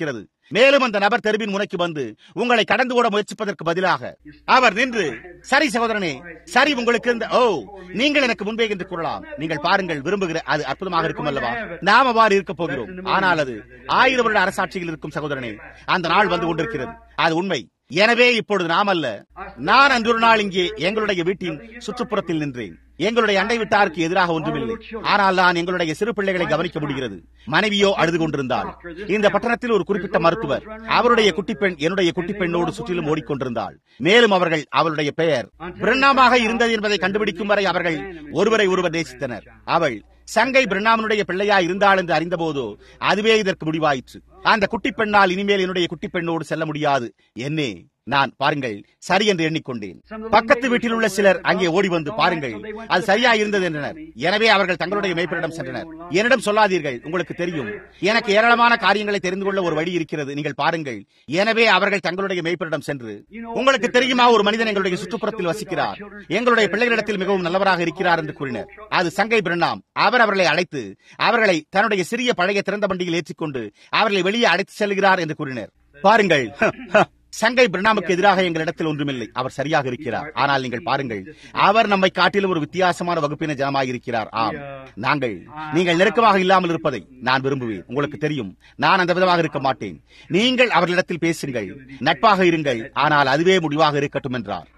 மேலும் அந்த நபர் தெருவின் முனைக்கு வந்து உங்களை கடந்து ஓட முயற்சிப்பதற்கு பதிலாக அவர் நின்று சரி சகோதரனே சரி உங்களுக்கு இருந்த ஓ நீங்கள் எனக்கு முன்பே என்று கூறலாம் நீங்கள் பாருங்கள் விரும்புகிற அது அற்புதமாக இருக்கும் அல்லவா நாம் அவ்வாறு இருக்க போகிறோம் ஆனால் அது ஆயிரம் வருட அரசாட்சியில் இருக்கும் சகோதரனே அந்த நாள் வந்து கொண்டிருக்கிறது அது உண்மை எனவே இப்பொழுது நாம் அல்ல நான் அன்று ஒரு நாள் இங்கே எங்களுடைய வீட்டின் சுற்றுப்புறத்தில் நின்றேன் எங்களுடைய அண்டை விட்டாருக்கு எதிராக ஒன்றுமில்லை ஆனால் நான் எங்களுடைய சிறு பிள்ளைகளை கவனிக்க முடிகிறது மனைவியோ அழுது கொண்டிருந்தாள் இந்த பட்டணத்தில் ஒரு குறிப்பிட்ட மருத்துவர் அவருடைய குட்டிப்பெண் என்னுடைய குட்டிப்பெண்ணோடு சுற்றிலும் ஓடிக்கொண்டிருந்தாள் மேலும் அவர்கள் அவளுடைய பெயர் பிரணாமாக இருந்தது என்பதை கண்டுபிடிக்கும் வரை அவர்கள் ஒருவரை ஒருவர் நேசித்தனர் அவள் சங்கை பிரணாமனுடைய பிள்ளையா இருந்தாள் என்று அறிந்தபோதோ அதுவே இதற்கு முடிவாயிற்று அந்த குட்டி பெண்ணால் இனிமேல் என்னுடைய குட்டி பெண்ணோடு செல்ல முடியாது என்னே நான் பாருங்கள் சரி என்று எண்ணிக்கொண்டேன் பக்கத்து வீட்டில் உள்ள சிலர் அங்கே ஓடி வந்து பாருங்கள் அது சரியா இருந்தது என்றனர் எனவே அவர்கள் தங்களுடைய மேய்ப்பரிடம் சென்றனர் என்னிடம் சொல்லாதீர்கள் உங்களுக்கு தெரியும் எனக்கு ஏராளமான காரியங்களை தெரிந்து கொள்ள ஒரு வழி இருக்கிறது நீங்கள் பாருங்கள் எனவே அவர்கள் தங்களுடைய மேய்ப்பரிடம் சென்று உங்களுக்கு தெரியுமா ஒரு மனிதன் எங்களுடைய சுற்றுப்புறத்தில் வசிக்கிறார் எங்களுடைய பிள்ளைகளிடத்தில் மிகவும் நல்லவராக இருக்கிறார் என்று கூறினர் அது சங்கை பிரணாம் அவர் அவர்களை அழைத்து அவர்களை தன்னுடைய சிறிய பழைய திறந்த வண்டியில் ஏற்றிக்கொண்டு அவர்களை வெளியே அழைத்து செல்கிறார் என்று கூறினர் பாருங்கள் சங்கை பிரணாமுக்கு எதிராக எங்களிடத்தில் ஒன்றுமில்லை அவர் சரியாக இருக்கிறார் ஆனால் நீங்கள் பாருங்கள் அவர் நம்மை காட்டிலும் ஒரு வித்தியாசமான வகுப்பின ஜனமாக இருக்கிறார் ஆம் நாங்கள் நீங்கள் நெருக்கமாக இல்லாமல் இருப்பதை நான் விரும்புவேன் உங்களுக்கு தெரியும் நான் அந்த விதமாக இருக்க மாட்டேன் நீங்கள் அவர்களிடத்தில் பேசுங்கள் நட்பாக இருங்கள் ஆனால் அதுவே முடிவாக இருக்கட்டும் என்றார்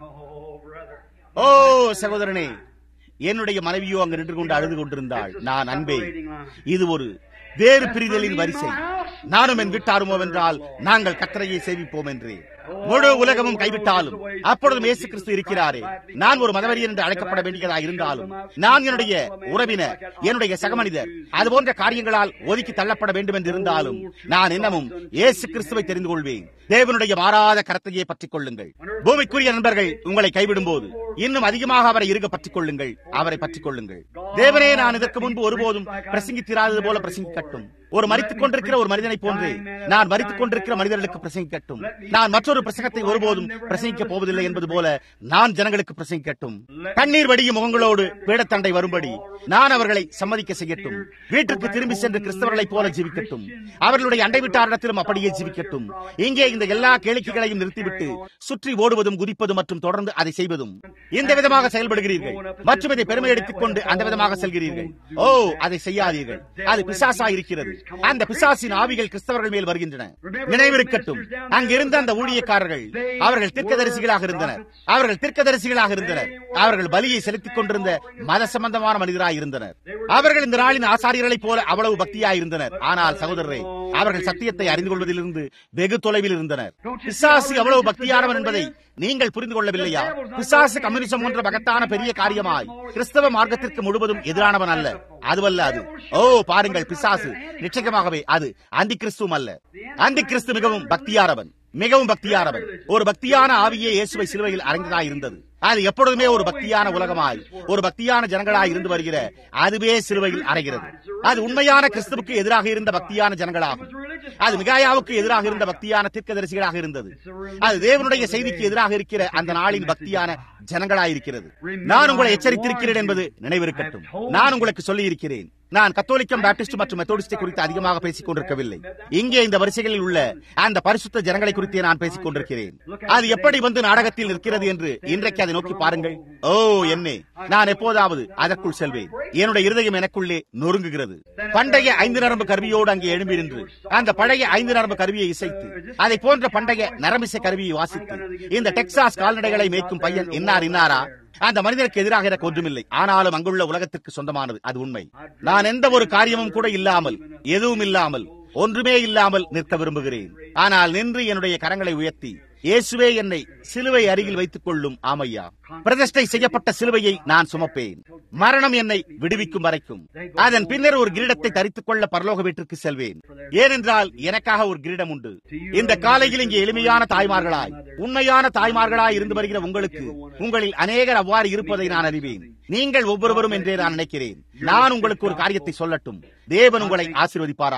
ஓ சகோதரனே என்னுடைய மனைவியோ அங்கு நின்று கொண்டு அழுது கொண்டிருந்தாள் நான் அன்பே இது ஒரு வேறு பிரிதலின் வரிசை நானும் என் வீட்டாருமோ என்றால் நாங்கள் கத்தரையை சேவிப்போம் என்று முழு உலகமும் கைவிட்டாலும் அப்பொழுதும் இயேசு கிறிஸ்து இருக்கிறாரே நான் ஒரு மதவரியன் என்று அழைக்கப்பட வேண்டியதாக இருந்தாலும் நான் என்னுடைய உறவினர் என்னுடைய சகமனிதர் அது போன்ற காரியங்களால் ஒதுக்கி தள்ளப்பட வேண்டும் என்று இருந்தாலும் நான் இன்னமும் இயேசு கிறிஸ்துவை தெரிந்து கொள்வேன் தேவனுடைய மாறாத கரத்தையே பற்றிக் கொள்ளுங்கள் பூமிக்குரிய நண்பர்கள் உங்களை கைவிடும் போது இன்னும் அதிகமாக அவரை இருக பற்றிக் கொள்ளுங்கள் அவரை பற்றிக் கொள்ளுங்கள் தேவனே நான் இதற்கு முன்பு ஒருபோதும் பிரசங்கித்திராதது போல பிரசங்கிக்கட்டும் ஒரு மறித்துக் கொண்டிருக்கிற ஒரு மனிதனை போன்று நான் மறித்துக் கொண்டிருக்கிற மனிதர்களுக்கு பிரசங்கிக்கட்டும் நான் மற்றொரு பிரசங்கத்தை ஒருபோதும் பிரசங்கிக்க போவதில்லை என்பது போல நான் ஜனங்களுக்கு பிரசங்கிக்கட்டும் கண்ணீர் வடியும் முகங்களோடு பீடத்தண்டை வரும்படி நான் அவர்களை சம்மதிக்க செய்யட்டும் வீட்டுக்கு திரும்பி சென்று கிறிஸ்தவர்களைப் போல ஜீவிக்கட்டும் அவர்களுடைய அண்டை வீட்டாரிடத்திலும் அப்படியே ஜீவிக்கட்டும் இங்கே இந்த எல்லா கேளிக்கைகளையும் நிறுத்திவிட்டு சுற்றி ஓடுவதும் குதிப்பதும் மற்றும் தொடர்ந்து அதை செய்வதும் இந்த விதமாக செயல்படுகிறீர்கள் மற்றும் இதை பெருமை எடுத்துக் கொண்டு அந்த விதமாக செல்கிறீர்கள் ஓ அதை செய்யாதீர்கள் அது பிசாசா இருக்கிறது அந்த பிசாசின் ஆவிகள் கிறிஸ்தவர்கள் மேல் வருகின்றன நினைவிருக்கட்டும் அங்கிருந்த அந்த ஊழியக்காரர்கள் அவர்கள் தீர்க்கதரிசிகளாக இருந்தனர் அவர்கள் தீர்க்கதரிசிகளாக இருந்தனர் அவர்கள் பலியை செலுத்திக் கொண்டிருந்த மத சம்பந்தமான மனிதராய் இருந்தனர் அவர்கள் இந்த நாளின் ஆசாரியர்களைப் போல அவ்வளவு பக்தியாய் இருந்தனர் ஆனால் சகோதரரே அவர்கள் சத்தியத்தை அறிந்து கொள்வதிலிருந்து வெகு தொலைவில் இருந்தனர் பிசாசு அவ்வளவு பக்தியானவன் என்பதை நீங்கள் புரிந்து கொள்ளவில்லையா பிசாசு கம்யூனிசம் போன்ற மகத்தான பெரிய காரியமாய் கிறிஸ்தவ மார்க்கத்திற்கு முழுவதும் எதிரானவன் அல்ல அதுவல்ல அது ஓ பாருங்கள் பிசாசு நிச்சயமாகவே அது அந்தி கிறிஸ்துவும் அல்ல அந்தி கிறிஸ்து மிகவும் பக்தியானவன் மிகவும் பக்தியானவன் ஒரு பக்தியான ஆவியே இயேசுவை சிலுவையில் அறைந்ததாய் இருந்தது அது எப்பொழுதுமே ஒரு பக்தியான உலகமாய் ஒரு பக்தியான ஜனங்களாய் இருந்து வருகிற அதுவே சிலுவையில் அறைகிறது அது உண்மையான கிறிஸ்துவுக்கு எதிராக இருந்த பக்தியான ஜனங்களாகும் அது மிகாயாவுக்கு எதிராக இருந்த பக்தியான தீர்க்கதரிசிகளாக இருந்தது அது தேவனுடைய செய்திக்கு எதிராக இருக்கிற அந்த நாளின் பக்தியான ஜனங்களாயிருக்கிறது நான் உங்களை எச்சரித்திருக்கிறேன் என்பது நினைவிருக்கட்டும் நான் உங்களுக்கு சொல்லி இருக்கிறேன் நான் கத்தோலிக்கம் பாப்டிஸ்ட் மற்றும் மெத்தோடிஸ்டை குறித்து அதிகமாக பேசிக் கொண்டிருக்கவில்லை இங்கே இந்த வரிசைகளில் உள்ள அந்த பரிசுத்த ஜனங்களை குறித்தே நான் பேசிக் கொண்டிருக்கிறேன் அது எப்படி வந்து நாடகத்தில் இருக்கிறது என்று இன்றைக்கு அதை நோக்கி பாருங்கள் ஓ என்னே நான் எப்போதாவது அதற்குள் செல்வேன் என்னுடைய இருதயம் எனக்குள்ளே நொறுங்குகிறது பண்டைய ஐந்து நரம்பு கருவியோடு அங்கே எழும்பி நின்று அந்த பழைய ஐந்து நரம்பு கருவியை இசைத்து அதை போன்ற பண்டைய நரம்பிசை கருவியை வாசித்து இந்த டெக்சாஸ் கால்நடைகளை மேய்க்கும் பையன் இன்னார் இன்னாரா அந்த மனிதனுக்கு எதிராக எனக்கு ஒன்றுமில்லை ஆனாலும் அங்குள்ள உலகத்திற்கு சொந்தமானது அது உண்மை நான் எந்த ஒரு காரியமும் கூட இல்லாமல் எதுவும் இல்லாமல் ஒன்றுமே இல்லாமல் நிற்க விரும்புகிறேன் ஆனால் நின்று என்னுடைய கரங்களை உயர்த்தி இயேசுவே என்னை சிலுவை அருகில் வைத்துக் கொள்ளும் ஆமையா பிரதிஷ்டை செய்யப்பட்ட சிலுவையை நான் சுமப்பேன் மரணம் என்னை விடுவிக்கும் வரைக்கும் அதன் பின்னர் ஒரு கிரீடத்தை தரித்துக் கொள்ள பரலோக வீட்டிற்கு செல்வேன் ஏனென்றால் எனக்காக ஒரு கிரீடம் உண்டு இந்த காலையில் இங்கே எளிமையான தாய்மார்களாய் உண்மையான தாய்மார்களாய் இருந்து வருகிற உங்களுக்கு உங்களில் அநேகர் அவ்வாறு இருப்பதை நான் அறிவேன் நீங்கள் ஒவ்வொருவரும் என்றே நான் நினைக்கிறேன் நான் உங்களுக்கு ஒரு காரியத்தை சொல்லட்டும் தேவன் உங்களை ஆசீர்வதிப்பாராக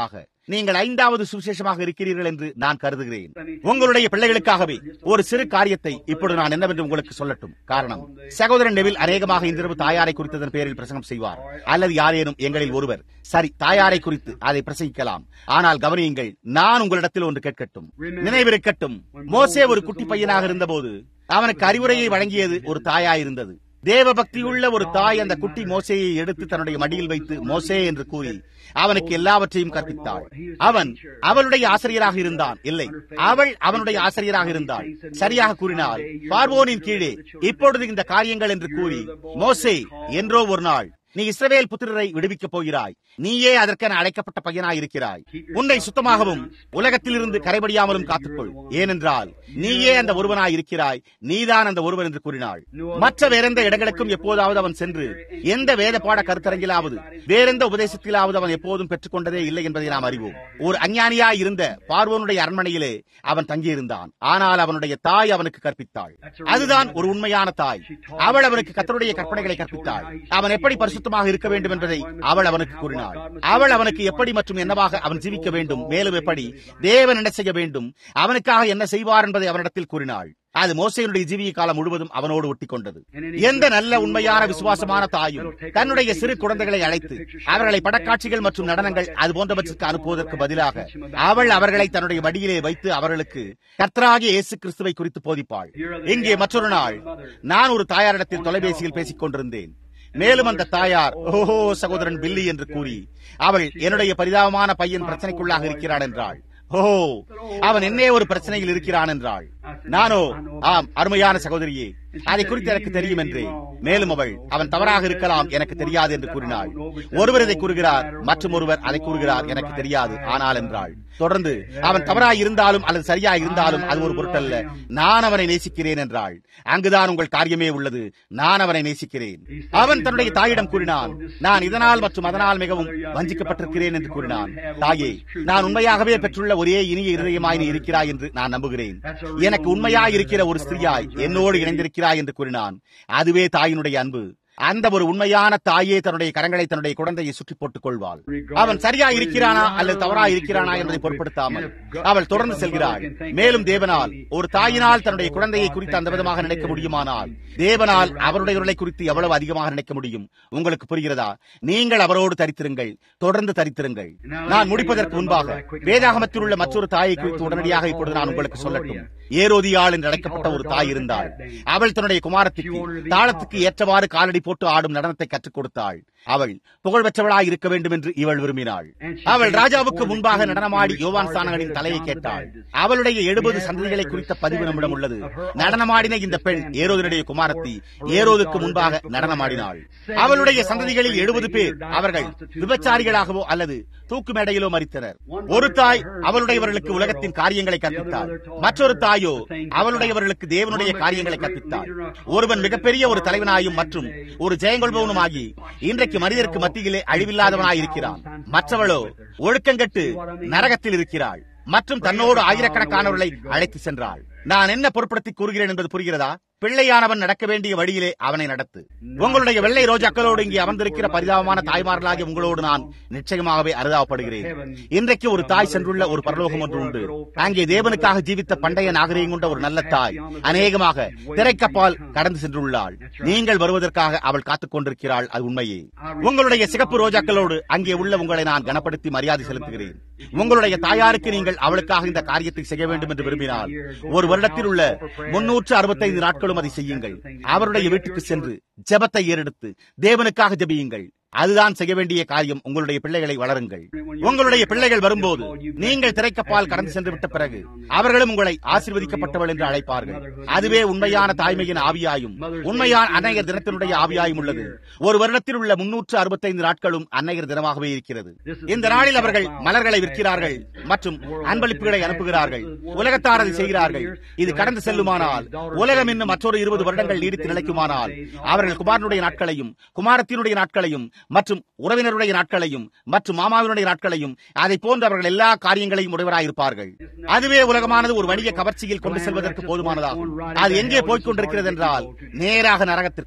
நீங்கள் ஐந்தாவது சுவிசேஷமாக இருக்கிறீர்கள் என்று நான் கருதுகிறேன் உங்களுடைய பிள்ளைகளுக்காகவே ஒரு சிறு காரியத்தை இப்பொழுது நான் என்னவென்று உங்களுக்கு சொல்லட்டும் காரணம் சகோதரன் நெவில் அநேகமாக இன்றிரவு தாயாரை குறித்ததன் பேரில் பிரசங்கம் செய்வார் அல்லது யாரேனும் எங்களில் ஒருவர் சரி தாயாரை குறித்து அதை பிரசங்கிக்கலாம் ஆனால் கவனியுங்கள் நான் உங்களிடத்தில் ஒன்று கேட்கட்டும் நினைவிருக்கட்டும் மோசே ஒரு குட்டி பையனாக இருந்தபோது அவனுக்கு அறிவுரையை வழங்கியது ஒரு தாயாயிருந்தது தேவ பக்தியுள்ள ஒரு தாய் அந்த குட்டி மோசையை எடுத்து தன்னுடைய மடியில் வைத்து மோசே என்று கூறி அவனுக்கு எல்லாவற்றையும் கற்பித்தாள் அவன் அவளுடைய ஆசிரியராக இருந்தான் இல்லை அவள் அவனுடைய ஆசிரியராக இருந்தாள் சரியாக கூறினால் பார்வோனின் கீழே இப்பொழுது இந்த காரியங்கள் என்று கூறி மோசே என்றோ ஒரு நாள் நீ இஸ்ரவேல் புத்திரரை விடுவிக்கப் போகிறாய் நீயே அதற்கென அழைக்கப்பட்ட பையனாய் இருக்கிறாய் உன்னை சுத்தமாகவும் உலகத்திலிருந்து கரைபடியாமலும் காத்துக்கொள் ஏனென்றால் நீயே அந்த ஒருவனாய் இருக்கிறாய் நீதான் அந்த ஒருவன் என்று கூறினாள் மற்ற வேறெந்த இடங்களுக்கும் எப்போதாவது அவன் சென்று எந்த வேத பாட கருத்தரங்கிலாவது வேறெந்த உபதேசத்திலாவது அவன் எப்போதும் பெற்றுக்கொண்டதே இல்லை என்பதை நாம் அறிவோம் ஒரு அஞ்ஞானியாய் இருந்த பார்வோனுடைய அரண்மனையிலே அவன் தங்கியிருந்தான் ஆனால் அவனுடைய தாய் அவனுக்கு கற்பித்தாள் அதுதான் ஒரு உண்மையான தாய் அவள் அவனுக்கு கத்தருடைய கற்பனைகளை கற்பித்தாள் அவன் எப்படி பரிசுத்தமாக இருக்க வேண்டும் என்பதை அவள் அவனுக்கு கூறினாள் அவள் அவனுக்கு எப்படி மற்றும் என்னவாக அவன் ஜீவிக்க வேண்டும் மேலும் எப்படி தேவன் என்ன செய்ய வேண்டும் அவனுக்காக என்ன செய்வார் என்பதை அவனிடத்தில் கூறினாள் அது மோசையினுடைய ஜீவிய காலம் முழுவதும் அவனோடு ஒட்டி கொண்டது எந்த நல்ல உண்மையான விசுவாசமான தாயும் தன்னுடைய சிறு குழந்தைகளை அழைத்து அவர்களை படக்காட்சிகள் மற்றும் நடனங்கள் அது போன்றவற்றுக்கு அனுப்புவதற்கு பதிலாக அவள் அவர்களை தன்னுடைய வடியிலே வைத்து அவர்களுக்கு கர்த்தராகிய இயேசு கிறிஸ்துவை குறித்து போதிப்பாள் இங்கே மற்றொரு நாள் நான் ஒரு தாயாரிடத்தில் தொலைபேசியில் பேசிக் கொண்டிருந்தேன் மேலும் அந்த தாயார் ஓஹோ சகோதரன் பில்லி என்று கூறி அவள் என்னுடைய பரிதாபமான பையன் பிரச்சனைக்குள்ளாக இருக்கிறான் என்றாள் ஓ அவன் என்னே ஒரு பிரச்சனையில் இருக்கிறான் என்றாள் நானோ ஆம் அருமையான சகோதரியே அதை குறித்து எனக்கு தெரியும் என்று மேலும் அவள் அவன் தவறாக இருக்கலாம் எனக்கு தெரியாது என்று கூறினாள் ஒருவர் இதை கூறுகிறார் மற்றும் ஒருவர் அதை கூறுகிறார் எனக்கு தெரியாது ஆனால் என்றாள் தொடர்ந்து அவன் தவறாய் இருந்தாலும் அல்லது சரியா இருந்தாலும் அது ஒரு பொருட்டல்ல நான் அவனை நேசிக்கிறேன் என்றாள் அங்குதான் உங்கள் காரியமே உள்ளது நான் அவனை நேசிக்கிறேன் அவன் தன்னுடைய தாயிடம் கூறினான் நான் இதனால் மற்றும் அதனால் மிகவும் வஞ்சிக்கப்பட்டிருக்கிறேன் என்று கூறினான் தாயே நான் உண்மையாகவே பெற்றுள்ள ஒரே இனிய இருதயமாய் நீ இருக்கிறாய் என்று நான் நம்புகிறேன் எனக்கு உண்மையாய் இருக்கிற ஒரு ஸ்திரீயாய் என்னோடு இணைந்திருக்கிறாய் என்று கூறினான் அதுவே தாயினுடைய அன்பு அந்த ஒரு உண்மையான தாயே தன்னுடைய கரங்களை தன்னுடைய குழந்தையை சுற்றி போட்டுக் கொள்வாள் அவன் சரியா இருக்கிறானா அல்லது தவறா இருக்கிறானா என்பதை பொருட்படுத்தாமல் அவள் தொடர்ந்து செல்கிறாள் மேலும் தேவனால் ஒரு தாயினால் தன்னுடைய குழந்தையை குறித்து அந்த விதமாக நினைக்க முடியுமானால் தேவனால் அவருடையவர்களை குறித்து எவ்வளவு அதிகமாக நினைக்க முடியும் உங்களுக்கு புரிகிறதா நீங்கள் அவரோடு தரித்திருங்கள் தொடர்ந்து தரித்திருங்கள் நான் முடிப்பதற்கு முன்பாக வேதாகமத்தில் உள்ள மற்றொரு தாயை குறித்து உடனடியாக இப்பொழுது நான் உங்களுக்கு சொல்லட்டும் ஏரோதியாள் என்று அழைக்கப்பட்ட ஒரு தாய் இருந்தாள் அவள் தன்னுடைய குமாரத்திற்கு தாளத்துக்கு ஏற்றவாறு காலடி போட்டு ஆடும் நடனத்தை கற்றுக் கொடுத்தாள் அவள் புகழ்பெற்றவளாய் இருக்க வேண்டும் என்று இவள் விரும்பினாள் அவள் ராஜாவுக்கு முன்பாக நடனமாடி யோவான் சானகனின் தலையை கேட்டாள் அவளுடைய எழுபது சந்ததிகளை குறித்த பதிவு நம்மிடம் உள்ளது நடனமாடின இந்த பெண் ஏரோதனுடைய குமாரத்தி ஏரோதுக்கு முன்பாக நடனமாடினாள் அவளுடைய சந்ததிகளில் எழுபது பேர் அவர்கள் விபச்சாரிகளாகவோ அல்லது தூக்கு மேடையிலோ மறித்தனர் ஒரு தாய் அவளுடையவர்களுக்கு உலகத்தின் காரியங்களை கற்பித்தாள் மற்றொரு தாயோ அவளுடையவர்களுக்கு தேவனுடைய காரியங்களை கற்பித்தாள் ஒருவன் மிகப்பெரிய ஒரு தலைவனாயும் மற்றும் ஒரு ஜெயங்கொள்பவனுமாகி இன்றைக்கு மனிதருக்கு மத்தியிலே அழிவில்லாதவனாய் இருக்கிறான் மற்றவளோ ஒழுக்கங்கட்டு நரகத்தில் இருக்கிறாள் மற்றும் தன்னோடு ஆயிரக்கணக்கானவர்களை அழைத்து சென்றாள் நான் என்ன பொருட்படுத்தி கூறுகிறேன் என்பது புரிகிறதா பிள்ளையானவன் நடக்க வேண்டிய வழியிலே அவனை நடத்து உங்களுடைய வெள்ளை ரோஜாக்களோடு இங்கே அமர்ந்திருக்கிற பரிதாபமான தாய்மார்களாகிய உங்களோடு நான் நிச்சயமாகவே அருதாவப்படுகிறேன் இன்றைக்கு ஒரு தாய் சென்றுள்ள ஒரு பரலோகம் ஒன்று உண்டு அங்கே தேவனுக்காக ஜீவித்த பண்டைய நாகரிகம் கொண்ட ஒரு நல்ல தாய் அநேகமாக திரைக்கப்பால் கடந்து சென்றுள்ளாள் நீங்கள் வருவதற்காக அவள் காத்துக் கொண்டிருக்கிறாள் அது உண்மையே உங்களுடைய சிகப்பு ரோஜாக்களோடு அங்கே உள்ள உங்களை நான் கனப்படுத்தி மரியாதை செலுத்துகிறேன் உங்களுடைய தாயாருக்கு நீங்கள் அவளுக்காக இந்த காரியத்தை செய்ய வேண்டும் என்று விரும்பினால் ஒரு வருடத்தில் உள்ள முன்னூற்று அறுபத்தைந்து நாட்களும் அதை செய்யுங்கள் அவருடைய வீட்டுக்கு சென்று ஜெபத்தை ஏறெடுத்து தேவனுக்காக ஜெபியுங்கள் அதுதான் செய்ய வேண்டிய காரியம் உங்களுடைய பிள்ளைகளை வளருங்கள் உங்களுடைய பிள்ளைகள் வரும்போது நீங்கள் திரைக்கப்பால் கடந்து சென்று விட்ட பிறகு அவர்களும் உங்களை ஆசீர்வதிக்கப்பட்டவள் என்று அழைப்பார்கள் அதுவே உண்மையான தாய்மையின் ஆவியாயும் உண்மையான அன்னையர் தினத்தினுடைய ஆவியாயும் உள்ளது ஒரு வருடத்தில் உள்ள முன்னூற்று அறுபத்தைந்து நாட்களும் அன்னையர் தினமாகவே இருக்கிறது இந்த நாளில் அவர்கள் மலர்களை விற்கிறார்கள் மற்றும் அன்பளிப்புகளை அனுப்புகிறார்கள் உலகத்தார் அதை செய்கிறார்கள் இது கடந்து செல்லுமானால் உலகம் இன்னும் மற்றொரு இருபது வருடங்கள் நீடித்து நிலைக்குமானால் அவர்கள் குமாரனுடைய நாட்களையும் குமாரத்தினுடைய நாட்களையும் மற்றும் உறவினருடைய நாட்களையும் மற்றும் மாமாவினுடைய நாட்களையும் அதை போன்ற அவர்கள் எல்லா காரியங்களையும் உடையவராயிருப்பார்கள் அதுவே உலகமானது ஒரு வணிக கவர்ச்சியில் கொண்டு செல்வதற்கு போதுமானதாகும் அது எங்கே போய்க் கொண்டிருக்கிறது என்றால் நேராக நரகத்திற்கு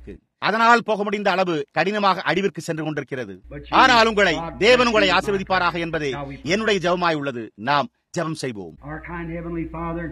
அதனால் போக முடிந்த அளவு கடினமாக அடிவிற்கு சென்று கொண்டிருக்கிறது ஆனால் உங்களை தேவன் உங்களை ஆசீர்வதிப்பாராக என்பதே என்னுடைய ஜெபமாய் உள்ளது நாம் ஜெபம் செய்வோம் Our kind Heavenly Father,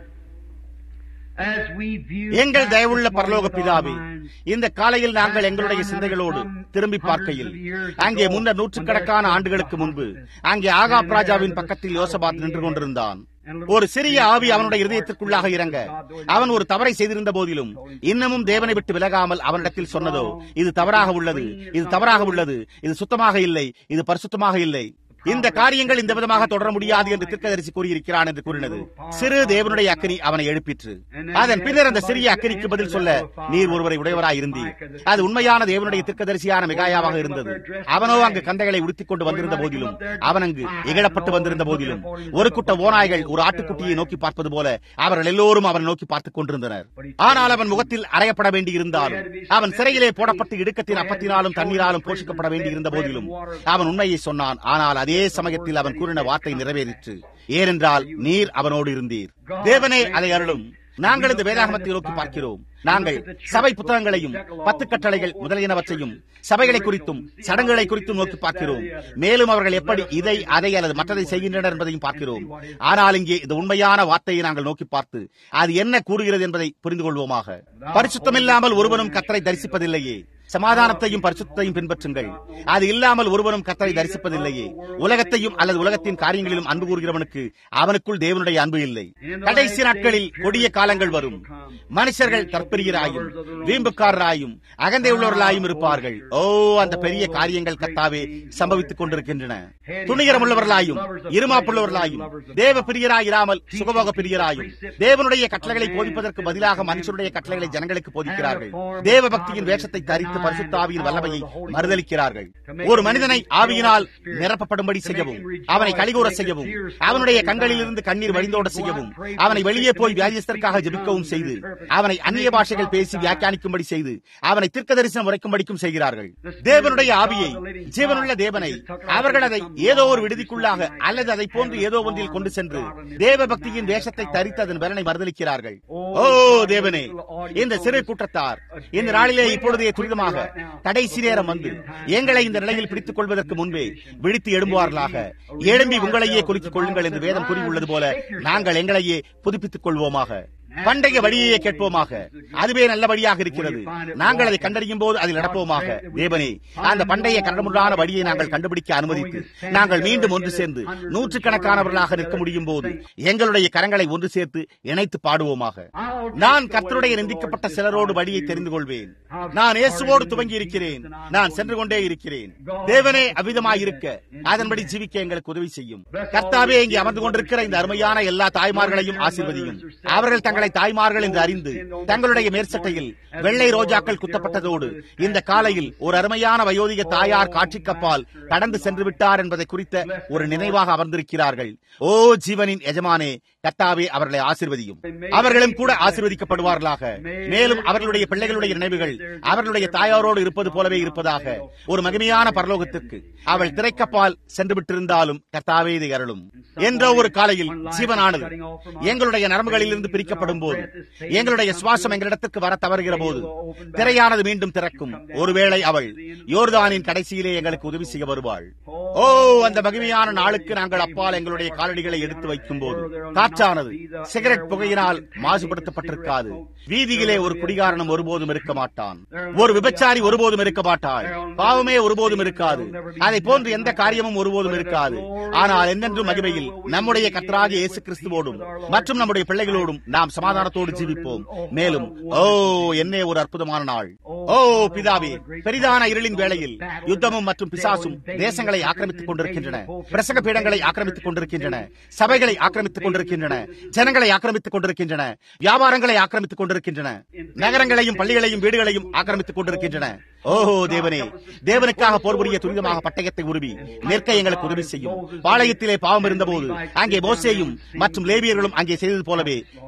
as we view எங்கள் back தயவுள்ள this morning பரலோக with our பிதாவே minds, இந்த காலையில் நாங்கள் எங்களுடைய சிந்தைகளோடு திரும்பி பார்க்கையில் அங்கே முன்னர் நூற்றுக்கணக்கான ஆண்டுகளுக்கு முன்பு அங்கே ஆகாப் ராஜாவின் பக்கத்தில் யோசபாத் நின்று கொண்டிருந்தான் ஒரு சிறிய ஆவி அவனுடைய இருதயத்திற்குள்ளாக இறங்க அவன் ஒரு தவறை செய்திருந்த போதிலும் இன்னமும் தேவனை விட்டு விலகாமல் அவனிடத்தில் சொன்னதோ இது தவறாக உள்ளது இது தவறாக உள்ளது இது சுத்தமாக இல்லை இது பரிசுத்தமாக இல்லை இந்த காரியங்கள் இந்த விதமாக தொடர முடியாது என்று தீர்க்கதரிசி கூறியிருக்கிறான் என்று கூறினது சிறு தேவனுடைய அக்கினி அவனை எழுப்பிற்று அதன் பின்னர் அந்த சிறிய அக்கினிக்கு பதில் சொல்ல நீர் ஒருவரை உடையவராய் இருந்தீர் அது உண்மையான தேவனுடைய தீர்க்கதரிசியான மிகாயாவாக இருந்தது அவனோ அங்கு கந்தைகளை உடுத்திக் கொண்டு வந்திருந்த போதிலும் அவன் அங்கு இகழப்பட்டு வந்திருந்த போதிலும் ஒரு கூட்ட ஓநாய்கள் ஒரு ஆட்டுக்குட்டியை நோக்கி பார்ப்பது போல அவர்கள் எல்லோரும் அவனை நோக்கி பார்த்துக் கொண்டிருந்தனர் ஆனால் அவன் முகத்தில் அறையப்பட வேண்டியிருந்தாலும் அவன் சிறையிலே போடப்பட்டு இடுக்கத்தின் அப்பத்தினாலும் தண்ணீராலும் போஷிக்கப்பட வேண்டியிருந்த போதிலும் அவன் உண்மையை சொன்னான் ஆனால் அதே சமயத்தில் அவன் கூறின வார்த்தை நிறைவேறிற்று ஏனென்றால் நீர் அவனோடு இருந்தீர் தேவனே அதை அருளும் நாங்கள் இந்த வேதாகமத்தை நோக்கி பார்க்கிறோம் நாங்கள் சபை புத்தகங்களையும் பத்து கட்டளைகள் முதலியனவற்றையும் சபைகளை குறித்தும் சடங்குகளை குறித்தும் நோக்கி பார்க்கிறோம் மேலும் அவர்கள் எப்படி இதை அதை அல்லது மற்றதை செய்கின்றனர் என்பதையும் பார்க்கிறோம் ஆனால் இங்கே இந்த உண்மையான வார்த்தையை நாங்கள் நோக்கி பார்த்து அது என்ன கூறுகிறது என்பதை புரிந்து கொள்வோமாக பரிசுத்தமில்லாமல் ஒருவனும் கத்தரை தரிசிப்பதில்லையே சமாதானத்தையும் பரிசுத்தையும் பின்பற்றுங்கள் அது இல்லாமல் ஒருவனும் கத்தரை தரிசிப்பதில்லையே உலகத்தையும் அல்லது உலகத்தின் காரியங்களிலும் அன்பு கூறுகிறவனுக்கு அவனுக்குள் தேவனுடைய அன்பு இல்லை கடைசி நாட்களில் கொடிய காலங்கள் வரும் மனுஷர்கள் தற்பிரியராயும் வீம்புக்காரராயும் அகந்தை உள்ளவர்களாயும் இருப்பார்கள் ஓ அந்த பெரிய காரியங்கள் கத்தாவே சம்பவித்துக் கொண்டிருக்கின்றன துணிகரம் உள்ளவர்களாயும் இருமாப்புள்ளவர்களாயும் தேவ பிரியராயிராமல் சுகபோக பிரியராயும் தேவனுடைய கட்டளைகளை போதிப்பதற்கு பதிலாக மனுஷருடைய கட்டளைகளை ஜனங்களுக்கு போதிக்கிறார்கள் தேவ பக்தியின் வேஷத்தை தரித்து பரிசுத்தாவியின் வல்லமையை மறுதளிக்கிறார்கள் ஒரு மனிதனை ஆவியினால் நிரப்பப்படும்படி செய்யவும் அவனை கலிகூற செய்யவும் அவனுடைய கண்களிலிருந்து கண்ணீர் வழிந்தோட செய்யவும் அவனை வெளியே போய் வியாதியஸ்தற்காக ஜெபிக்கவும் செய்து அவனை அந்நிய பாஷைகள் பேசி வியாக்கியானிக்கும்படி செய்து அவனை தீர்க்க தரிசனம் உரைக்கும்படிக்கும் செய்கிறார்கள் தேவனுடைய ஆவியை ஜீவனுள்ள தேவனை அவர்கள் அதை ஏதோ ஒரு விடுதிக்குள்ளாக அல்லது அதை போன்று ஏதோ ஒன்றில் கொண்டு சென்று தேவ பக்தியின் வேஷத்தை தரித்து அதன் பலனை மறுதளிக்கிறார்கள் ஓ தேவனே இந்த சிறு கூட்டத்தார் இந்த நாளிலே இப்பொழுதே துரிதமாக கடைசி நேரம் வந்து எங்களை இந்த நிலையில் பிடித்துக் கொள்வதற்கு முன்பே விழித்து எழும்புவார்களாக எழும்பி உங்களையே குறித்துக் கொள்ளுங்கள் என்று வேதம் கூறியுள்ளது போல நாங்கள் எங்களையே புதுப்பித்துக் கொள்வோமாக பண்டைய வழியையே கேட்போமாக அதுவே நல்லபடியாக இருக்கிறது நாங்கள் அதை கண்டறியும் போது அதில் நடப்போமாக தேவனே அந்த பண்டைய கண்டமுடான வழியை நாங்கள் கண்டுபிடிக்க அனுமதித்து நாங்கள் மீண்டும் ஒன்று சேர்ந்து நூற்றுக்கணக்கானவர்களாக நிற்க முடியும் போது எங்களுடைய கரங்களை ஒன்று சேர்த்து இணைத்து பாடுவோமாக நான் கர்த்தருடைய நிந்திக்கப்பட்ட சிலரோடு வழியை தெரிந்து கொள்வேன் நான் இயேசுவோடு துவங்கி இருக்கிறேன் நான் சென்று கொண்டே இருக்கிறேன் தேவனே அவ்விதமாயிருக்க அதன்படி ஜீவிக்க எங்களுக்கு உதவி செய்யும் கர்த்தாவே இங்கே அமர்ந்து கொண்டிருக்கிற இந்த அருமையான எல்லா தாய்மார்களையும் ஆசீர்வதியும் அவர்கள் தங்களை தாய்மார்கள் என்று அறிந்து தங்களுடைய மேற்சட்டையில் வெள்ளை ரோஜாக்கள் குத்தப்பட்டதோடு இந்த காலையில் ஒரு அருமையான வயோதிக தாயார் காட்சிக்கப்பால் கடந்து சென்று விட்டார் என்பதை குறித்த ஒரு நினைவாக அமர்ந்திருக்கிறார்கள் ஓ ஜீவனின் எஜமானே கத்தாவே அவர்களை ஆசிர்வதியும் அவர்களும் கூட ஆசிர்வதிக்கப்படுவார்களாக மேலும் அவர்களுடைய பிள்ளைகளுடைய நினைவுகள் அவர்களுடைய தாயாரோடு இருப்பது போலவே இருப்பதாக ஒரு மகிமையான பரலோகத்திற்கு அவள் திரைக்கப்பால் சென்று விட்டிருந்தாலும் கத்தாவே இதை அருளும் என்ற ஒரு காலையில் ஜீவனானது எங்களுடைய நரம்புகளிலிருந்து பிரிக்கப்படும் போது எங்களுடைய சுவாசம் எங்களிடத்திற்கு வர தவறுகிற போது திரையானது மீண்டும் திறக்கும் ஒருவேளை அவள் யோர்தானின் கடைசியிலே எங்களுக்கு உதவி செய்ய வருவாள் ஓ அந்த மகிமையான நாளுக்கு நாங்கள் அப்பால் எங்களுடைய காலடிகளை எடுத்து வைக்கும் போது காற்றானது சிகரெட் புகையினால் மாசுபடுத்தப்பட்டிருக்காது வீதியிலே ஒரு குடிகாரனும் ஒருபோதும் இருக்க மாட்டான் ஒரு விபச்சாரி ஒருபோதும் இருக்க மாட்டாள் பாவமே ஒருபோதும் இருக்காது அதை போன்று எந்த காரியமும் ஒருபோதும் இருக்காது ஆனால் என்னென்றும் மகிமையில் நம்முடைய கத்தராகிய இயேசு கிறிஸ்துவோடும் மற்றும் நம்முடைய பிள்ளைகளோடும் நாம் சமாதானத்தோடு ஜீவிப்போம் மேலும் ஓ என்னே ஒரு அற்புதமான நாள் ஓ பிதாவே பெரிதான இருளின் வேளையில் யுத்தமும் மற்றும் பிசாசும் தேசங்களை ஆக்கிரமித்துக் கொண்டிருக்கின்றன பிரசங்க பீடங்களை ஆக்கிரமித்துக் கொண்டிருக்கின்றன சபைகளை ஆக்கிரமித்துக் கொண்டிருக்கின்றன ஜனங்களை ஆக்கிரமித்துக் கொண்டிருக்கின்றன வியாபாரங்களை ஆக்கிரமித்துக் கொண்டிருக்கின்றன நகரங்களையும் பள்ளிகளையும் வீடுகளையும் ஆக்கிரமித்துக் கொண்டிருக்கின்றன ஓஹோ தேவனே தேவனுக்காக போர் புரிய துரிதமாக பட்டயத்தை உருவி நிற்க எங்களுக்கு உதவி செய்யும் பாளையத்திலே பாவம் இருந்தபோது அங்கே மோசேயும் மற்றும் லேவியர்களும் அங்கே செய்தது போலவே கர்த்தாவே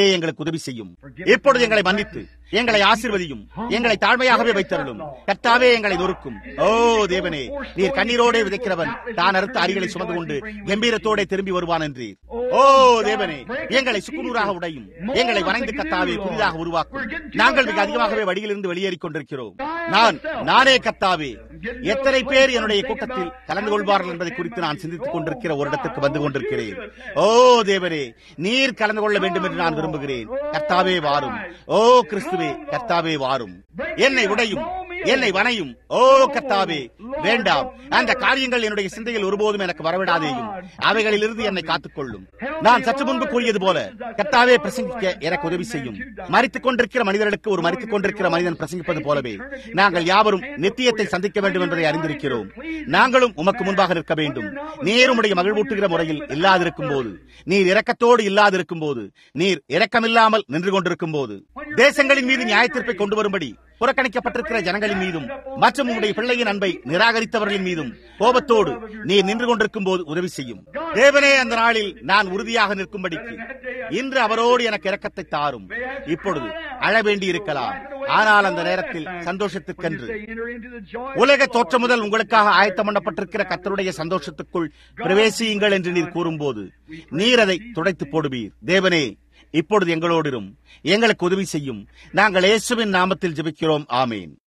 எங்களுக்கு உதவி செய்யும் இப்பொழுது எங்களை மன்னித்து எங்களை ஆசிர்வதியும் எங்களை தாழ்மையாகவே வைத்தருளும் கர்த்தாவே எங்களை நொறுக்கும் ஓ தேவனே நீர் கண்ணீரோடே விதைக்கிறவன் தான் அறுத்த அரிகளை சுமந்து கொண்டு கம்பீரத்தோட திரும்பி வருவான் என்று ஓ தேவனே எங்களை சுக்குநூறாக உடையும் எங்களை வரைந்து கத்தாவே புதிதாக உருவாக்கும் நாங்கள் மிக அதிகமாகவே வழியிலிருந்து வெளியேறிக் கொண்டிருக்கிறோம் நான் நானே கத்தாவே எத்தனை பேர் என்னுடைய கூட்டத்தில் கலந்து கொள்வார்கள் என்பதை குறித்து நான் சிந்தித்துக் கொண்டிருக்கிற ஒரு இடத்திற்கு வந்து கொண்டிருக்கிறேன் ஓ தேவரே நீர் கலந்து கொள்ள வேண்டும் என்று நான் விரும்புகிறேன் கர்த்தாவே வாரும் ஓ கிறிஸ்துவே கர்த்தாவே வாரும் என்னை உடையும் என்னை வனையும் ஓ கர்த்தாவே வேண்டாம் அந்த காரியங்கள் என்னுடைய சிந்தையில் ஒருபோதும் எனக்கு வரவிடாதேயும் அவைகளிலிருந்து என்னை காத்துக்கொள்ளும் நான் சற்று முன்பு கூறியது போல கர்த்தாவே பிரசங்கிக்க எனக்கு உதவி செய்யும் மறித்துக் கொண்டிருக்கிற மனிதர்களுக்கு ஒரு மறித்துக் கொண்டிருக்கிற மனிதன் பிரசங்கிப்பது போலவே நாங்கள் யாவரும் நித்தியத்தை சந்திக்க வேண்டும் என்பதை அறிந்திருக்கிறோம் நாங்களும் உமக்கு முன்பாக நிற்க வேண்டும் நீருமுடைய மகிழ்வூட்டுகிற முறையில் இல்லாதிருக்கும் போது நீர் இரக்கத்தோடு இல்லாதிருக்கும் போது நீர் இரக்கமில்லாமல் நின்று கொண்டிருக்கும் போது தேசங்களின் மீது நியாயத்தீர்ப்பை கொண்டு வரும்படி புறக்கணிக்கப்பட்டிருக்கிற ஜனங்களின் மீதும் மற்றும் உங்களுடைய பிள்ளையின் அன்பை நிராகரித்தவர்களின் மீதும் கோபத்தோடு நீர் நின்று கொண்டிருக்கும் போது உதவி செய்யும் தேவனே அந்த நாளில் நான் உறுதியாக நிற்கும்படிக்கு இன்று அவரோடு எனக்கு இரக்கத்தை தாரும் இப்பொழுது அழ வேண்டி இருக்கலாம் ஆனால் அந்த நேரத்தில் சந்தோஷத்துக்கென்று உலக தோற்றம் முதல் உங்களுக்காக ஆயத்தம் பண்ணப்பட்டிருக்கிற கத்தருடைய சந்தோஷத்துக்குள் பிரவேசியுங்கள் என்று நீர் கூறும்போது நீர் அதை துடைத்து போடுவீர் தேவனே இப்பொழுது எங்களோடிரும் எங்களுக்கு உதவி செய்யும் நாங்கள் இயேசுவின் நாமத்தில் ஜெபிக்கிறோம் ஆமேன்